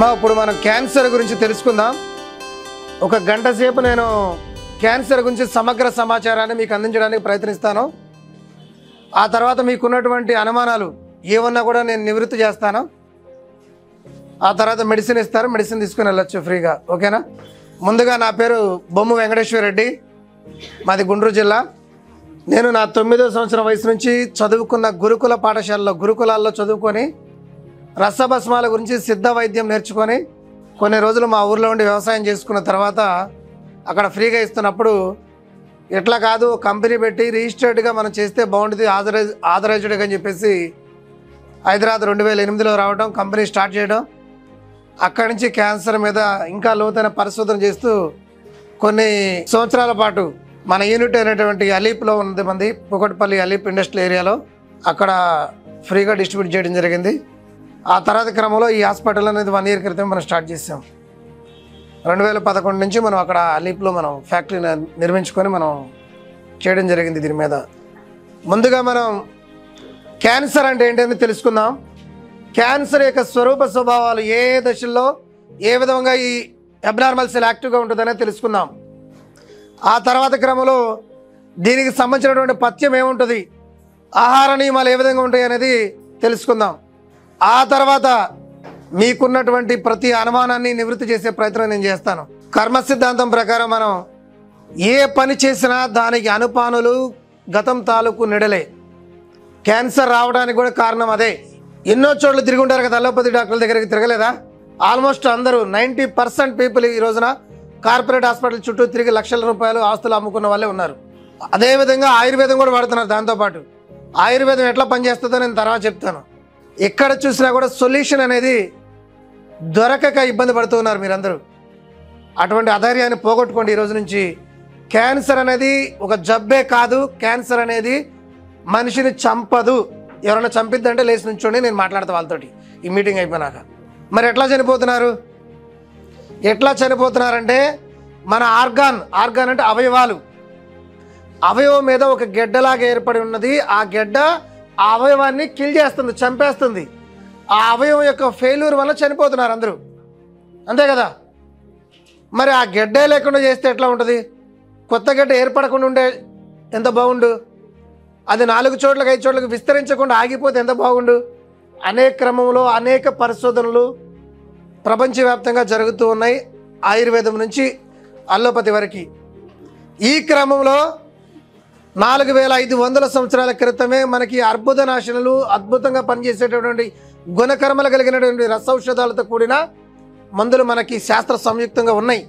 అమ్మ ఇప్పుడు మనం క్యాన్సర్ గురించి తెలుసుకుందాం ఒక గంట సేపు నేను క్యాన్సర్ గురించి సమగ్ర సమాచారాన్ని మీకు అందించడానికి ప్రయత్నిస్తాను ఆ తర్వాత మీకున్నటువంటి అనుమానాలు ఏమన్నా కూడా నేను నివృత్తి చేస్తాను ఆ తర్వాత మెడిసిన్ ఇస్తారు మెడిసిన్ తీసుకుని వెళ్ళొచ్చు ఫ్రీగా ఓకేనా ముందుగా నా పేరు బొమ్ము వెంకటేశ్వర రెడ్డి మాది గుంటూరు జిల్లా నేను నా తొమ్మిదో సంవత్సరం వయసు నుంచి చదువుకున్న గురుకుల పాఠశాలలో గురుకులాల్లో చదువుకొని రసభస్మాల గురించి సిద్ధ వైద్యం నేర్చుకొని కొన్ని రోజులు మా ఊర్లో ఉండి వ్యవసాయం చేసుకున్న తర్వాత అక్కడ ఫ్రీగా ఇస్తున్నప్పుడు ఎట్లా కాదు కంపెనీ పెట్టి రిజిస్టర్డ్గా మనం చేస్తే బాగుంటుంది ఆథరైజ్ ఆథరైజ్డ్గా అని చెప్పేసి హైదరాబాద్ రెండు వేల ఎనిమిదిలో రావడం కంపెనీ స్టార్ట్ చేయడం అక్కడి నుంచి క్యాన్సర్ మీద ఇంకా లోతైన పరిశోధన చేస్తూ కొన్ని సంవత్సరాల పాటు మన యూనిట్ అయినటువంటి అలీప్లో ఉంది మంది పుకట్పల్లి అలీప్ ఇండస్ట్రియల్ ఏరియాలో అక్కడ ఫ్రీగా డిస్ట్రిబ్యూట్ చేయడం జరిగింది ఆ తర్వాత క్రమంలో ఈ హాస్పిటల్ అనేది వన్ ఇయర్ క్రితం మనం స్టార్ట్ చేసాం రెండు వేల పదకొండు నుంచి మనం అక్కడ అలీప్లో మనం ఫ్యాక్టరీ నిర్మించుకొని మనం చేయడం జరిగింది దీని మీద ముందుగా మనం క్యాన్సర్ అంటే ఏంటని తెలుసుకుందాం క్యాన్సర్ యొక్క స్వరూప స్వభావాలు ఏ దశల్లో ఏ విధంగా ఈ అబ్నార్మల్ సెల్ యాక్టివ్గా ఉంటుందనే తెలుసుకుందాం ఆ తర్వాత క్రమంలో దీనికి సంబంధించినటువంటి పథ్యం ఏముంటుంది ఆహార నియమాలు ఏ విధంగా ఉంటాయి అనేది తెలుసుకుందాం ఆ తర్వాత మీకున్నటువంటి ప్రతి అనుమానాన్ని నివృత్తి చేసే ప్రయత్నం నేను చేస్తాను కర్మ సిద్ధాంతం ప్రకారం మనం ఏ పని చేసినా దానికి అనుపానులు గతం తాలూకు నిడలే క్యాన్సర్ రావడానికి కూడా కారణం అదే ఎన్నో చోట్ల తిరిగి ఉంటారు కదా అల్లోపతి డాక్టర్ల దగ్గరికి తిరగలేదా ఆల్మోస్ట్ అందరూ నైంటీ పర్సెంట్ పీపుల్ ఈ రోజున కార్పొరేట్ హాస్పిటల్ చుట్టూ తిరిగి లక్షల రూపాయలు ఆస్తులు అమ్ముకున్న వాళ్ళే ఉన్నారు అదేవిధంగా ఆయుర్వేదం కూడా వాడుతున్నారు దాంతోపాటు ఆయుర్వేదం ఎట్లా పనిచేస్తుందో నేను తర్వాత చెప్తాను ఎక్కడ చూసినా కూడా సొల్యూషన్ అనేది దొరకక ఇబ్బంది పడుతున్నారు మీరందరూ అటువంటి అధైర్యాన్ని పోగొట్టుకోండి ఈ రోజు నుంచి క్యాన్సర్ అనేది ఒక జబ్బే కాదు క్యాన్సర్ అనేది మనిషిని చంపదు ఎవరైనా చంపిద్దంటే లేచి నుంచోండి నేను మాట్లాడతా వాళ్ళతోటి ఈ మీటింగ్ అయిపోయినాక మరి ఎట్లా చనిపోతున్నారు ఎట్లా చనిపోతున్నారంటే మన ఆర్గాన్ ఆర్గాన్ అంటే అవయవాలు అవయవం మీద ఒక గెడ్డలాగా ఏర్పడి ఉన్నది ఆ గెడ్డ ఆ అవయవాన్ని కిల్ చేస్తుంది చంపేస్తుంది ఆ అవయవం యొక్క ఫెయిల్యూర్ వల్ల చనిపోతున్నారు అందరూ అంతే కదా మరి ఆ గెడ్డే లేకుండా చేస్తే ఎట్లా ఉంటుంది కొత్త గడ్డ ఏర్పడకుండా ఉండే ఎంత బాగుండు అది నాలుగు చోట్లకి ఐదు చోట్లకి విస్తరించకుండా ఆగిపోతే ఎంత బాగుండు అనేక క్రమంలో అనేక పరిశోధనలు ప్రపంచవ్యాప్తంగా జరుగుతూ ఉన్నాయి ఆయుర్వేదం నుంచి అల్లోపతి వరకు ఈ క్రమంలో నాలుగు వేల ఐదు వందల సంవత్సరాల క్రితమే మనకి అర్బుద నాశనలు అద్భుతంగా పనిచేసేటటువంటి గుణకర్మలు కలిగినటువంటి రసౌషధాలతో కూడిన మందులు మనకి శాస్త్ర సంయుక్తంగా ఉన్నాయి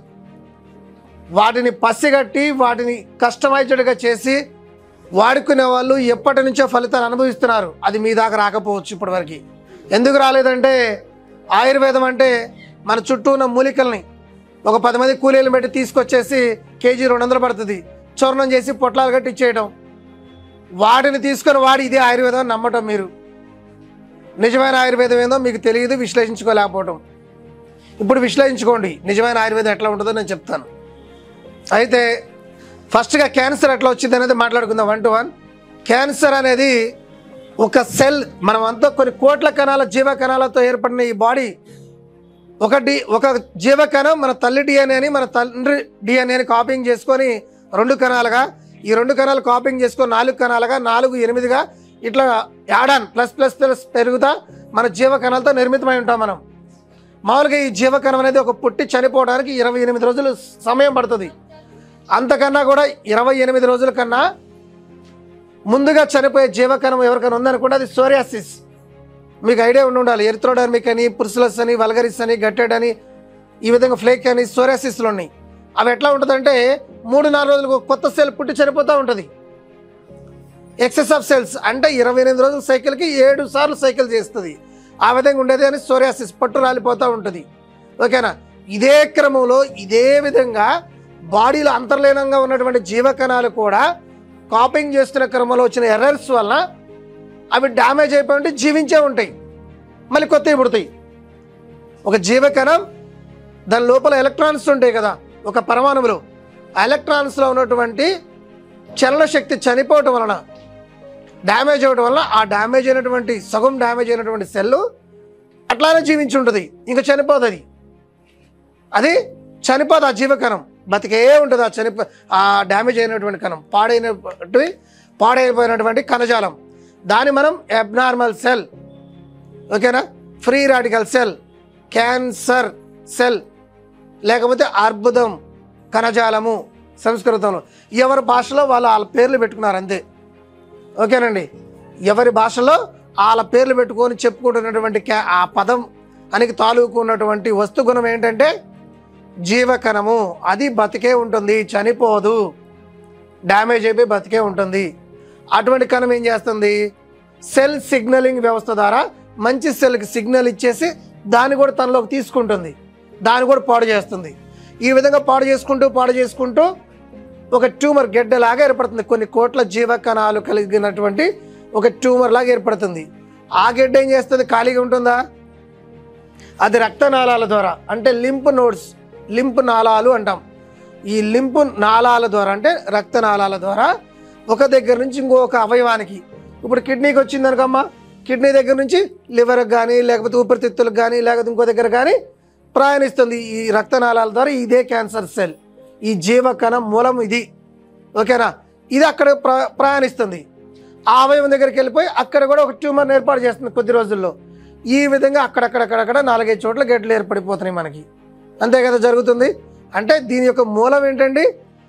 వాటిని పసిగట్టి వాటిని కస్టమైజ్డ్గా చేసి వాడుకునే వాళ్ళు ఎప్పటి నుంచో ఫలితాలు అనుభవిస్తున్నారు అది మీ దాకా రాకపోవచ్చు ఇప్పటివరకు ఎందుకు రాలేదంటే ఆయుర్వేదం అంటే మన చుట్టూ ఉన్న మూలికల్ని ఒక పది మంది కూలీలు పెట్టి తీసుకొచ్చేసి కేజీ రెండు వందలు పడుతుంది చూర్ణం చేసి పొట్లాలు కట్టి ఇచ్చేయడం వాటిని తీసుకొని వాడి ఇదే ఆయుర్వేదం అని నమ్మటం మీరు నిజమైన ఆయుర్వేదం ఏందో మీకు తెలియదు విశ్లేషించుకోలేకపోవటం ఇప్పుడు విశ్లేషించుకోండి నిజమైన ఆయుర్వేదం ఎట్లా ఉంటుందో నేను చెప్తాను అయితే ఫస్ట్గా క్యాన్సర్ ఎట్లా వచ్చింది అనేది మాట్లాడుకుందాం వన్ టు వన్ క్యాన్సర్ అనేది ఒక సెల్ మనం అంతా కొన్ని కోట్ల కణాల జీవ కణాలతో ఏర్పడిన ఈ బాడీ ఒకటి ఒక జీవకణం మన తల్లి డిఎన్ఏ అని మన తండ్రి డిఎన్ఏ అని కాపింగ్ చేసుకొని రెండు కణాలుగా ఈ రెండు కణాలు కాపింగ్ చేసుకొని నాలుగు కణాలుగా నాలుగు ఎనిమిదిగా ఇట్లా యాడాన్ ప్లస్ ప్లస్ ప్లస్ పెరుగుతా మన జీవకణాలతో నిర్మితమై ఉంటాం మనం మామూలుగా ఈ జీవకణం అనేది ఒక పుట్టి చనిపోవడానికి ఇరవై ఎనిమిది రోజులు సమయం పడుతుంది అంతకన్నా కూడా ఇరవై ఎనిమిది రోజుల కన్నా ముందుగా చనిపోయే జీవకణం ఎవరికైనా ఉందనుకుంటే అది సోరియాసిస్ మీకు ఐడియా ఉండి ఉండాలి ఎరిథ్రోడర్మిక్ అని పురుసులస్ అని వల్గరిస్ అని గట్టెడ్ అని ఈ విధంగా ఫ్లేక్ అని సోరియాసిస్లు ఉన్నాయి అవి ఎట్లా ఉంటుందంటే మూడు నాలుగు రోజులకు ఒక కొత్త సెల్ పుట్టి చనిపోతూ ఉంటుంది ఎక్సెస్ ఆఫ్ సెల్స్ అంటే ఇరవై ఎనిమిది రోజుల సైకిల్కి ఏడు సార్లు సైకిల్ చేస్తుంది ఆ విధంగా ఉండేది అని సోరియాసిస్ పట్టు రాలిపోతూ ఉంటుంది ఓకేనా ఇదే క్రమంలో ఇదే విధంగా బాడీలో అంతర్లీనంగా ఉన్నటువంటి జీవకణాలు కూడా కాపింగ్ చేస్తున్న క్రమంలో వచ్చిన ఎర్రర్స్ వల్ల అవి డ్యామేజ్ అయిపోయి ఉంటే జీవించే ఉంటాయి మళ్ళీ కొత్తవి పుడతాయి ఒక జీవకణం దాని లోపల ఎలక్ట్రాన్స్ ఉంటాయి కదా ఒక పరమాణువులో ఆ ఎలక్ట్రాన్స్లో ఉన్నటువంటి చలన శక్తి చనిపోవటం వలన డ్యామేజ్ అవ్వడం వల్ల ఆ డ్యామేజ్ అయినటువంటి సగం డ్యామేజ్ అయినటువంటి సెల్ అట్లానే జీవించి ఉంటుంది ఇంకా చనిపోదు అది అది చనిపోదు ఆ జీవకణం బతికే ఉంటుంది ఆ చనిపో ఆ డ్యామేజ్ అయినటువంటి కణం పాడైనటువంటి పాడైపోయినటువంటి కణజాలం దాన్ని మనం అబ్నార్మల్ సెల్ ఓకేనా free radical cell cancer cell లేకపోతే అర్బుదం కణజాలము సంస్కృతంలో ఎవరి భాషలో వాళ్ళు వాళ్ళ పేర్లు పెట్టుకున్నారు అంతే ఓకేనండి ఎవరి భాషలో వాళ్ళ పేర్లు పెట్టుకొని చెప్పుకుంటున్నటువంటి క్యా ఆ పదం అనికి తాలూకు ఉన్నటువంటి వస్తుగుణం ఏంటంటే జీవకణము అది బతికే ఉంటుంది చనిపోదు డ్యామేజ్ అయిపోయి బతికే ఉంటుంది అటువంటి కణం ఏం చేస్తుంది సెల్ సిగ్నలింగ్ వ్యవస్థ ద్వారా మంచి సెల్కి సిగ్నల్ ఇచ్చేసి దాన్ని కూడా తనలోకి తీసుకుంటుంది దాన్ని కూడా పాడు చేస్తుంది ఈ విధంగా పాడు చేసుకుంటూ పాడు చేసుకుంటూ ఒక ట్యూమర్ గెడ్డలాగా ఏర్పడుతుంది కొన్ని కోట్ల జీవకణాలు కలిగినటువంటి ఒక ట్యూమర్ లాగా ఏర్పడుతుంది ఆ గెడ్డ ఏం చేస్తుంది ఖాళీగా ఉంటుందా అది రక్తనాళాల ద్వారా అంటే లింప్ నోడ్స్ లింప్ నాళాలు అంటాం ఈ లింపు నాళాల ద్వారా అంటే రక్తనాళాల ద్వారా ఒక దగ్గర నుంచి ఇంకొక అవయవానికి ఇప్పుడు కిడ్నీకి వచ్చింది అనుకమ్మా కిడ్నీ దగ్గర నుంచి లివర్కి కానీ లేకపోతే ఊపిరితిత్తులకు కానీ లేకపోతే ఇంకో దగ్గర కానీ ప్రయాణిస్తుంది ఈ రక్తనాళాల ద్వారా ఇదే క్యాన్సర్ సెల్ ఈ జీవకణం మూలం ఇది ఓకేనా ఇది అక్కడ ప్ర ప్రయాణిస్తుంది ఆ అవయవం దగ్గరికి వెళ్ళిపోయి అక్కడ కూడా ఒక ట్యూమర్ ఏర్పాటు చేస్తుంది కొద్ది రోజుల్లో ఈ విధంగా అక్కడక్కడక్కడక్కడ నాలుగైదు చోట్ల గడ్డలు ఏర్పడిపోతున్నాయి మనకి అంతే కదా జరుగుతుంది అంటే దీని యొక్క మూలం ఏంటండి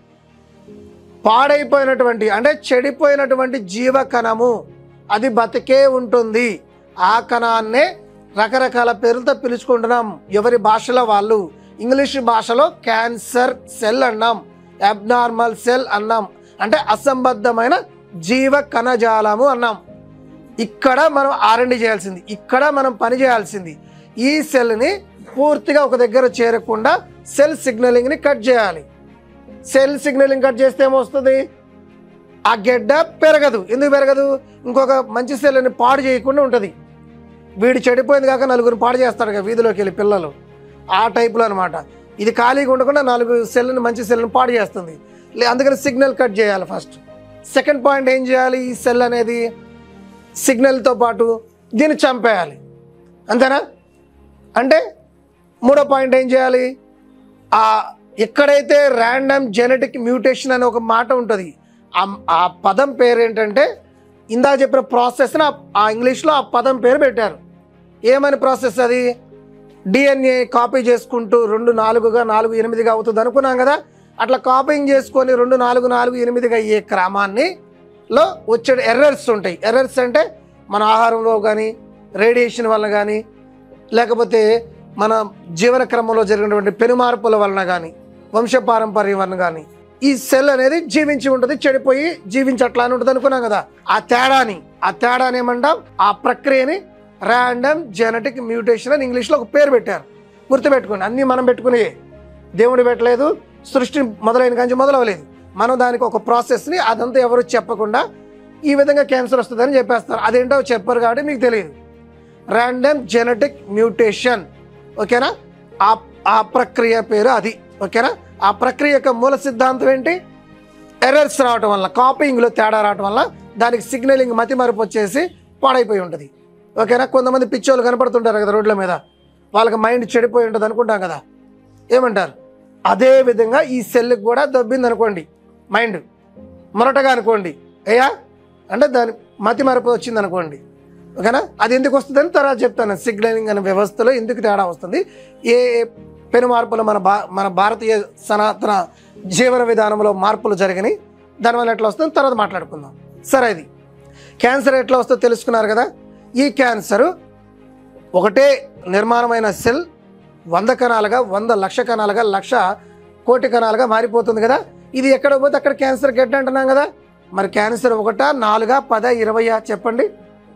పాడైపోయినటువంటి అంటే చెడిపోయినటువంటి జీవ కణము అది బతికే ఉంటుంది ఆ కణాన్నే రకరకాల పేర్లతో పిలుచుకుంటున్నాం ఎవరి భాషలో వాళ్ళు ఇంగ్లీష్ భాషలో క్యాన్సర్ సెల్ అన్నాం అబ్నార్మల్ సెల్ అన్నాం అంటే అసంబద్ధమైన జీవ కణజాలము అన్నాం ఇక్కడ మనం ఆర్ఎండి చేయాల్సింది ఇక్కడ మనం పని చేయాల్సింది ఈ సెల్ని పూర్తిగా ఒక దగ్గర చేరకుండా సెల్ సిగ్నలింగ్ని కట్ చేయాలి సెల్ సిగ్నలింగ్ కట్ చేస్తే ఏమొస్తుంది ఆ గెడ్డ పెరగదు ఎందుకు పెరగదు ఇంకొక మంచి సెల్ని పాడు చేయకుండా ఉంటుంది వీడు చెడిపోయింది కాక నలుగురు పాడు చేస్తాడు కదా వీధిలోకి వెళ్ళి పిల్లలు ఆ టైప్లో అనమాట ఇది ఖాళీగా ఉండకుండా నాలుగు సెల్ని మంచి సెల్ని పాడు చేస్తుంది లే అందుకని సిగ్నల్ కట్ చేయాలి ఫస్ట్ సెకండ్ పాయింట్ ఏం చేయాలి ఈ సెల్ అనేది సిగ్నల్తో పాటు దీన్ని చంపేయాలి అంతేనా అంటే మూడో పాయింట్ ఏం చేయాలి ఆ ఎక్కడైతే ర్యాండమ్ జెనెటిక్ మ్యూటేషన్ అనే ఒక మాట ఉంటుంది ఆ ఆ పదం పేరు ఏంటంటే ఇందా చెప్పిన ప్రాసెస్ని ఆ ఇంగ్లీష్లో ఆ పదం పేరు పెట్టారు ఏమని ప్రాసెస్ అది డిఎన్ఏ కాపీ చేసుకుంటూ రెండు నాలుగుగా నాలుగు ఎనిమిదిగా అవుతుంది అనుకున్నాం కదా అట్లా కాపీయింగ్ చేసుకొని రెండు నాలుగు నాలుగు ఎనిమిదిగా అయ్యే క్రమాన్ని లో వచ్చే ఎర్రర్స్ ఉంటాయి ఎర్రర్స్ అంటే మన ఆహారంలో కానీ రేడియేషన్ వల్ల కానీ లేకపోతే మన జీవన క్రమంలో జరిగినటువంటి పెనుమార్పుల వలన కానీ వంశపారంపర్యం వలన కానీ ఈ సెల్ అనేది జీవించి ఉంటుంది చెడిపోయి జీవించట్లా అని ఉంటుంది అనుకున్నాం కదా ఆ తేడాని ఆ తేడాని ఏమంటాం ఆ ప్రక్రియని ర్యాండమ్ జెనెటిక్ మ్యూటేషన్ అని ఇంగ్లీష్లో ఒక పేరు పెట్టారు గుర్తుపెట్టుకోండి అన్నీ మనం పెట్టుకునే దేవుడు పెట్టలేదు సృష్టి మొదలైన కానీ మొదలవలేదు మనం దానికి ఒక ప్రాసెస్ని అదంతా ఎవరు చెప్పకుండా ఈ విధంగా క్యాన్సర్ వస్తుందని చెప్పేస్తారు అదేంటో చెప్పరు కాబట్టి మీకు తెలియదు ర్యాండమ్ జెనెటిక్ మ్యూటేషన్ ఓకేనా ఆ ఆ ప్రక్రియ పేరు అది ఓకేనా ఆ ప్రక్రియ యొక్క మూల సిద్ధాంతం ఏంటి ఎర్రర్స్ రావటం వల్ల కాపీయింగ్లో తేడా రావటం వల్ల దానికి సిగ్నలింగ్ మతి మరపు వచ్చేసి పాడైపోయి ఉంటుంది ఓకేనా కొంతమంది పిచ్చోళ్ళు కనపడుతుంటారు కదా రోడ్ల మీద వాళ్ళకి మైండ్ చెడిపోయి ఉంటుంది అనుకుంటాం కదా ఏమంటారు అదే విధంగా ఈ సెల్కి కూడా దొబ్బింది అనుకోండి మైండ్ మొరటగా అనుకోండి అయ్యా అంటే దాని మతి మరపు వచ్చింది అనుకోండి ఓకేనా అది ఎందుకు వస్తుందని తర్వాత చెప్తాను సిగ్నలింగ్ అనే వ్యవస్థలో ఎందుకు తేడా వస్తుంది ఏ ఏ పెను మార్పులు మన భా మన భారతీయ సనాతన జీవన విధానంలో మార్పులు జరిగినాయి దానివల్ల ఎట్లా వస్తుందో తర్వాత మాట్లాడుకుందాం సరే ఇది క్యాన్సర్ ఎట్లా వస్తుందో తెలుసుకున్నారు కదా ఈ క్యాన్సర్ ఒకటే నిర్మాణమైన సెల్ వంద కణాలుగా వంద లక్ష కణాలుగా లక్ష కోటి కణాలుగా మారిపోతుంది కదా ఇది ఎక్కడ పోతే అక్కడ క్యాన్సర్ గడ్డ అంటున్నాం కదా మరి క్యాన్సర్ ఒకటా నాలుగా పద ఇరవయా చెప్పండి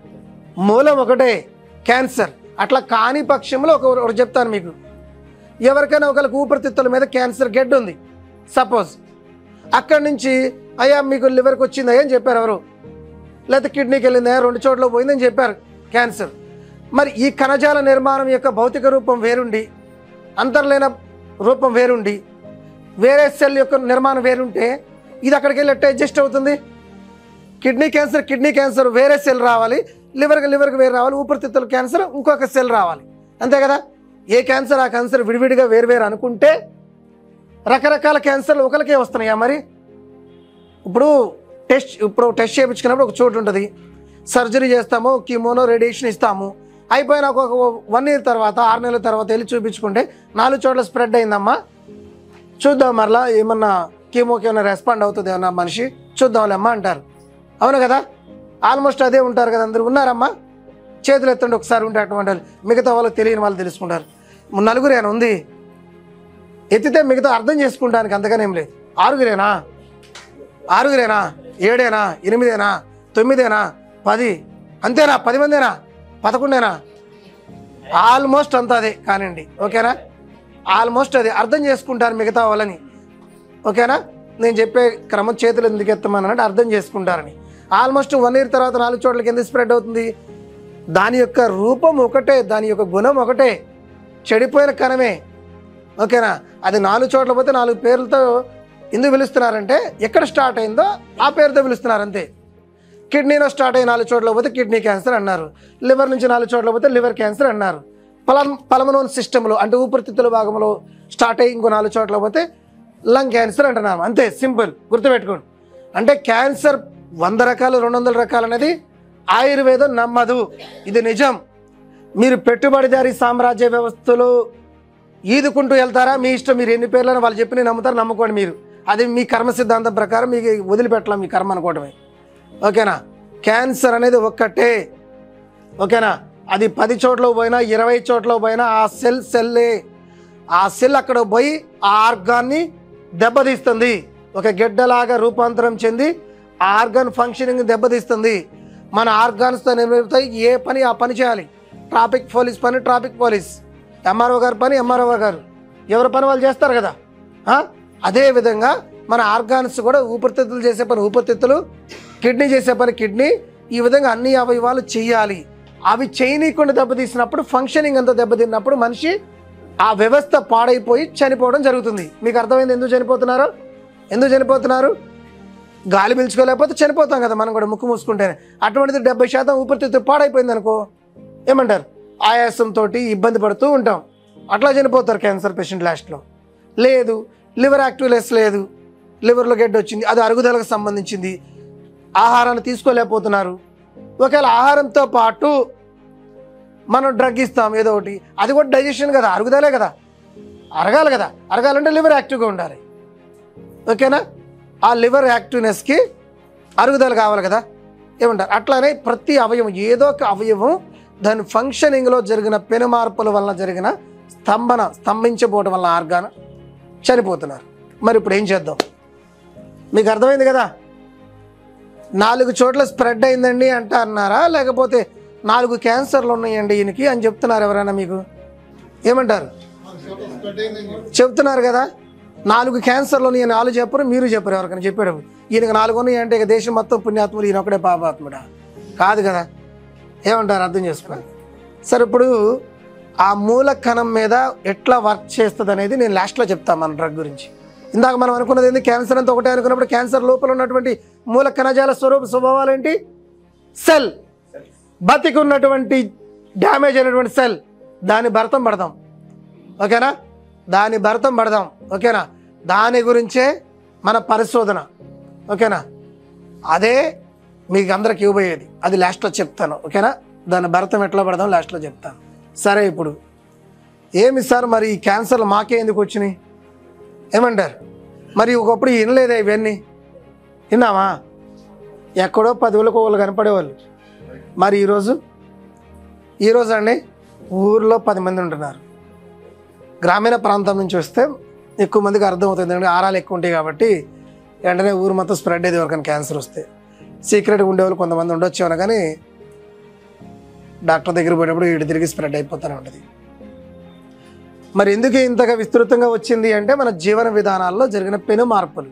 మూలం ఒకటే క్యాన్సర్ అట్లా కాని పక్షంలో ఒక ఒకటి చెప్తాను మీకు ఎవరికైనా ఒకరికి ఊపిరితిత్తుల మీద క్యాన్సర్ గెడ్ ఉంది సపోజ్ అక్కడి నుంచి అయ్యా మీకు లివర్కి వచ్చింది అని చెప్పారు ఎవరు లేకపోతే కిడ్నీకి వెళ్ళిందా రెండు చోట్ల పోయిందని చెప్పారు క్యాన్సర్ మరి ఈ కణజాల నిర్మాణం యొక్క భౌతిక రూపం వేరుండి అంతర్లీన రూపం వేరుండి వేరే సెల్ యొక్క నిర్మాణం వేరుంటే ఇది అక్కడికి వెళ్ళి ఎట్లా అడ్జస్ట్ అవుతుంది కిడ్నీ క్యాన్సర్ కిడ్నీ క్యాన్సర్ వేరే సెల్ రావాలి లివర్కి లివర్కి వేరే రావాలి ఊపిరితిత్తుల క్యాన్సర్ ఇంకొక సెల్ రావాలి అంతే కదా ఏ క్యాన్సర్ ఆ క్యాన్సర్ విడివిడిగా వేరువేరు అనుకుంటే రకరకాల క్యాన్సర్లు ఒకరికే వస్తున్నాయా మరి ఇప్పుడు టెస్ట్ ఇప్పుడు టెస్ట్ చేయించుకున్నప్పుడు ఒక చోటు ఉంటుంది సర్జరీ చేస్తాము కీమోనో రేడియేషన్ ఇస్తాము అయిపోయిన ఒక వన్ ఇయర్ తర్వాత ఆరు నెలల తర్వాత వెళ్ళి చూపించుకుంటే నాలుగు చోట్ల స్ప్రెడ్ అయిందమ్మా చూద్దాం మరలా ఏమన్నా కీమోకి ఏమైనా రెస్పాండ్ అవుతుంది ఏమన్నా మనిషి చూద్దాంలే అమ్మా అంటారు అవును కదా ఆల్మోస్ట్ అదే ఉంటారు కదా అందరు ఉన్నారమ్మా చేతులు ఎత్తండి ఒకసారి ఉంటే అటువంటి వాళ్ళు. మిగతా వాళ్ళకి తెలియని వాళ్ళు తెలుసుకుంటారు నలుగురేనా ఉంది ఎత్తితే మిగతా అర్థం చేసుకుంటానికి అంతగానేం లేదు ఆరుగురేనా ఆరుగురేనా ఏడేనా ఎనిమిదేనా తొమ్మిదేనా పది అంతేనా పది మందేనా పదకొండేనా ఆల్మోస్ట్ అంతా అదే కానివ్వండి ఓకేనా ఆల్మోస్ట్ అదే అర్థం చేసుకుంటారు మిగతా వాళ్ళని ఓకేనా నేను చెప్పే క్రమం చేతులు ఎందుకు ఎత్తమని అర్థం చేసుకుంటారని ఆల్మోస్ట్ వన్ ఇయర్ తర్వాత నాలుగు చోట్లకి ఎందుకు స్ప్రెడ్ అవుతుంది దాని యొక్క రూపం ఒకటే దాని యొక్క గుణం ఒకటే చెడిపోయిన కణమే ఓకేనా అది నాలుగు చోట్ల పోతే నాలుగు పేర్లతో ఎందుకు పిలుస్తున్నారంటే ఎక్కడ స్టార్ట్ అయిందో ఆ పేరుతో పిలుస్తున్నారు అంతే కిడ్నీలో స్టార్ట్ అయ్యి నాలుగు చోట్ల పోతే కిడ్నీ క్యాన్సర్ అన్నారు లివర్ నుంచి నాలుగు చోట్ల పోతే లివర్ క్యాన్సర్ అన్నారు పలం పలమనోన్ సిస్టంలో అంటే ఊపిరితిత్తుల భాగంలో స్టార్ట్ అయ్యి ఇంకో నాలుగు చోట్ల పోతే లంగ్ క్యాన్సర్ అంటున్నాము అంతే సింపుల్ గుర్తుపెట్టుకోండి అంటే క్యాన్సర్ వంద రకాలు రెండు వందల రకాలు అనేది ఆయుర్వేదం నమ్మదు ఇది నిజం మీరు పెట్టుబడిదారీ సామ్రాజ్య వ్యవస్థలో ఈదుకుంటూ వెళ్తారా మీ ఇష్టం మీరు ఎన్ని పేర్లను వాళ్ళు చెప్పి నమ్ముతారు నమ్ముకోండి మీరు అది మీ కర్మ సిద్ధాంతం ప్రకారం మీకు వదిలిపెట్టలేం మీ కర్మ అనుకోవటమే ఓకేనా క్యాన్సర్ అనేది ఒక్కటే ఓకేనా అది పది చోట్ల పోయినా ఇరవై చోట్ల పోయినా ఆ సెల్ సెల్లే ఆ సెల్ అక్కడ పోయి ఆ ఆర్గాన్ని దెబ్బతీస్తుంది ఒక గెడ్డలాగా రూపాంతరం చెంది ఆ ఆర్గాన్ ఫంక్షనింగ్ దెబ్బతీస్తుంది మన ఆర్గాన్స్తో నిర్మితాయి ఏ పని ఆ పని చేయాలి ట్రాఫిక్ పోలీస్ పని ట్రాఫిక్ పోలీస్ ఎంఆర్ఓ గారి పని ఎంఆర్ఓ గారు ఎవరి పని వాళ్ళు చేస్తారు కదా ఆ? అదే విధంగా మన ఆర్గాన్స్ కూడా ఊపిరితిత్తులు చేసే పని ఊపిరితిత్తులు కిడ్నీ చేసే పని కిడ్నీ ఈ విధంగా అన్ని అవయవాలు చేయాలి అవి చేయనీయకుండా దెబ్బతీసినప్పుడు ఫంక్షనింగ్ అంతా దెబ్బతిన్నప్పుడు మనిషి ఆ వ్యవస్థ పాడైపోయి చనిపోవడం జరుగుతుంది మీకు అర్థమైంది ఎందుకు చనిపోతున్నారు ఎందుకు చనిపోతున్నారు గాలి పీల్చుకోలేకపోతే చనిపోతాం కదా మనం కూడా ముక్కు మూసుకుంటేనే అటువంటిది డెబ్బై శాతం ఊపిరితిత్తు పాడైపోయింది అనుకో ఏమంటారు ఆయాసంతో ఇబ్బంది పడుతూ ఉంటాం అట్లా చనిపోతారు క్యాన్సర్ పేషెంట్ లాస్ట్లో లేదు లివర్ యాక్టివ్లెస్ లేదు లివర్లో గడ్డ వచ్చింది అది అరుగుదలకు సంబంధించింది ఆహారాన్ని తీసుకోలేకపోతున్నారు ఒకవేళ ఆహారంతో పాటు మనం డ్రగ్ ఇస్తాం ఏదో ఒకటి అది కూడా డైజెషన్ కదా అరుగుదలే కదా అరగాలి కదా అరగాలంటే లివర్ యాక్టివ్గా ఉండాలి ఓకేనా ఆ లివర్ యాక్టివ్నెస్కి అరుగుదల కావాలి కదా ఏమంటారు అట్లానే ప్రతి అవయవం ఏదో ఒక అవయవం దాని ఫంక్షనింగ్లో జరిగిన పెను మార్పుల వలన జరిగిన స్తంభన స్తంభించబోవడం వల్ల ఆర్గాన్ చనిపోతున్నారు మరి ఇప్పుడు ఏం చేద్దాం మీకు అర్థమైంది కదా నాలుగు చోట్ల స్ప్రెడ్ అయిందండి అంట అన్నారా లేకపోతే నాలుగు క్యాన్సర్లు ఉన్నాయండి ఈయనకి అని చెప్తున్నారు ఎవరైనా మీకు ఏమంటారు చెప్తున్నారు కదా నాలుగు క్యాన్సర్లు ఉన్నాయి నాలుగు చెప్పరు మీరు చెప్పరు ఎవరికైనా చెప్పాడు ఈయనకి నాలుగు ఉన్నాయి అంటే ఇక దేశం మొత్తం పుణ్యాత్ముడు ఈయన ఒకడే పాపాత్ముడా కాదు కదా ఏమంటారు అర్థం చేసుకోండి సరే ఇప్పుడు ఆ మూల కణం మీద ఎట్లా వర్క్ చేస్తుంది అనేది నేను లాస్ట్లో చెప్తాను మన డ్రగ్ గురించి ఇందాక మనం అనుకున్నది ఏంది క్యాన్సర్ అంతా ఒకటే అనుకున్నప్పుడు క్యాన్సర్ లోపల ఉన్నటువంటి మూల కణజాల స్వరూప స్వభావాలు ఏంటి సెల్ బతికి ఉన్నటువంటి డ్యామేజ్ అయినటువంటి సెల్ దాని భరతం పడదాం ఓకేనా దాని భరతం పడదాం ఓకేనా దాని గురించే మన పరిశోధన ఓకేనా అదే మీకు అందరికి ఇవ్వబోయేది అది లాస్ట్లో చెప్తాను ఓకేనా దాని భరతం ఎట్లా పడదాం లాస్ట్లో చెప్తాను సరే ఇప్పుడు ఏమి సార్ మరి ఈ క్యాన్సర్లు మాకే ఎందుకు వచ్చినాయి ఏమంటారు మరి ఒకప్పుడు వినలేదా ఇవన్నీ విన్నామా ఎక్కడో పదివేలకు వాళ్ళు కనపడేవాళ్ళు మరి ఈరోజు ఈరోజు అండి ఊర్లో పది మంది ఉంటున్నారు గ్రామీణ ప్రాంతం నుంచి వస్తే ఎక్కువ మందికి అర్థమవుతుంది ఎందుకంటే ఆరాలు ఎక్కువ ఉంటాయి కాబట్టి వెంటనే ఊరు మొత్తం స్ప్రెడ్ అయ్యేది ఎవరికైనా క్యాన్సర్ వస్తే సీక్రెట్గా ఉండేవాళ్ళు కొంతమంది ఉండొచ్చు అని కానీ డాక్టర్ దగ్గర పోయినప్పుడు ఇటు తిరిగి స్ప్రెడ్ అయిపోతూనే ఉంటుంది మరి ఎందుకు ఇంతగా విస్తృతంగా వచ్చింది అంటే మన జీవన విధానాల్లో జరిగిన పెను మార్పులు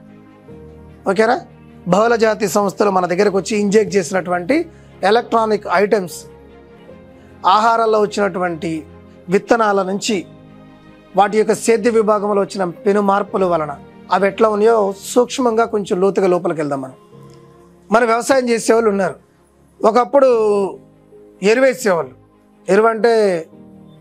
ఓకేనా బహుళ జాతి సంస్థలు మన దగ్గరకు వచ్చి ఇంజెక్ట్ చేసినటువంటి ఎలక్ట్రానిక్ ఐటమ్స్ ఆహారాల్లో వచ్చినటువంటి విత్తనాల నుంచి వాటి యొక్క సేద్య విభాగంలో వచ్చిన పెను మార్పుల వలన అవి ఎట్లా ఉన్నాయో సూక్ష్మంగా కొంచెం లోతుగా లోపలికి వెళ్దాం మనం మన వ్యవసాయం చేసేవాళ్ళు ఉన్నారు ఒకప్పుడు ఎరువేసేవాళ్ళు ఎరువు అంటే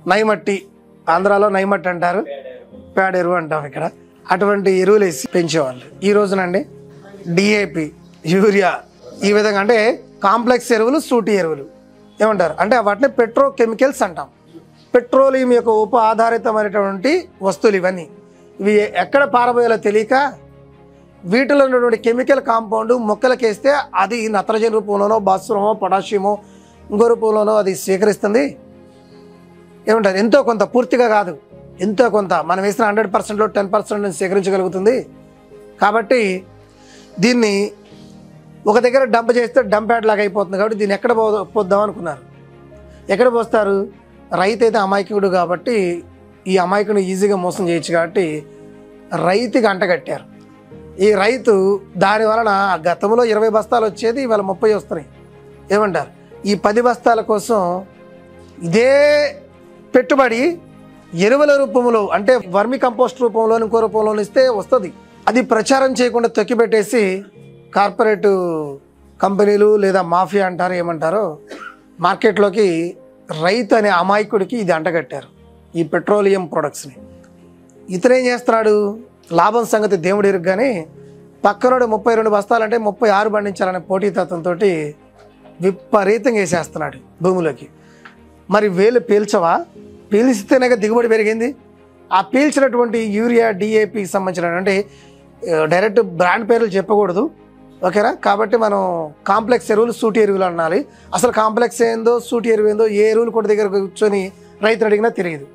నైమట్టి ఆంధ్రాలో నైమట్టి అంటారు పేడ ఎరువు అంటాం ఇక్కడ అటువంటి ఎరువులు వేసి పెంచేవాళ్ళు ఈ రోజునండి డిఏపి యూరియా ఈ విధంగా అంటే కాంప్లెక్స్ ఎరువులు సూటి ఎరువులు ఏమంటారు అంటే వాటిని పెట్రో కెమికల్స్ అంటాం పెట్రోలియం యొక్క ఉప ఆధారితమైనటువంటి వస్తువులు ఇవన్నీ ఇవి ఎక్కడ పారబోయాలో తెలియక వీటిలో ఉన్నటువంటి కెమికల్ కాంపౌండ్ మొక్కలకు వేస్తే అది నత్రజని రూపంలోనో భాస్వరమో పొటాషియమో ఇంకో రూపంలోనో అది స్వీకరిస్తుంది ఏమంటారు ఎంతో కొంత పూర్తిగా కాదు ఎంతో కొంత మనం వేసిన హండ్రెడ్ పర్సెంట్లో టెన్ పర్సెంట్ స్వీకరించగలుగుతుంది కాబట్టి దీన్ని ఒక దగ్గర డంప్ చేస్తే డంప్ యార్డ్ లాగా అయిపోతుంది కాబట్టి దీన్ని ఎక్కడ పో పోద్దాం అనుకున్నారు ఎక్కడ పోస్తారు రైతు అయితే అమాయకుడు కాబట్టి ఈ అమాయకుని ఈజీగా మోసం చేయొచ్చు కాబట్టి రైతుకి అంటగట్టారు ఈ రైతు దాని వలన గతంలో ఇరవై బస్తాలు వచ్చేది ఇవాళ ముప్పై వస్తున్నాయి ఏమంటారు ఈ పది బస్తాల కోసం ఇదే పెట్టుబడి ఎరువుల రూపంలో అంటే వర్మి కంపోస్ట్ రూపంలో ఇంకో రూపంలో ఇస్తే వస్తుంది అది ప్రచారం చేయకుండా తొక్కిపెట్టేసి కార్పొరేట్ కంపెనీలు లేదా మాఫియా అంటారు ఏమంటారో మార్కెట్లోకి రైతు అనే అమాయకుడికి ఇది అంటగట్టారు ఈ పెట్రోలియం ప్రొడక్ట్స్ని ఇతను ఏం చేస్తున్నాడు లాభం సంగతి దేవుడు ఎరుగు కానీ పక్కనోడు ముప్పై రెండు బస్తాలంటే ముప్పై ఆరు పండించాలనే పోటీతత్వంతో విపరీతంగా వేసేస్తున్నాడు భూమిలోకి మరి వేలు పీల్చవా పీల్చితేనే దిగుబడి పెరిగింది ఆ పీల్చినటువంటి యూరియా డిఏపికి సంబంధించిన అంటే ఆ, డైరెక్ట్ బ్రాండ్ పేర్లు చెప్పకూడదు ఓకేనా కాబట్టి మనం కాంప్లెక్స్ ఎరువులు సూటి ఎరువులు అనాలి అసలు కాంప్లెక్స్ ఏందో సూటి ఎరువు ఏందో ఏ ఎరువులు కూడా దగ్గర కూర్చొని రైతులు అడిగినా తెలియదు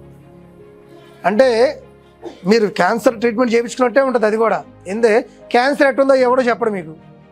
అంటే మీరు క్యాన్సర్ ట్రీట్మెంట్ చేయించుకున్నట్టే ఉంటుంది అది కూడా ఎందే క్యాన్సర్ ఎట్టుందో ఎవడో చెప్పడు మీకు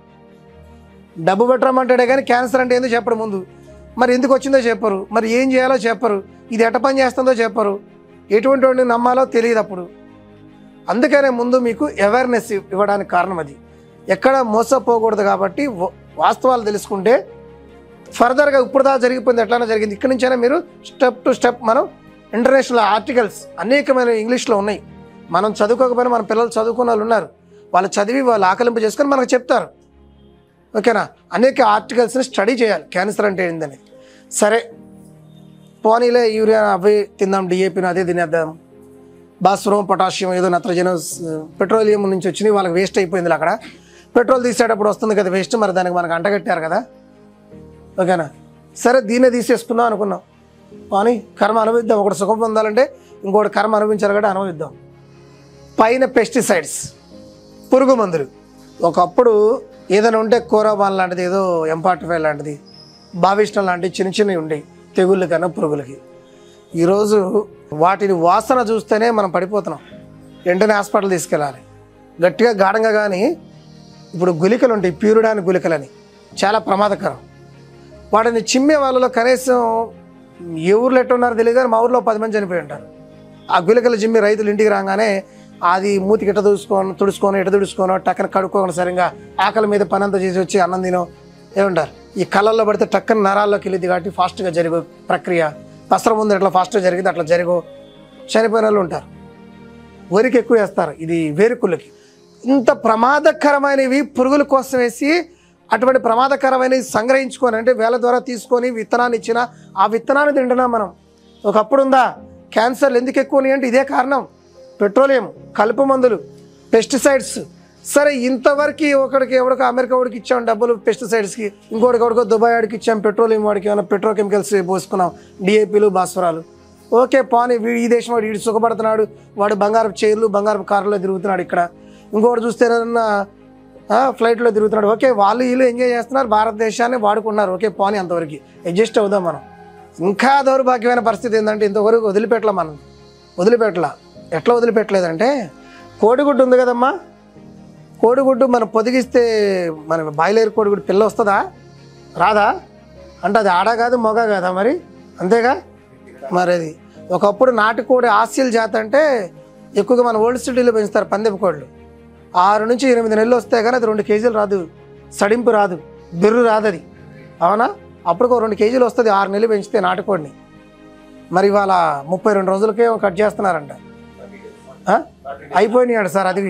డబ్బు పెట్టరమంటాడే కానీ క్యాన్సర్ అంటే ఏందో చెప్పడు ముందు మరి ఎందుకు వచ్చిందో చెప్పరు మరి ఏం చేయాలో చెప్పరు ఇది ఎట పని చేస్తుందో చెప్పరు ఎటువంటి వాడిని నమ్మాలో తెలియదు అప్పుడు అందుకనే ముందు మీకు అవేర్నెస్ ఇవ్వడానికి కారణం అది ఎక్కడ మోసపోకూడదు కాబట్టి వ- వాస్తవాలు తెలుసుకుంటే ఫర్దర్గా ఇప్పుడు దా జరిగిపోయింది ఎట్లైనా జరిగింది ఇక్కడి నుంచైనా మీరు స్టెప్ టు స్టెప్ మనం ఇంటర్నేషనల్ ఆర్టికల్స్ అనేకమైన ఇంగ్లీష్లో ఉన్నాయి మనం చదువుకోకపోయినా మన పిల్లలు చదువుకున్న వాళ్ళు ఉన్నారు వాళ్ళు చదివి వాళ్ళు ఆకలింపు చేసుకొని మనకు చెప్తారు ఓకేనా అనేక ఆర్టికల్స్ని స్టడీ చేయాలి క్యాన్సర్ అంటే ఏందని సరే పోనీలే యూరియా అవి తిందాం డిఏపిని అదే తినేద్దాం భాస్వరం పొటాషియం ఏదో నత్రజనం స్- పెట్రోలియం నుంచి వచ్చినాయి వాళ్ళకి వేస్ట్ అయిపోయింది అక్కడ పెట్రోల్ తీసేటప్పుడు వస్తుంది కదా వేస్ట్ మరి దానికి మనకు అంటగట్టారు కదా ఓకేనా సరే దీన్నే తీసేసుకుందాం అనుకున్నాం కానీ కర్మ అనుభవిద్దాం ఒకటి సుఖం పొందాలంటే ఇంకోటి కర్మ అనుభవించాలి కూడా అనుభవిద్దాం పైన పెస్టిసైడ్స్ పురుగు మందులు ఒకప్పుడు ఏదైనా ఉంటే కూరబాన్ లాంటిది ఏదో ఎంపాటిఫై లాంటిది బావిష్టం లాంటివి చిన్న చిన్నవి ఉండేవి తెగుళ్ళ కన్నా పురుగులకి ఈరోజు వాటిని వాసన చూస్తేనే మనం పడిపోతున్నాం వెంటనే హాస్పిటల్ తీసుకెళ్ళాలి గట్టిగా గాఢంగా కానీ ఇప్పుడు గుళికలు ఉంటాయి ప్యూరిడాని గుళికలని చాలా ప్రమాదకరం వాటిని చిమ్మే వాళ్ళలో కనీసం ఏ ఊర్లో ఎట్టు ఉన్నారో తెలియదు కానీ మా ఊర్లో పది మంది చనిపోయి ఉంటారు ఆ గుళికలు చిమ్మి రైతులు ఇంటికి రాగానే అది మూతికి ఇట తుడుచుకొని తుడుచుకొని ఇట తుడుచుకోనో టక్కన కడుక్కోకుండా సరిగా ఆకలి మీద పని అంతా చేసి వచ్చి అన్నం తినో ఏమంటారు ఈ కళ్ళల్లో పడితే టక్కన నరాల్లోకి వెళ్ళింది కాబట్టి ఫాస్ట్గా జరిగే ప్రక్రియ పసరం ముందు ఎట్లా ఫాస్ట్గా జరిగింది అట్లా జరగో చనిపోయిన వాళ్ళు ఉంటారు వరికి ఎక్కువ వేస్తారు ఇది వేరుకులకి ఇంత ప్రమాదకరమైనవి పురుగుల కోసం వేసి అటువంటి ప్రమాదకరమైనవి సంగ్రహించుకొని అంటే వేల ద్వారా తీసుకొని విత్తనాన్ని ఇచ్చిన ఆ విత్తనాన్ని తింటున్నాం మనం ఒకప్పుడు ఉందా క్యాన్సర్లు ఎందుకు ఎక్కువ ఉన్నాయి అంటే ఇదే కారణం పెట్రోలియం కలుపు మందులు పెస్టిసైడ్స్ సరే ఇంతవరకు ఒకడికి ఎవడికి అమెరికా వాడికి ఇచ్చాం డబ్బులు పెస్టిసైడ్స్కి ఇంకోటికి ఎవడికో దుబాయ్ వాడికి ఇచ్చాం పెట్రోలియం వాడికి ఏమైనా పెట్రోకెమికల్స్ పోసుకున్నాం డిఏపీలు భాస్వరాలు ఓకే పాని వీడు ఈ దేశం వాడు వీడు సుఖపడుతున్నాడు వాడు బంగారపు చైర్లు బంగారపు కార్లో తిరుగుతున్నాడు ఇక్కడ ఇంకోటి చూస్తే ఏదన్నా ఆ, ఫ్లైట్లో తిరుగుతున్నాడు ఓకే వాళ్ళు వీళ్ళు ఎంజాయ్ చేస్తున్నారు భారతదేశాన్ని వాడుకున్నారు ఓకే పోనీ అంతవరకు అడ్జస్ట్ అవుదాం మనం ఇంకా దౌర్భాగ్యమైన పరిస్థితి ఏంటంటే ఇంతవరకు వదిలిపెట్టలే మనం వదిలిపెట్టలా ఎట్లా వదిలిపెట్టలేదంటే కోడిగుడ్డు ఉంది కదమ్మా కోడిగుడ్డు మనం పొదిగిస్తే మన బాయిలర్ కోడిగుడ్డు పిల్ల వస్తుందా రాదా అంటే అది ఆడ కాదు మొగ కాదా మరి అంతేగా మరి అది ఒకప్పుడు నాటుకోడి ఆస్యల్ జాత అంటే ఎక్కువగా మన ఓల్డ్ సిటీలో పెంచుతారు పందెపు కోళ్ళు ఆరు నుంచి ఎనిమిది నెలలు వస్తే కానీ అది రెండు కేజీలు రాదు సడింపు రాదు బిర్రు రాదు అది అవునా అప్పుడు ఒక రెండు కేజీలు వస్తుంది ఆరు నెలలు పెంచితే నాటుకోడిని మరి ఇవాళ ముప్పై రెండు రోజులకే కట్ చేస్తున్నారంట ఆ? అయిపోయినాయి సార్ అది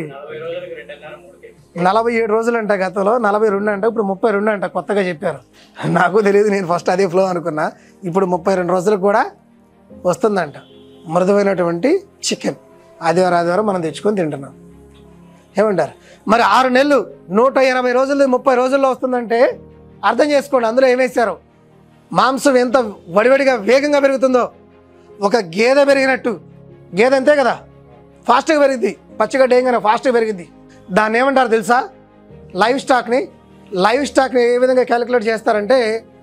నలభై ఏడు రోజులు అంట గతంలో నలభై రెండు అంట ఇప్పుడు ముప్పై రెండు అంట కొత్తగా చెప్పారు నాకు తెలియదు నేను ఫస్ట్ అదే ఫ్లో అనుకున్నా ఇప్పుడు ముప్పై రెండు రోజులకు కూడా వస్తుందంట మృదువైనటువంటి చికెన్ ఆదివారం ఆదివారం మనం తెచ్చుకొని తింటున్నాం ఏమంటారు మరి ఆరు నెలలు నూట ఎనభై రోజులు ముప్పై రోజుల్లో వస్తుందంటే అర్థం చేసుకోండి అందులో ఏమేశారు మాంసం ఎంత వడివడిగా వేగంగా పెరుగుతుందో ఒక గేదె పెరిగినట్టు గేదె అంతే కదా ఫాస్ట్గా పెరిగింది పచ్చిగడ్డ ఏంగానే ఫాస్ట్గా పెరిగింది దాన్ని ఏమంటారు తెలుసా లైవ్ స్టాక్ని లైవ్ స్టాక్ని ఏ విధంగా క్యాలిక్యులేట్ చేస్తారంటే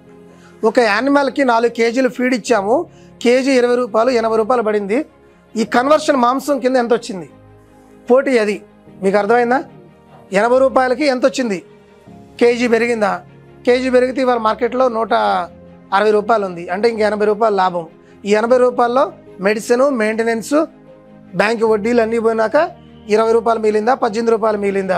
ఒక యానిమల్కి నాలుగు కేజీలు ఫీడ్ ఇచ్చాము కేజీ ఇరవై రూపాయలు ఎనభై రూపాయలు పడింది ఈ కన్వర్షన్ మాంసం కింద ఎంత వచ్చింది పోటీ అది మీకు అర్థమైందా ఎనభై రూపాయలకి ఎంత వచ్చింది కేజీ పెరిగిందా కేజీ పెరిగితే ఇవాళ మార్కెట్లో నూట అరవై రూపాయలు ఉంది అంటే ఇంక ఎనభై రూపాయలు లాభం ఈ ఎనభై రూపాయల్లో మెడిసిన్ మెయింటెనెన్స్ బ్యాంక్ వడ్డీలు అన్నీ పోయినాక ఇరవై రూపాయలు మిగిలిందా పద్దెనిమిది రూపాయలు మిగిలిందా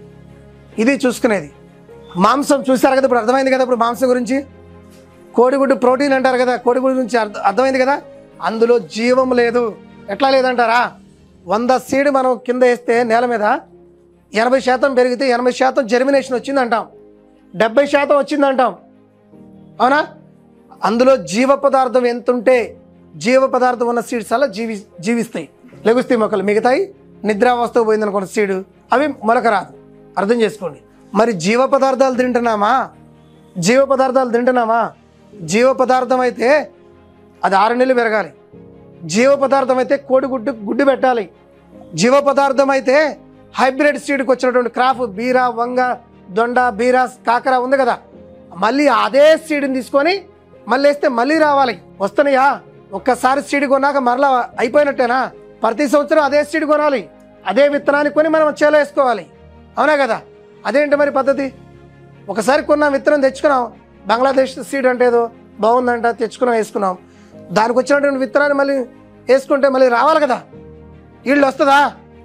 ఇది చూసుకునేది మాంసం చూసారు కదా ఇప్పుడు అర్థమైంది కదా ఇప్పుడు మాంసం గురించి కోడిగుడ్డు ప్రోటీన్ అంటారు కదా కోడిగుడ్డు గురించి అర్థ అర్థమైంది కదా అందులో జీవం లేదు ఎట్లా లేదంటారా వంద సీడ్ మనం కింద వేస్తే నేల మీద ఎనభై శాతం పెరిగితే ఎనభై శాతం జర్మినేషన్ వచ్చింది అంటాం డెబ్బై శాతం వచ్చింది అంటాం అవునా అందులో జీవ పదార్థం ఎంత ఉంటే జీవ పదార్థం ఉన్న సీడ్స్ అలా జీవి జీవిస్తాయి లెగుస్తాయి మొక్కలు మిగతాయి నిద్రావస్థకు పోయింది అనుకోండి సీడు అవి మొలక రాదు అర్థం చేసుకోండి మరి జీవ పదార్థాలు తింటున్నామా జీవ పదార్థాలు తింటున్నామా జీవ పదార్థం అయితే అది ఆరు నెలలు పెరగాలి జీవ పదార్థం అయితే కోడి గుడ్డు గుడ్డు పెట్టాలి జీవ పదార్థం అయితే హైబ్రిడ్ సీడ్కి వచ్చినటువంటి క్రాప్ బీరా వంగ దొండ బీరా కాకర ఉంది కదా మళ్ళీ అదే సీడ్ని తీసుకొని మళ్ళీ వేస్తే మళ్ళీ రావాలి వస్తున్నాయా ఒక్కసారి సీడ్ కొన్నాక మరలా అయిపోయినట్టేనా ప్రతి సంవత్సరం అదే సీడ్ కొనాలి అదే విత్తనాన్ని కొని మనం చేలో వేసుకోవాలి అవునా కదా అదేంటి మరి పద్ధతి ఒకసారి కొన్నాం విత్తనం తెచ్చుకున్నాం బంగ్లాదేశ్ సీడ్ అంటే ఏదో బాగుందంట తెచ్చుకున్నాం వేసుకున్నాం దానికి వచ్చినటువంటి విత్తనాన్ని మళ్ళీ వేసుకుంటే మళ్ళీ రావాలి కదా వీళ్ళు వస్తుందా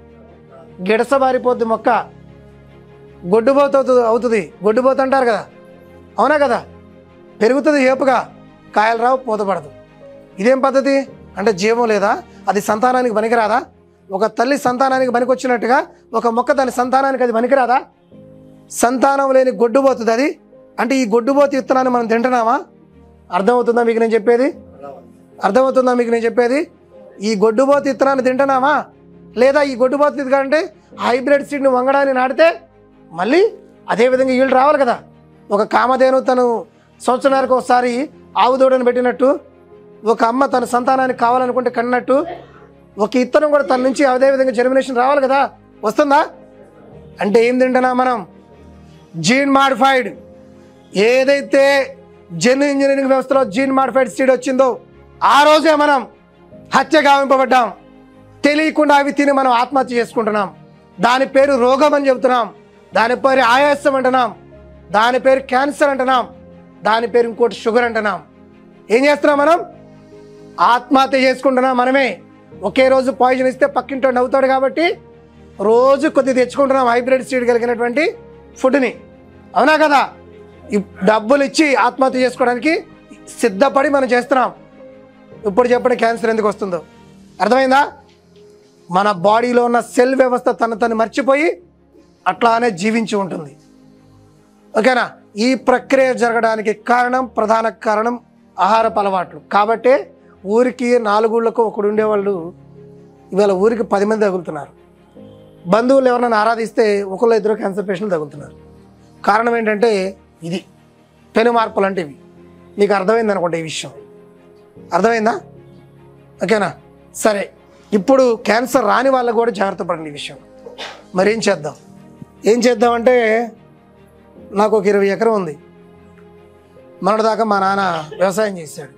గిడసబారిపోద్ది మొక్క గొడ్డుబోత అవుతుంది అవుతుంది గొడ్డుబోత అంటారు కదా అవునా కదా పెరుగుతుంది ఏపుగా కాయలు రావు పూత పడదు ఇదేం పద్ధతి అంటే జీవం లేదా అది సంతానానికి పనికిరాదా ఒక తల్లి సంతానానికి పనికొచ్చినట్టుగా ఒక మొక్క దాని సంతానానికి అది పనికిరాదా సంతానం లేని గొడ్డుబోతుంది అది అంటే ఈ గొడ్డుబోతు విత్తనాన్ని మనం తింటున్నామా అర్థమవుతుందా మీకు నేను చెప్పేది అర్థమవుతుందా మీకు నేను చెప్పేది ఈ గొడ్డుబోతు విత్తనాన్ని తింటున్నామా లేదా ఈ గొడ్డుబోతు అంటే హైబ్రిడ్ సీడ్ని వంగడాన్ని నాటితే మళ్ళీ అదే విధంగా ఈళ్ళు రావాలి కదా ఒక కామధేను తను సంవత్సరానికి ఒకసారి ఆవు దూడని పెట్టినట్టు ఒక అమ్మ తన సంతానానికి కావాలనుకుంటే కన్నట్టు ఒక ఇత్తనం కూడా తన నుంచి అదే విధంగా జర్మినేషన్ రావాలి కదా వస్తుందా అంటే ఏం తింటున్నాం మనం జీన్ మాడిఫైడ్ ఏదైతే జెన్ ఇంజనీరింగ్ వ్యవస్థలో జీన్ మాడిఫైడ్ సీడ్ వచ్చిందో ఆ రోజే మనం హత్య గావింపబడ్డాం తెలియకుండా అవి తిని మనం ఆత్మహత్య చేసుకుంటున్నాం దాని పేరు రోగం అని చెబుతున్నాం దాని పేరు ఆయాసం అంటున్నాం దాని పేరు క్యాన్సర్ అంటున్నాం దాని పేరు ఇంకోటి షుగర్ అంటున్నాం ఏం చేస్తున్నాం మనం ఆత్మహత్య చేసుకుంటున్నాం మనమే ఒకే రోజు పాయిజన్ ఇస్తే పక్కింటో నవ్వుతాడు కాబట్టి రోజు కొద్ది తెచ్చుకుంటున్నాం హైబ్రిడ్ సీడ్ కలిగినటువంటి ఫుడ్ని అవునా కదా ఈ డబ్బులు ఇచ్చి ఆత్మహత్య చేసుకోవడానికి సిద్ధపడి మనం చేస్తున్నాం ఇప్పుడు చెప్పండి క్యాన్సర్ ఎందుకు వస్తుందో అర్థమైందా మన బాడీలో ఉన్న సెల్ వ్యవస్థ తన తను మర్చిపోయి అట్లానే జీవించి ఉంటుంది ఓకేనా ఈ ప్రక్రియ జరగడానికి కారణం ప్రధాన కారణం ఆహారపు అలవాట్లు కాబట్టే ఊరికి నాలుగుళ్ళకు ఒకడు ఉండేవాళ్ళు ఇవాళ ఊరికి పది మంది తగులుతున్నారు బంధువులు ఎవరైనా ఆరాధిస్తే ఒకళ్ళు ఇద్దరు క్యాన్సర్ పేషెంట్లు తగులుతున్నారు కారణం ఏంటంటే ఇది పెను మార్పులు అంటే ఇవి మీకు అర్థమైంది అనుకుంటా ఈ విషయం అర్థమైందా ఓకేనా సరే ఇప్పుడు క్యాన్సర్ రాని వాళ్ళకు కూడా జాగ్రత్త పడండి ఈ విషయం మరి ఏం చేద్దాం ఏం చేద్దామంటే నాకు ఒక ఇరవై ఎకరం ఉంది మొన్నటిదాకా మా నాన్న వ్యవసాయం చేశాడు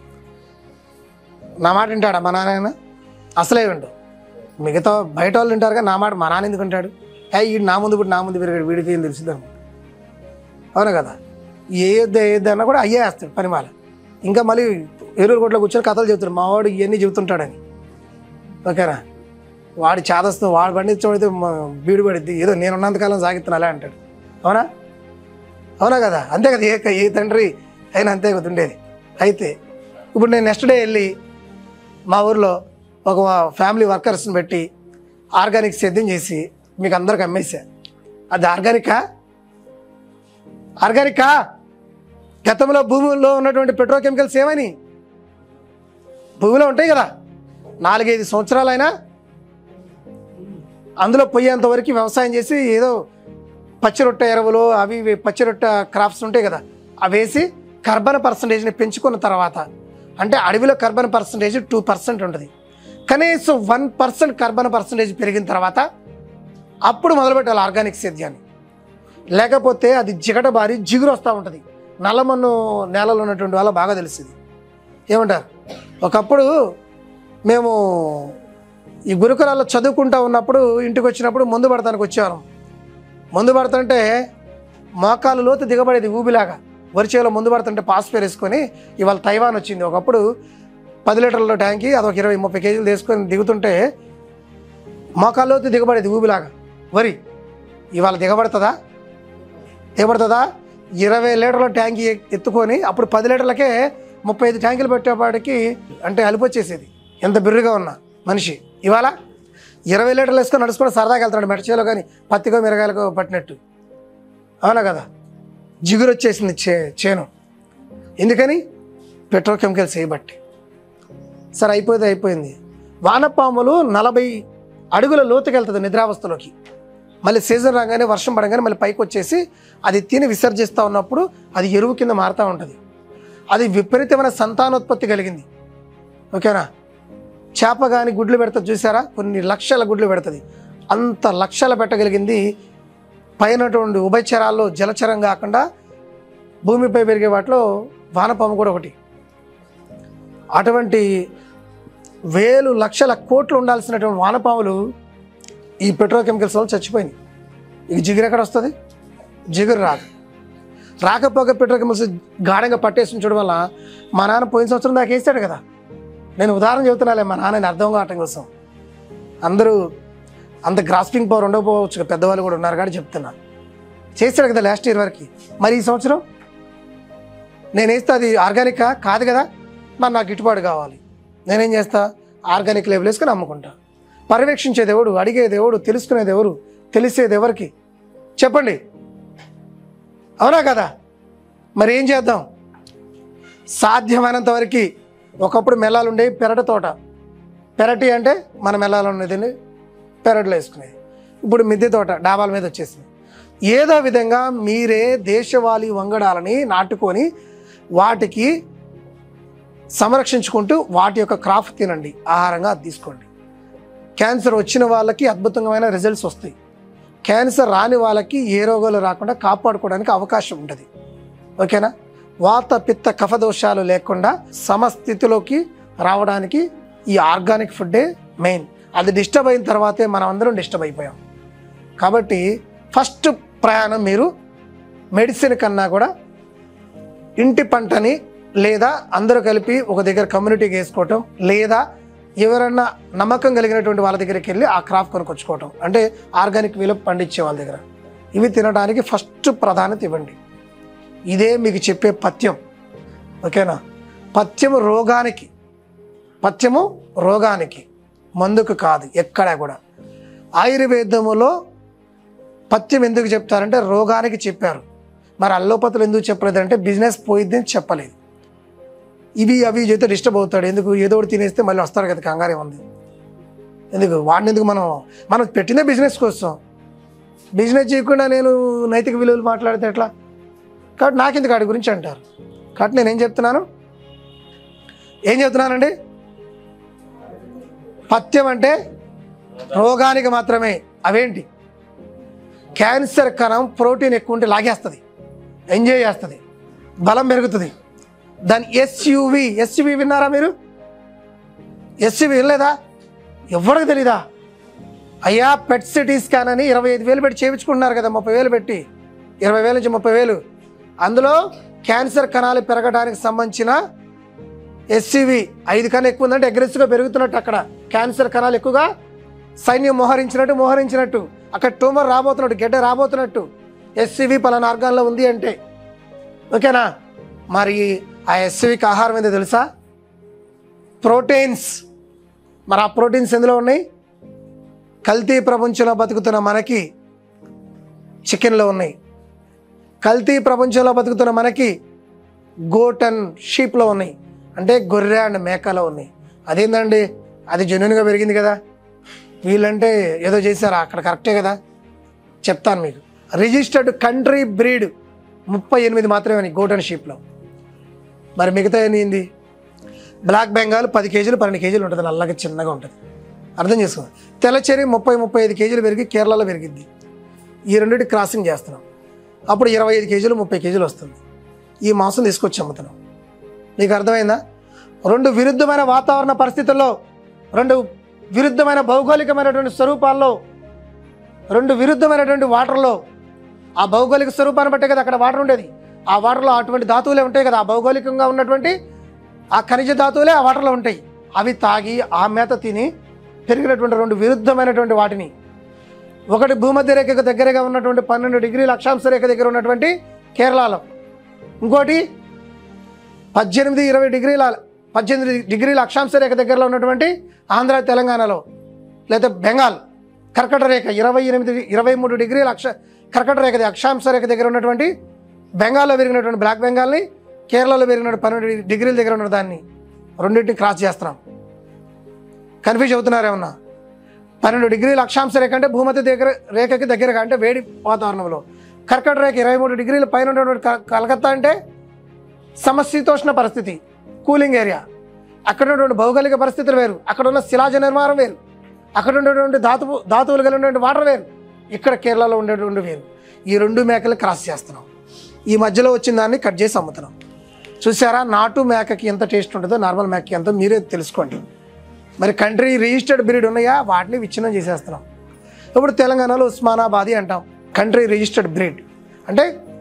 నా మాట వింటాడా మా నాన్న అసలే విండు మిగతా బయట వాళ్ళు వింటారు కానీ నా మాట మా నాన్న ఎందుకు వింటాడు ఏ వీడు నా ముందు కూడా నా ముందు పెరిగాడు వీడికి ఏం తెలిసింది అనుకుంటా అవునా కదా ఏ యుద్ధ ఏ యుద్ధ అన్నా కూడా అయ్యే వేస్తాడు పని మాల ఇంకా మళ్ళీ ఎరువురు కొట్లో కూర్చొని కథలు చెబుతాడు మా వాడు ఇవన్నీ చెబుతుంటాడని ఓకేనా వాడి చాదస్తు వాడు పండించబడితే బీడు పడిద్ది ఏదో నేను ఉన్నంతకాలం సాగిస్తాను అలా అంటాడు అవునా అవునా కదా అంతే కదా ఏ ఏ తండ్రి అయినా అంతే కదా ఉండేది అయితే ఇప్పుడు నేను నెక్స్ట్ డే వెళ్ళి మా ఊర్లో ఒక ఫ్యామిలీ వర్కర్స్ని పెట్టి ఆర్గానిక్ సేద్యం చేసి మీకు అందరికి అమ్మేసా అది ఆర్గానికా ఆర్గానికా గతంలో భూముల్లో ఉన్నటువంటి పెట్రోకెమికల్స్ ఏమని భూమిలో ఉంటాయి కదా నాలుగైదు సంవత్సరాలైనా అందులో పోయేంత వరకు వ్యవసాయం చేసి ఏదో పచ్చిరొట్ట ఎరువులు అవి ఇవి పచ్చిరొట్ట క్రాప్స్ ఉంటాయి కదా అవి వేసి కర్బన పర్సంటేజ్ని పెంచుకున్న తర్వాత అంటే అడవిలో కర్బన పర్సంటేజ్ టూ పర్సెంట్ ఉంటుంది కనీసం వన్ పర్సెంట్ కర్బన పర్సంటేజ్ పెరిగిన తర్వాత అప్పుడు మొదలుపెట్టాలి ఆర్గానిక్ సేద్యాన్ని లేకపోతే అది జిగట బారి జిగురు వస్తూ ఉంటుంది నల్లమన్ను నేలలో ఉన్నటువంటి వాళ్ళ బాగా తెలిసింది ఏమంటారు ఒకప్పుడు మేము ఈ గురుకులాల్లో చదువుకుంటా ఉన్నప్పుడు ఇంటికి వచ్చినప్పుడు మందు పడతానికి వచ్చేవాళ్ళం మందు పడుతుంటే మోకాలు లోతు దిగబడేది ఊబిలాగా వరిచేలో ముందు పడుతుంటే పాస్పేర్ వేసుకొని ఇవాళ తైవాన్ వచ్చింది ఒకప్పుడు పది లీటర్ల ట్యాంకి అదొక ఇరవై ముప్పై కేజీలు తీసుకొని దిగుతుంటే మోకాలు లోతు దిగబడేది ఊబిలాగా వరి ఇవాళ దిగబడుతుందా దిగబడుతుందా ఇరవై లీటర్ల ట్యాంక్ ఎ- ఎత్తుకొని అప్పుడు పది లీటర్లకే ముప్పై ఐదు ట్యాంకులు పెట్టేపాటికి అంటే అలిపొచ్చేసేది ఎంత బిర్రుగా ఉన్నా మనిషి ఇవాళ ఇరవై లీటర్లు వేసుకొని నడుచుకొని సరదాగా వెళ్తున్నాడు మెడచేలో కానీ పత్తికో మిరగాయలకో పట్టినట్టు అవునా కదా జిగురు వచ్చేసింది చే చేను ఎందుకని పెట్రోకెమికల్స్ చేయబట్టి సరే అయిపోయింది అయిపోయింది వానపాములు నలభై అడుగుల లోతుకి వెళ్తుంది నిద్రావస్థలోకి మళ్ళీ సీజన్ రాగానే వర్షం పడగానే మళ్ళీ పైకి వచ్చేసి అది తిని విసర్జిస్తూ ఉన్నప్పుడు అది ఎరువు కింద మారుతూ ఉంటుంది అది విపరీతమైన సంతానోత్పత్తి కలిగింది ఓకేనా చేప కానీ గుడ్లు పెడుతుంది చూసారా కొన్ని లక్షల గుడ్లు పెడుతుంది అంత లక్షల పెట్టగలిగింది పైనటువంటి ఉభయచరాల్లో జలచరం కాకుండా భూమిపై పెరిగే వాటిలో వానపాము కూడా ఒకటి అటువంటి వేలు లక్షల కోట్లు ఉండాల్సినటువంటి వానపాములు ఈ పెట్రోకెమికల్స్ వల్ల చచ్చిపోయినాయి ఇక జిగురు ఎక్కడ వస్తుంది జిగురు రాదు రాకపోగా పెట్రోకెమికల్స్ గాఢంగా పట్టేసి ఉంచడం వల్ల మా నాన్న పోయిన సంవత్సరం దాకా వేసాడు కదా నేను ఉదాహరణ చెబుతున్నాలే మా నాన్నని అర్థం కావటం కోసం అందరూ అంత గ్రాస్పింగ్ పవర్ ఉండకపోవచ్చు పెద్దవాళ్ళు కూడా ఉన్నారు కానీ చెప్తున్నా చేశాడు కదా లాస్ట్ ఇయర్ వరకు మరి ఈ సంవత్సరం నేను వేస్తే అది ఆర్గానికా కాదు కదా మరి నాకు గిట్టుబాటు కావాలి నేనేం చేస్తా ఆర్గానిక్ లేబుల్ వేసుకొని అమ్ముకుంటా పర్యవేక్షించేది ఎవడు అడిగేది ఎవడు తెలుసుకునేది ఎవరు తెలిసేది ఎవరికి చెప్పండి అవునా కదా మరి ఏం చేద్దాం సాధ్యమైనంత వరకు ఒకప్పుడు మెల్లాలు ఉండేవి పెరట తోట పెరటి అంటే మన మెల్లాలు ఉండేది పెరట్లో వేసుకునేది ఇప్పుడు మిద్దె తోట డాబాల మీద వచ్చేసింది ఏదో విధంగా మీరే దేశవాళీ వంగడాలని నాటుకొని వాటికి సంరక్షించుకుంటూ వాటి యొక్క క్రాఫ్ తినండి ఆహారంగా అది తీసుకోండి క్యాన్సర్ వచ్చిన వాళ్ళకి అద్భుతమైన రిజల్ట్స్ వస్తాయి క్యాన్సర్ రాని వాళ్ళకి ఏ రోగాలు రాకుండా కాపాడుకోవడానికి అవకాశం ఉంటుంది ఓకేనా వాత పిత్త కఫ దోషాలు లేకుండా సమస్థితిలోకి రావడానికి ఈ ఆర్గానిక్ ఫుడ్డే మెయిన్ అది డిస్టర్బ్ అయిన తర్వాతే మనం అందరం డిస్టర్బ్ అయిపోయాం కాబట్టి ఫస్ట్ ప్రయాణం మీరు మెడిసిన్ కన్నా కూడా ఇంటి పంటని లేదా అందరూ కలిపి ఒక దగ్గర కమ్యూనిటీకి వేసుకోవటం లేదా ఎవరన్నా నమ్మకం కలిగినటువంటి వాళ్ళ దగ్గరికి వెళ్ళి ఆ క్రాప్ కొనుక్కొచ్చుకోవటం అంటే ఆర్గానిక్ వేలో పండించే వాళ్ళ దగ్గర ఇవి తినడానికి ఫస్ట్ ప్రాధాన్యత ఇవ్వండి ఇదే మీకు చెప్పే పథ్యం ఓకేనా పథ్యము రోగానికి పథ్యము రోగానికి మందుకు కాదు ఎక్కడా కూడా ఆయుర్వేదములో పథ్యం ఎందుకు చెప్తారంటే రోగానికి చెప్పారు మరి అల్లోపతులు ఎందుకు చెప్పలేదంటే బిజినెస్ పోయిద్ది అని చెప్పలేదు ఇవి అవి చేస్తే డిస్టర్బ్ అవుతాడు ఎందుకు ఏదో ఒకటి తినేస్తే మళ్ళీ వస్తాడు కదా కంగారే ఉంది ఎందుకు వాడిని ఎందుకు మనం మనం పెట్టిన బిజినెస్ కోసం బిజినెస్ చేయకుండా నేను నైతిక విలువలు మాట్లాడితే ఎట్లా కాబట్టి నాకెందుకు వాడి గురించి అంటారు కాబట్టి నేనేం చెప్తున్నాను ఏం చెప్తున్నానండి పథ్యం అంటే రోగానికి మాత్రమే అవేంటి క్యాన్సర్ కణం ప్రోటీన్ ఎక్కువ ఉంటే లాగేస్తుంది ఎంజాయ్ చేస్తుంది బలం పెరుగుతుంది దాని ఎస్యూవి ఎస్యూవి విన్నారా మీరు ఎస్యూవి వినలేదా ఎవరికి తెలీదా అయ్యా పెట్ సిటీ స్కాన్ అని ఇరవై ఐదు వేలు పెట్టి చేయించుకుంటున్నారు కదా ముప్పై వేలు పెట్టి ఇరవై వేల నుంచి ముప్పై వేలు అందులో క్యాన్సర్ కణాలు పెరగడానికి సంబంధించిన ఎస్సీవి ఐదు కన్నా ఎక్కువ ఉందంటే అగ్రెసివ్గా పెరుగుతున్నట్టు అక్కడ క్యాన్సర్ కణాలు ఎక్కువగా సైన్యం మోహరించినట్టు మోహరించినట్టు అక్కడ ట్యూమర్ రాబోతున్నట్టు గడ్డ రాబోతున్నట్టు ఎస్సీవి పలానా ఆర్గాన్లో ఉంది అంటే ఓకేనా మరి ఆ ఎస్సీవికి ఆహారం ఏందో తెలుసా ప్రోటీన్స్ మరి ఆ ప్రోటీన్స్ ఎందులో ఉన్నాయి కల్తీ ప్రపంచంలో బతుకుతున్న మనకి చికెన్లో ఉన్నాయి కల్తీ ప్రపంచంలో బతుకుతున్న మనకి గోట్ అండ్ షీప్లో ఉన్నాయి అంటే గొర్రె అండ్ మేకలో ఉన్నాయి అదేందండి అది జెన్యున్గా పెరిగింది కదా వీళ్ళంటే ఏదో చేశారా అక్కడ కరెక్టే కదా చెప్తాను మీకు రిజిస్టర్డ్ కంట్రీ బ్రీడ్ ముప్పై ఎనిమిది మాత్రమే గోటన్ షీప్లో మరి మిగతా ఏంది బ్లాక్ బెంగాల్ పది కేజీలు పన్నెండు కేజీలు ఉంటుంది నల్లగా చిన్నగా ఉంటుంది అర్థం చేసుకో తెల్లచెరి ముప్పై ముప్పై ఐదు కేజీలు పెరిగి కేరళలో పెరిగిద్ది ఈ రెండింటి క్రాసింగ్ చేస్తున్నాం అప్పుడు ఇరవై ఐదు కేజీలు ముప్పై కేజీలు వస్తుంది ఈ మాంసం తీసుకొచ్చి అమ్ముతున్నాం మీకు అర్థమైందా రెండు విరుద్ధమైన వాతావరణ పరిస్థితుల్లో రెండు విరుద్ధమైన భౌగోళికమైనటువంటి స్వరూపాల్లో రెండు విరుద్ధమైనటువంటి వాటర్లో ఆ భౌగోళిక స్వరూపాన్ని బట్టే కదా అక్కడ వాటర్ ఉండేది ఆ వాటర్లో అటువంటి ధాతువులే ఉంటాయి కదా ఆ భౌగోళికంగా ఉన్నటువంటి ఆ ఖనిజ ధాతువులే ఆ వాటర్లో ఉంటాయి అవి తాగి ఆ మేత తిని పెరిగినటువంటి రెండు విరుద్ధమైనటువంటి వాటిని ఒకటి భూమధ్య రేఖకు దగ్గరగా ఉన్నటువంటి పన్నెండు డిగ్రీల అక్షాంశ రేఖ దగ్గర ఉన్నటువంటి కేరళలో ఇంకోటి పద్దెనిమిది ఇరవై డిగ్రీల పద్దెనిమిది డిగ్రీల అక్షాంశ రేఖ దగ్గరలో ఉన్నటువంటి ఆంధ్ర తెలంగాణలో లేదా బెంగాల్ కర్కట రేఖ ఇరవై ఎనిమిది ఇరవై మూడు డిగ్రీల అక్ష కర్కట రేఖ అక్షాంశ రేఖ దగ్గర ఉన్నటువంటి బెంగాల్లో పెరిగినటువంటి బ్లాక్ బెంగాల్ని కేరళలో పెరిగినటువంటి పన్నెండు డిగ్రీల దగ్గర ఉన్న దాన్ని రెండింటిని క్రాస్ చేస్తున్నాం కన్ఫ్యూజ్ అవుతున్నారేమన్నా పన్నెండు డిగ్రీల అక్షాంశ రేఖ అంటే భూమధ్య దగ్గర రేఖకి దగ్గరగా అంటే వేడి వాతావరణంలో కర్కట రేఖ ఇరవై మూడు డిగ్రీల పైన ఉన్నటువంటి క- కలకత్తా అంటే సమశీతోష్ణ పరిస్థితి కూలింగ్ ఏరియా అక్కడ ఉన్నటువంటి భౌగోళిక పరిస్థితులు వేరు అక్కడ ఉన్న శిలాజ నిర్మాణం వేరు అక్కడ ఉండేటువంటి ధాతువు ధాతువులు కలిగినటువంటి వాటర్ వేరు ఇక్కడ కేరళలో ఉండేటువంటి వేరు ఈ రెండు మేకలు క్రాస్ చేస్తున్నాం ఈ మధ్యలో వచ్చిన దాన్ని కట్ చేసి అమ్ముతున్నాం చూసారా నాటు మేకకి ఎంత టేస్ట్ ఉంటుందో నార్మల్ మేకకి ఎంతో మీరే తెలుసుకోండి మరి కంట్రీ రిజిస్టర్డ్ బ్రీడ్ ఉన్నాయా వాటిని విచ్ఛిన్నం చేసేస్తున్నాం ఇప్పుడు తెలంగాణలో ఉస్మానాబాది అంటాం కంట్రీ రిజిస్టర్డ్ బ్రీడ్ అంటే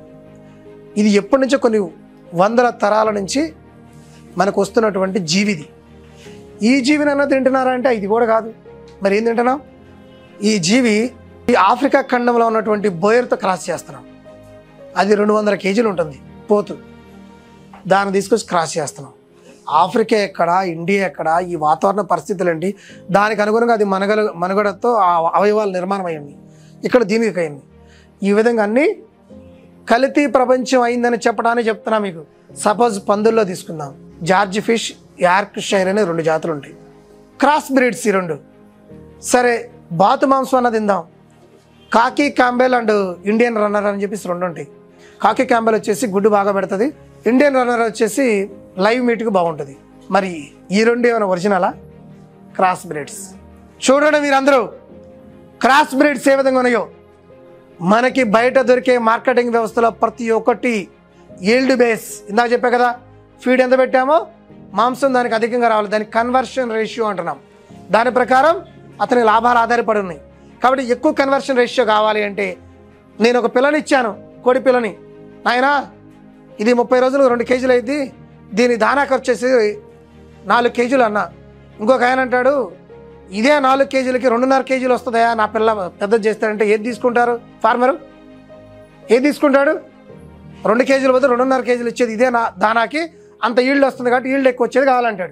ఇది ఎప్పటి నుంచో కొన్ని వందల తరాల నుంచి మనకు వస్తున్నటువంటి జీవిది ఈ జీవిని అన్న తింటున్నారా అంటే ఇది కూడా కాదు మరి ఏం తింటున్నాం ఈ జీవి ఈ ఆఫ్రికా ఖండంలో ఉన్నటువంటి బోయర్తో క్రాస్ చేస్తున్నాం అది రెండు వందల కేజీలు ఉంటుంది పోతు దాన్ని తీసుకొచ్చి క్రాస్ చేస్తున్నాం ఆఫ్రికా ఎక్కడ ఇండియా ఎక్కడ ఈ వాతావరణ పరిస్థితులు ఏంటి దానికి అనుగుణంగా అది మనగల మనుగడతో ఆ అవయవాలు నిర్మాణం అయ్యింది ఇక్కడ దీనికి అయింది ఈ విధంగా అన్నీ కల్తీ ప్రపంచం అయిందని చెప్పడానికి చెప్తున్నా మీకు సపోజ్ పందుల్లో తీసుకుందాం జార్జ్ ఫిష్ యార్క్ షైర్ అనే రెండు జాతులు ఉంటాయి క్రాస్ బ్రీడ్స్ ఈ రెండు సరే బాతు మాంసం అన్నది తిందాం కాకి క్యాంబెల్ అండ్ ఇండియన్ రన్నర్ అని చెప్పేసి రెండు ఉంటాయి కాకి క్యాంబెల్ వచ్చేసి గుడ్డు బాగా పెడుతుంది ఇండియన్ రన్నర్ వచ్చేసి లైవ్ మీట్కి బాగుంటుంది మరి ఈ రెండు ఏమైనా ఒరిజినలా క్రాస్ బ్రీడ్స్ చూడండి మీరందరూ క్రాస్ బ్రీడ్స్ ఏ విధంగా ఉన్నాయో మనకి బయట దొరికే మార్కెటింగ్ వ్యవస్థలో ప్రతి ఒక్కటి ఈల్డ్ బేస్ ఇందాక చెప్పా కదా ఫీడ్ ఎంత పెట్టామో మాంసం దానికి అధికంగా రావాలి దానికి కన్వర్షన్ రేషియో అంటున్నాం దాని ప్రకారం అతని లాభాలు ఆధారపడి ఉన్నాయి కాబట్టి ఎక్కువ కన్వర్షన్ రేషియో కావాలి అంటే నేను ఒక పిల్లని ఇచ్చాను కోడి పిల్లని నాయనా ఇది ముప్పై రోజులు రెండు కేజీలు అయింది దీని దానా ఖర్చు వచ్చేసి నాలుగు కేజీలు అన్న ఇంకొక ఆయన అంటాడు ఇదే నాలుగు కేజీలకి రెండున్నర కేజీలు వస్తుందయా నా పిల్ల పెద్దది చేస్తాడంటే ఏది తీసుకుంటారు ఫార్మరు ఏది తీసుకుంటాడు రెండు కేజీల బదులు రెండున్నర కేజీలు ఇచ్చేది ఇదే నా దానాకి అంత ఈల్డ్ వస్తుంది కాబట్టి ఈల్డ్ ఎక్కువ వచ్చేది కావాలంటాడు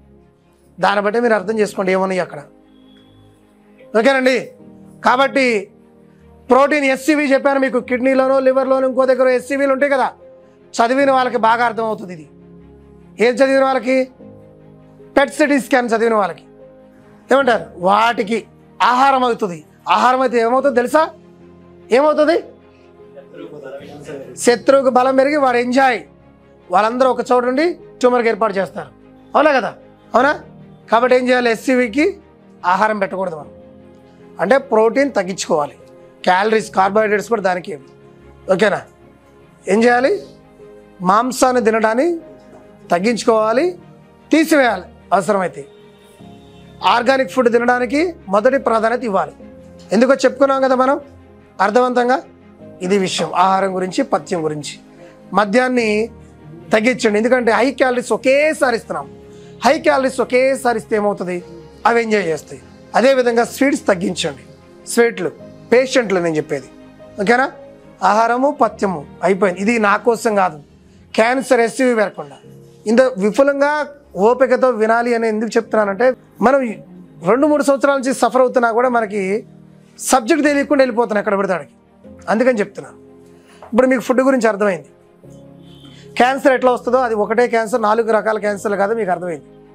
దాన్ని బట్టి మీరు అర్థం చేసుకోండి ఏమన్నాయి అక్కడ ఓకేనండి కాబట్టి ప్రోటీన్ ఎస్సీవీ చెప్పాను మీకు కిడ్నీలోనో లివర్లోనో ఇంకో దగ్గర ఎస్సీవీలు ఉంటాయి కదా చదివిన వాళ్ళకి బాగా అర్థమవుతుంది ఇది ఏం చదివిన వాళ్ళకి పెట్ సిటీ స్కాన్ చదివిన వాళ్ళకి ఏమంటారు వాటికి ఆహారం అవుతుంది ఆహారం అయితే ఏమవుతుంది తెలుసా ఏమవుతుంది శత్రువుకు బలం పెరిగి వాడు ఎంజాయ్ వాళ్ళందరూ ఒక చోటు నుండి ట్యూమర్కి ఏర్పాటు చేస్తారు అవునా కదా అవునా కాబట్టి ఏం చేయాలి ఎస్సీవీకి ఆహారం పెట్టకూడదు మనం అంటే ప్రోటీన్ తగ్గించుకోవాలి క్యాలరీస్ కార్బోహైడ్రేట్స్ కూడా దానికి ఓకేనా ఏం చేయాలి మాంసాన్ని తినడాన్ని తగ్గించుకోవాలి తీసివేయాలి అవసరమైతే ఆర్గానిక్ ఫుడ్ తినడానికి మొదటి ప్రాధాన్యత ఇవ్వాలి ఎందుకో చెప్పుకున్నాం కదా మనం అర్థవంతంగా ఇది విషయం ఆహారం గురించి పథ్యం గురించి మద్యాన్ని తగ్గించండి ఎందుకంటే హై క్యాలరీస్ ఒకేసారి ఇస్తున్నాం హై క్యాలరీస్ ఒకేసారి ఇస్తే ఏమవుతుంది అవి ఎంజాయ్ చేస్తాయి అదేవిధంగా స్వీట్స్ తగ్గించండి స్వీట్లు పేషెంట్లు నేను చెప్పేది ఓకేనా ఆహారము పథ్యము అయిపోయింది ఇది నా కోసం కాదు క్యాన్సర్ ఎస్సీవి పెరగకుండా ఇంత విఫలంగా ఓపికతో వినాలి అని ఎందుకు చెప్తున్నానంటే మనం ఈ రెండు మూడు సంవత్సరాల నుంచి సఫర్ అవుతున్నా కూడా మనకి సబ్జెక్ట్ తెలియకుండా వెళ్ళిపోతున్నాం ఎక్కడ పెడతాడికి అందుకని చెప్తున్నాను ఇప్పుడు మీకు ఫుడ్ గురించి అర్థమైంది క్యాన్సర్ ఎట్లా వస్తుందో అది ఒకటే క్యాన్సర్ నాలుగు రకాల క్యాన్సర్లు కాదు మీకు అర్థమైంది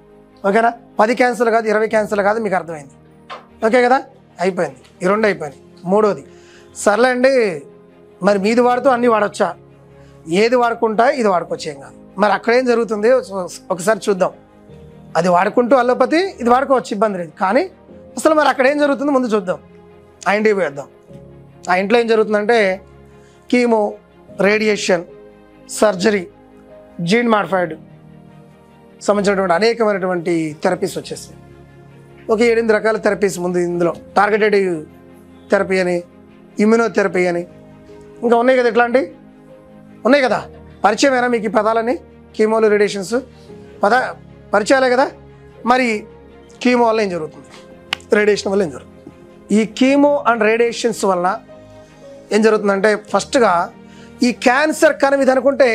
ఓకేనా పది క్యాన్సర్లు కాదు ఇరవై క్యాన్సర్లు కాదు మీకు అర్థమైంది ఓకే కదా అయిపోయింది ఈ రెండు అయిపోయినాయి మూడోది సర్లే అండి మరి మీది వాడుతూ అన్నీ వాడొచ్చా ఏది వాడుకుంటా ఇది వాడుకోవచ్చు ఏం కాదు మరి అక్కడ ఏం జరుగుతుంది ఒకసారి చూద్దాం అది వాడుకుంటూ అల్లోపతి ఇది వాడుకోవచ్చు ఇబ్బంది లేదు కానీ అసలు మరి అక్కడ ఏం జరుగుతుందో ముందు చూద్దాం ఆ ఇంటికి వేద్దాం ఆ ఇంట్లో ఏం జరుగుతుందంటే chemo radiation surgery gene modified సంబంధించినటువంటి అనేకమైనటువంటి థెరపీస్ వచ్చేసాయి ఒక ఏడెనిమిది రకాల థెరపీస్ ముందు ఇందులో టార్గెటెడ్ థెరపీ అని ఇమ్యూనోథెరపీ అని ఇంకా ఉన్నాయి కదా ఇట్లాంటి ఉన్నాయి కదా పరిచయమేనా మీకు ఈ పదాలని కీమోలు రేడియేషన్స్ పద పరిచయాలే కదా మరి కీమో వల్ల ఏం జరుగుతుంది రేడియేషన్ వల్ల ఏం జరుగుతుంది ఈ కీమో అండ్ రేడియేషన్స్ వలన ఏం జరుగుతుందంటే ఫస్ట్గా ఈ క్యాన్సర్ కణం ఇది అనుకుంటే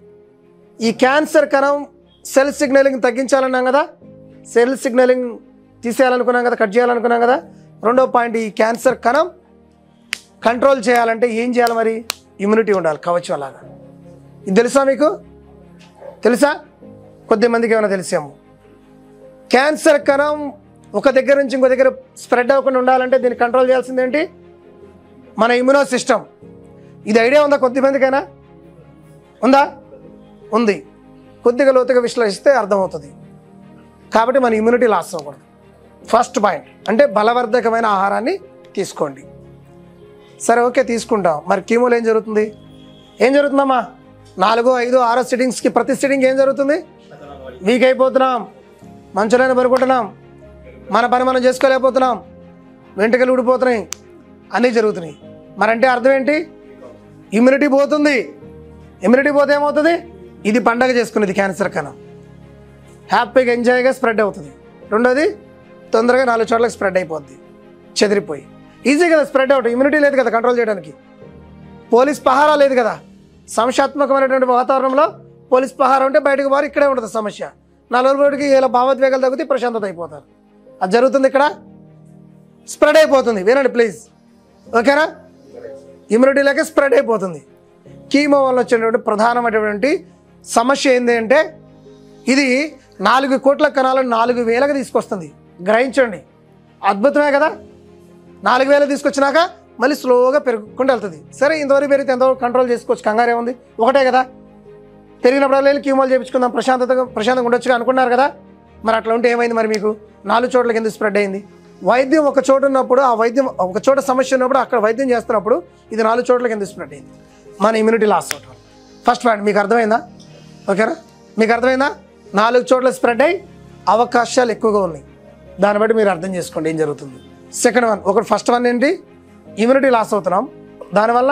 ఈ క్యాన్సర్ కణం సెల్ సిగ్నలింగ్ తగ్గించాలన్నాం కదా సెల్ సిగ్నలింగ్ తీసేయాలనుకున్నాం కదా కట్ చేయాలనుకున్నాం కదా రెండో పాయింట్ ఈ క్యాన్సర్ కణం కంట్రోల్ చేయాలంటే ఏం చేయాలి మరి ఇమ్యూనిటీ ఉండాలి కవచం అలాగా ఇది తెలుసా మీకు తెలుసా కొద్ది మందికి ఏమైనా తెలిసాము క్యాన్సర్ కణం ఒక దగ్గర నుంచి ఇంకో దగ్గర స్ప్రెడ్ అవ్వకుండా ఉండాలంటే దీన్ని కంట్రోల్ చేయాల్సింది ఏంటి మన ఇమ్యూనో సిస్టమ్ ఇది ఐడియా ఉందా కొద్ది మందికైనా ఉందా ఉంది కొద్దిగా లోతుగా విశ్లేషిస్తే అర్థమవుతుంది కాబట్టి మన ఇమ్యూనిటీ లాస్ అవ్వకూడదు ఫస్ట్ పాయింట్ అంటే బలవర్ధకమైన ఆహారాన్ని తీసుకోండి సరే ఓకే తీసుకుంటాం మరి కీమోలో ఏం జరుగుతుంది ఏం జరుగుతుందమ్మా నాలుగు ఐదు ఆరో సిట్టింగ్స్కి ప్రతి సిట్టింగ్ ఏం జరుగుతుంది వీక్ అయిపోతున్నాం మంచులైన పడుకుంటున్నాం మన పని మనం చేసుకోలేకపోతున్నాం వెంట్రుకలు ఊడిపోతున్నాయి అన్నీ జరుగుతున్నాయి మరంటే అర్థం ఏంటి ఇమ్యూనిటీ పోతుంది ఇమ్యూనిటీ పోతే ఏమవుతుంది ఇది పండగ చేసుకునేది క్యాన్సర్ కణం హ్యాపీగా ఎంజాయ్గా స్ప్రెడ్ అవుతుంది రెండోది తొందరగా నాలుగు చోట్లకి స్ప్రెడ్ అయిపోద్ది చెదిరిపోయి ఈజీ కదా స్ప్రెడ్ అవుట్ ఇమ్యూనిటీ లేదు కదా కంట్రోల్ చేయడానికి పోలీస్ పహారా లేదు కదా సంశాత్మకమైనటువంటి వాతావరణంలో పోలీస్ పహారా ఉంటే బయటకు పోరు ఇక్కడే ఉంటుంది సమస్య నలుగురు బయటికి ఇలా భావోద్వేగాలు తగ్గితే ప్రశాంతత అయిపోతారు అది జరుగుతుంది ఇక్కడ స్ప్రెడ్ అయిపోతుంది వినండి ప్లీజ్ ఓకేనా ఇమ్యూనిటీ లేక స్ప్రెడ్ అయిపోతుంది కీమో వల్ల వచ్చేటువంటి ప్రధానమైనటువంటి సమస్య ఏంటి అంటే ఇది నాలుగు కోట్ల కణాలను నాలుగు వేలకు తీసుకొస్తుంది గ్రహించండి అద్భుతమే కదా నాలుగు వేలు తీసుకొచ్చినాక మళ్ళీ స్లోగా పెరుగుకుంటూ వెళ్తుంది సరే ఇంతవరకు పెరిగితే ఎంతవరకు కంట్రోల్ చేసుకోవచ్చు కంగారే ఉంది ఒకటే కదా పెరిగినప్పుడు వెళ్ళి కీమోలు చేయించుకుందాం ప్రశాంతతగా ప్రశాంతంగా ఉండొచ్చుగా అనుకున్నారు కదా మరి అట్లా ఉంటే ఏమైంది మరి మీకు నాలుగు చోట్లకి ఎందుకు స్ప్రెడ్ అయింది వైద్యం ఒక చోట ఉన్నప్పుడు ఆ వైద్యం ఒక చోట సమస్య ఉన్నప్పుడు అక్కడ వైద్యం చేస్తున్నప్పుడు ఇది నాలుగు చోట్లకి ఎందుకు స్ప్రెడ్ అయింది మన ఇమ్యూనిటీ లాస్ అవటం ఫస్ట్ పాయింట్ మీకు అర్థమైందా ఓకేనా మీకు అర్థమైందా నాలుగు చోట్ల స్ప్రెడ్ అయ్యి అవకాశాలు ఎక్కువగా ఉన్నాయి దాన్ని బట్టి మీరు అర్థం చేసుకోండి ఏం జరుగుతుంది సెకండ్ వన్ ఒకటి ఫస్ట్ వన్ ఏంటి ఇమ్యూనిటీ లాస్ అవుతున్నాం దానివల్ల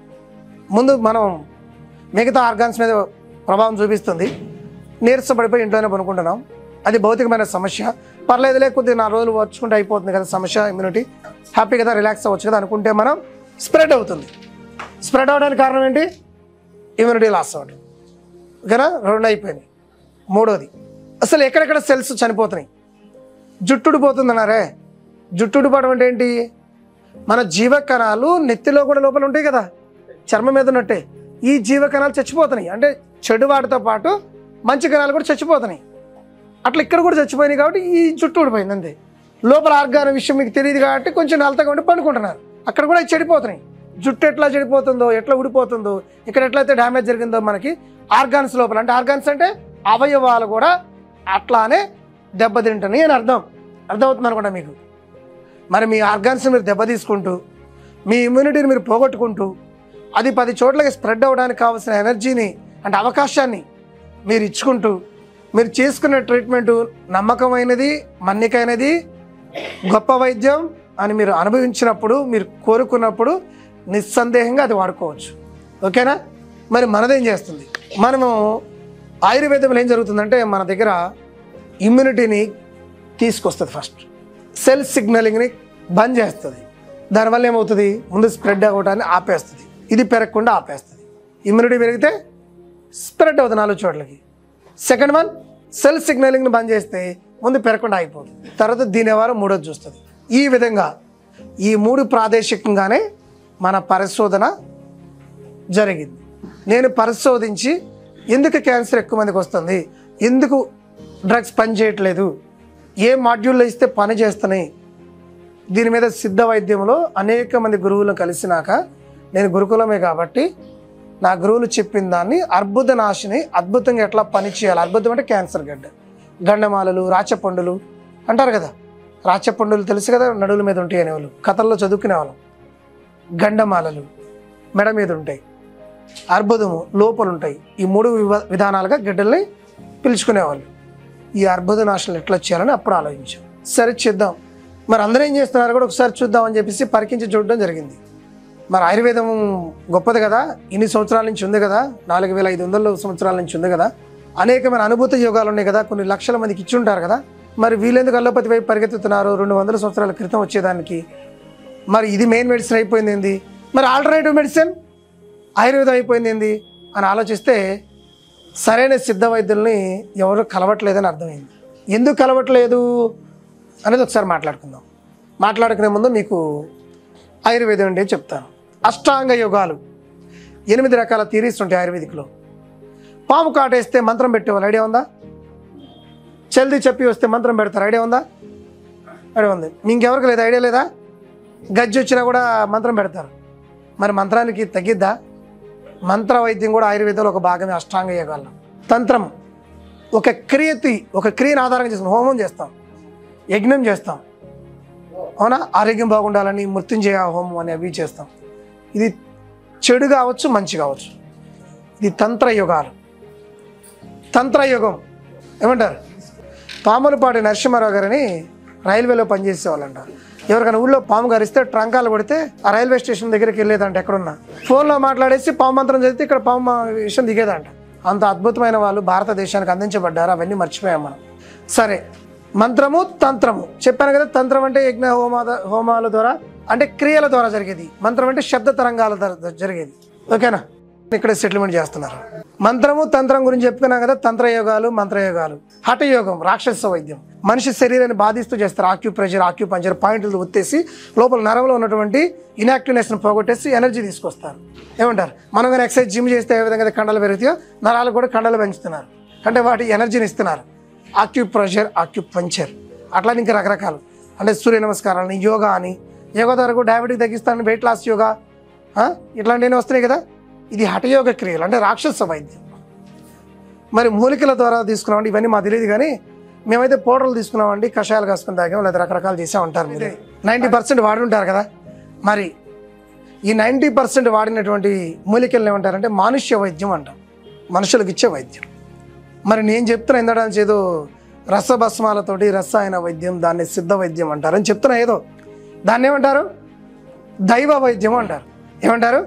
ముందు మనం మిగతా ఆర్గాన్స్ మీద ప్రభావం చూపిస్తుంది నీరసపడిపోయి ఇంట్లోనే పనుకుంటున్నాం అది భౌతికమైన సమస్య పర్లేదులే కొద్దిగా నా రోజులు వచ్చుకుంటే అయిపోతుంది కదా సమస్య ఇమ్యూనిటీ హ్యాపీ కదా రిలాక్స్ అవ్వచ్చు కదా అనుకుంటే మనం స్ప్రెడ్ అవుతుంది స్ప్రెడ్ అవడానికి కారణం ఏంటి ఇమ్యూనిటీ లాస్ అవ్వడం ఓకేనా రెండు అయిపోయింది మూడోది అసలు ఎక్కడెక్కడ సెల్స్ చనిపోతున్నాయి జుట్టుడిపోతుందన్నారే జుట్టుడిపోవడం అంటే ఏంటి మన జీవకణాలు నెత్తిలో కూడా లోపల ఉంటాయి కదా చర్మం మీద ఉన్నట్టే ఈ జీవకణాలు చచ్చిపోతున్నాయి అంటే చెడు వాటితో పాటు మంచి కణాలు కూడా చచ్చిపోతున్నాయి అట్లా ఇక్కడ కూడా చచ్చిపోయినాయి కాబట్టి ఈ జుట్టు ఊడిపోయింది అంతే లోపల ఆర్గాన్ విషయం మీకు తెలియదు కాబట్టి కొంచెం నలతగా ఉండి పండుకుంటున్నారు అక్కడ కూడా అవి చెడిపోతున్నాయి జుట్టు ఎట్లా చెడిపోతుందో ఎట్లా ఊడిపోతుందో ఇక్కడ ఎట్లయితే డ్యామేజ్ జరిగిందో మనకి ఆర్గాన్స్ లోపల అంటే ఆర్గాన్స్ అంటే అవయవాలు కూడా అట్లానే దెబ్బతింటున్నాయి అని అర్థం అర్థమవుతుంది అనుకుంటా మీకు మరి మీ ఆర్గాన్స్ మీరు దెబ్బ తీసుకుంటూ మీ ఇమ్యూనిటీని మీరు పోగొట్టుకుంటూ అది పది చోట్లకి స్ప్రెడ్ అవ్వడానికి కావాల్సిన ఎనర్జీని అంటే అవకాశాన్ని మీరు ఇచ్చుకుంటూ మీరు చేసుకున్న ట్రీట్మెంట్ నమ్మకమైనది మన్నికైనది గొప్ప వైద్యం అని మీరు అనుభవించినప్పుడు మీరు కోరుకున్నప్పుడు నిస్సందేహంగా అది వాడుకోవచ్చు ఓకేనా మరి మనదేం చేస్తుంది మనము ఆయుర్వేదంలో ఏం జరుగుతుందంటే మన దగ్గర ఇమ్యూనిటీని తీసుకొస్తుంది ఫస్ట్ సెల్ సిగ్నలింగ్ని బంద్ చేస్తుంది దానివల్ల ఏమవుతుంది ముందు స్ప్రెడ్ అవ్వటాన్ని ఆపేస్తుంది ఇది పెరగకుండా ఆపేస్తుంది ఇమ్యూనిటీ పెరిగితే స్ప్రెడ్ అవుతుంది నాలుగు చోట్లకి సెకండ్ వన్ సెల్ సిగ్నలింగ్ని బంద్ చేస్తే ముందు పెరగకుండా అయిపోతుంది తర్వాత దీని వారం మూడోది చూస్తుంది ఈ విధంగా ఈ మూడు ప్రాదేశికంగానే మన పరిశోధన జరిగింది నేను పరిశోధించి ఎందుకు క్యాన్సర్ ఎక్కువ మందికి వస్తుంది ఎందుకు డ్రగ్స్ పనిచేయట్లేదు ఏ మాడ్యూల్లో ఇస్తే పని చేస్తున్నాయి దీని మీద సిద్ధ వైద్యంలో అనేక మంది గురువులను కలిసినాక నేను గురుకులమే కాబట్టి నా గురువులు చెప్పిన దాన్ని అర్బుద నాశిని అద్భుతంగా ఎట్లా పని చేయాలి అద్భుతం అంటే క్యాన్సర్ గడ్డ గండమాలలు రాచపండులు అంటారు కదా రాచపండులు తెలుసు కదా నడువుల మీద ఉంటాయి అనేవాళ్ళు కథల్లో చదువుకునే వాళ్ళం గండమాలలు మెడ మీద ఉంటాయి అర్బుదము లోపల ఉంటాయి ఈ మూడు వివ- విధానాలుగా గిడ్డల్ని పిలుచుకునేవాళ్ళు ఈ అర్బుద నాశనం ఎట్లా చేయాలని అప్పుడు ఆలోచించాం సరే చేద్దాం మరి అందరూ ఏం చేస్తున్నారు కూడా ఒకసారి చూద్దాం అని చెప్పేసి పరికించి చూడడం జరిగింది మరి ఆయుర్వేదం గొప్పది కదా ఇన్ని సంవత్సరాల నుంచి ఉంది కదా నాలుగు వేల ఐదు వందల సంవత్సరాల నుంచి ఉంది కదా అనేకమైన అనుభూత యోగాలు ఉన్నాయి కదా కొన్ని లక్షల మందికి ఇచ్చి ఉంటారు కదా మరి వీళ్ళెందుకు అల్లోపతి వైపు పరిగెత్తుతున్నారు రెండు వందల సంవత్సరాల క్రితం వచ్చేదానికి మరి ఇది మెయిన్ మెడిసిన్ అయిపోయింది ఏంది మరి ఆల్టర్నేటివ్ మెడిసిన్ ఆయుర్వేదం అయిపోయింది ఏంది అని ఆలోచిస్తే సరైన సిద్ధ వైద్యుల్ని ఎవరు కలవట్లేదని అర్థమైంది ఎందుకు కలవట్లేదు అనేది ఒకసారి మాట్లాడుకుందాం మాట్లాడుకునే ముందు మీకు ఆయుర్వేదం అంటే చెప్తాను అష్టాంగ యోగాలు ఎనిమిది రకాల థీరీస్ ఉంటాయి ఆయుర్వేదిక్లో పాము కాటేస్తే మంత్రం పెట్టేవాళ్ళు ఐడియా ఉందా జల్దీ చెప్పి వస్తే మంత్రం పెడతారు ఐడియా ఉందా ఐడియా ఉంది ఇంకెవరికి లేదు ఐడియా లేదా గజ్జి వచ్చినా కూడా మంత్రం పెడతారు మరి మంత్రానికి తగ్గిద్దా మంత్ర వైద్యం కూడా ఆయుర్వేదంలో ఒక భాగమే అష్టాంగ యోగాల్లో తంత్రం ఒక క్రియతి ఒక క్రియను ఆధారంగా చేసుకుని హోమం చేస్తాం యజ్ఞం చేస్తాం అవునా ఆరోగ్యం బాగుండాలని మృత్యుంజయ హోమం అని అవి చేస్తాం ఇది చెడు కావచ్చు మంచి కావచ్చు ఇది తంత్ర యుగాలు తంత్రయుగం ఏమంటారు పాములపాటి నరసింహారావు గారని రైల్వేలో పనిచేసేవాళ్ళంట ఎవరికైనా ఊళ్ళో పాము గారిస్తే ట్రంకాలు కొడితే ఆ రైల్వే స్టేషన్ దగ్గరికి వెళ్ళేదంట ఎక్కడున్నా ఫోన్లో మాట్లాడేసి పాము మంత్రం చదివితే ఇక్కడ పాము మా విషయం దిగేదంట అంత అద్భుతమైన వాళ్ళు భారతదేశానికి అందించబడ్డారు అవన్నీ మర్చిపోయాం మనం సరే మంత్రము తంత్రము చెప్పాను కదా తంత్రం అంటే యజ్ఞ హోమాద హోమాల ద్వారా అంటే క్రియల ద్వారా జరిగేది మంత్రం అంటే శబ్ద తరంగాల ద్వారా జరిగేది ఓకేనా ఇక్కడ సెటిల్మెంట్ చేస్తున్నారు మంత్రము తంత్రం గురించి చెప్పుకున్నాం కదా తంత్రయోగాలు మంత్రయోగాలు హఠయోగం రాక్షస వైద్యం మనిషి శరీరాన్ని బాధిస్తూ చేస్తారు ఆక్యుప్రెషర్ ఆక్యుపంచర్ పాయింట్లు ఒత్తేసి లోపల నరంలో ఉన్నటువంటి ఇనాక్టివ్నెస్ని పోగొట్టేసి ఎనర్జీ తీసుకొస్తారు ఏమంటారు మనం కానీ ఎక్సర్సైజ్ జిమ్ చేస్తే ఏ విధంగా అయితే కండలు పెరుగుతాయో నరాలు కూడా కండలు పెంచుతున్నారు అంటే వాటి ఎనర్జీని ఇస్తున్నారు ఆక్యుప్రెషర్ ఆక్యుపంచర్ అట్లా ఇంకా రకరకాలు అంటే సూర్య నమస్కారాలని యోగా అని యోగా ద్వారా కూడా డయాబెటిక్ తగ్గిస్తాను వెయిట్ లాస్ యోగా ఆ? ఇట్లాంటివన్నీ వస్తున్నాయి కదా ఇది హఠయోగ క్రియలు అంటే రాక్షస వైద్యం మరి మూలికల ద్వారా తీసుకున్నామండి ఇవన్నీ మాకు తెలియదు కానీ మేమైతే పౌడర్లు తీసుకున్నామండి కషాయాలు కాసుకుని తాగాం లేదా రకరకాలు చేసే ఉంటారు మీరు నైంటీ పర్సెంట్ వాడి ఉంటారు కదా మరి ఈ నైంటీ పర్సెంట్ వాడినటువంటి మూలికలను ఏమంటారంటే మానుష్య వైద్యం అంటాం మనుషులకు ఇచ్చే వైద్యం మరి నేను చెప్తున్నా ఇందడానికి ఏదో రసభస్మాలతోటి రసాయన వైద్యం దాన్ని సిద్ధ వైద్యం అంటారు అని చెప్తున్నా ఏదో దాన్ని ఏమంటారు దైవ వైద్యం అంటారు ఏమంటారు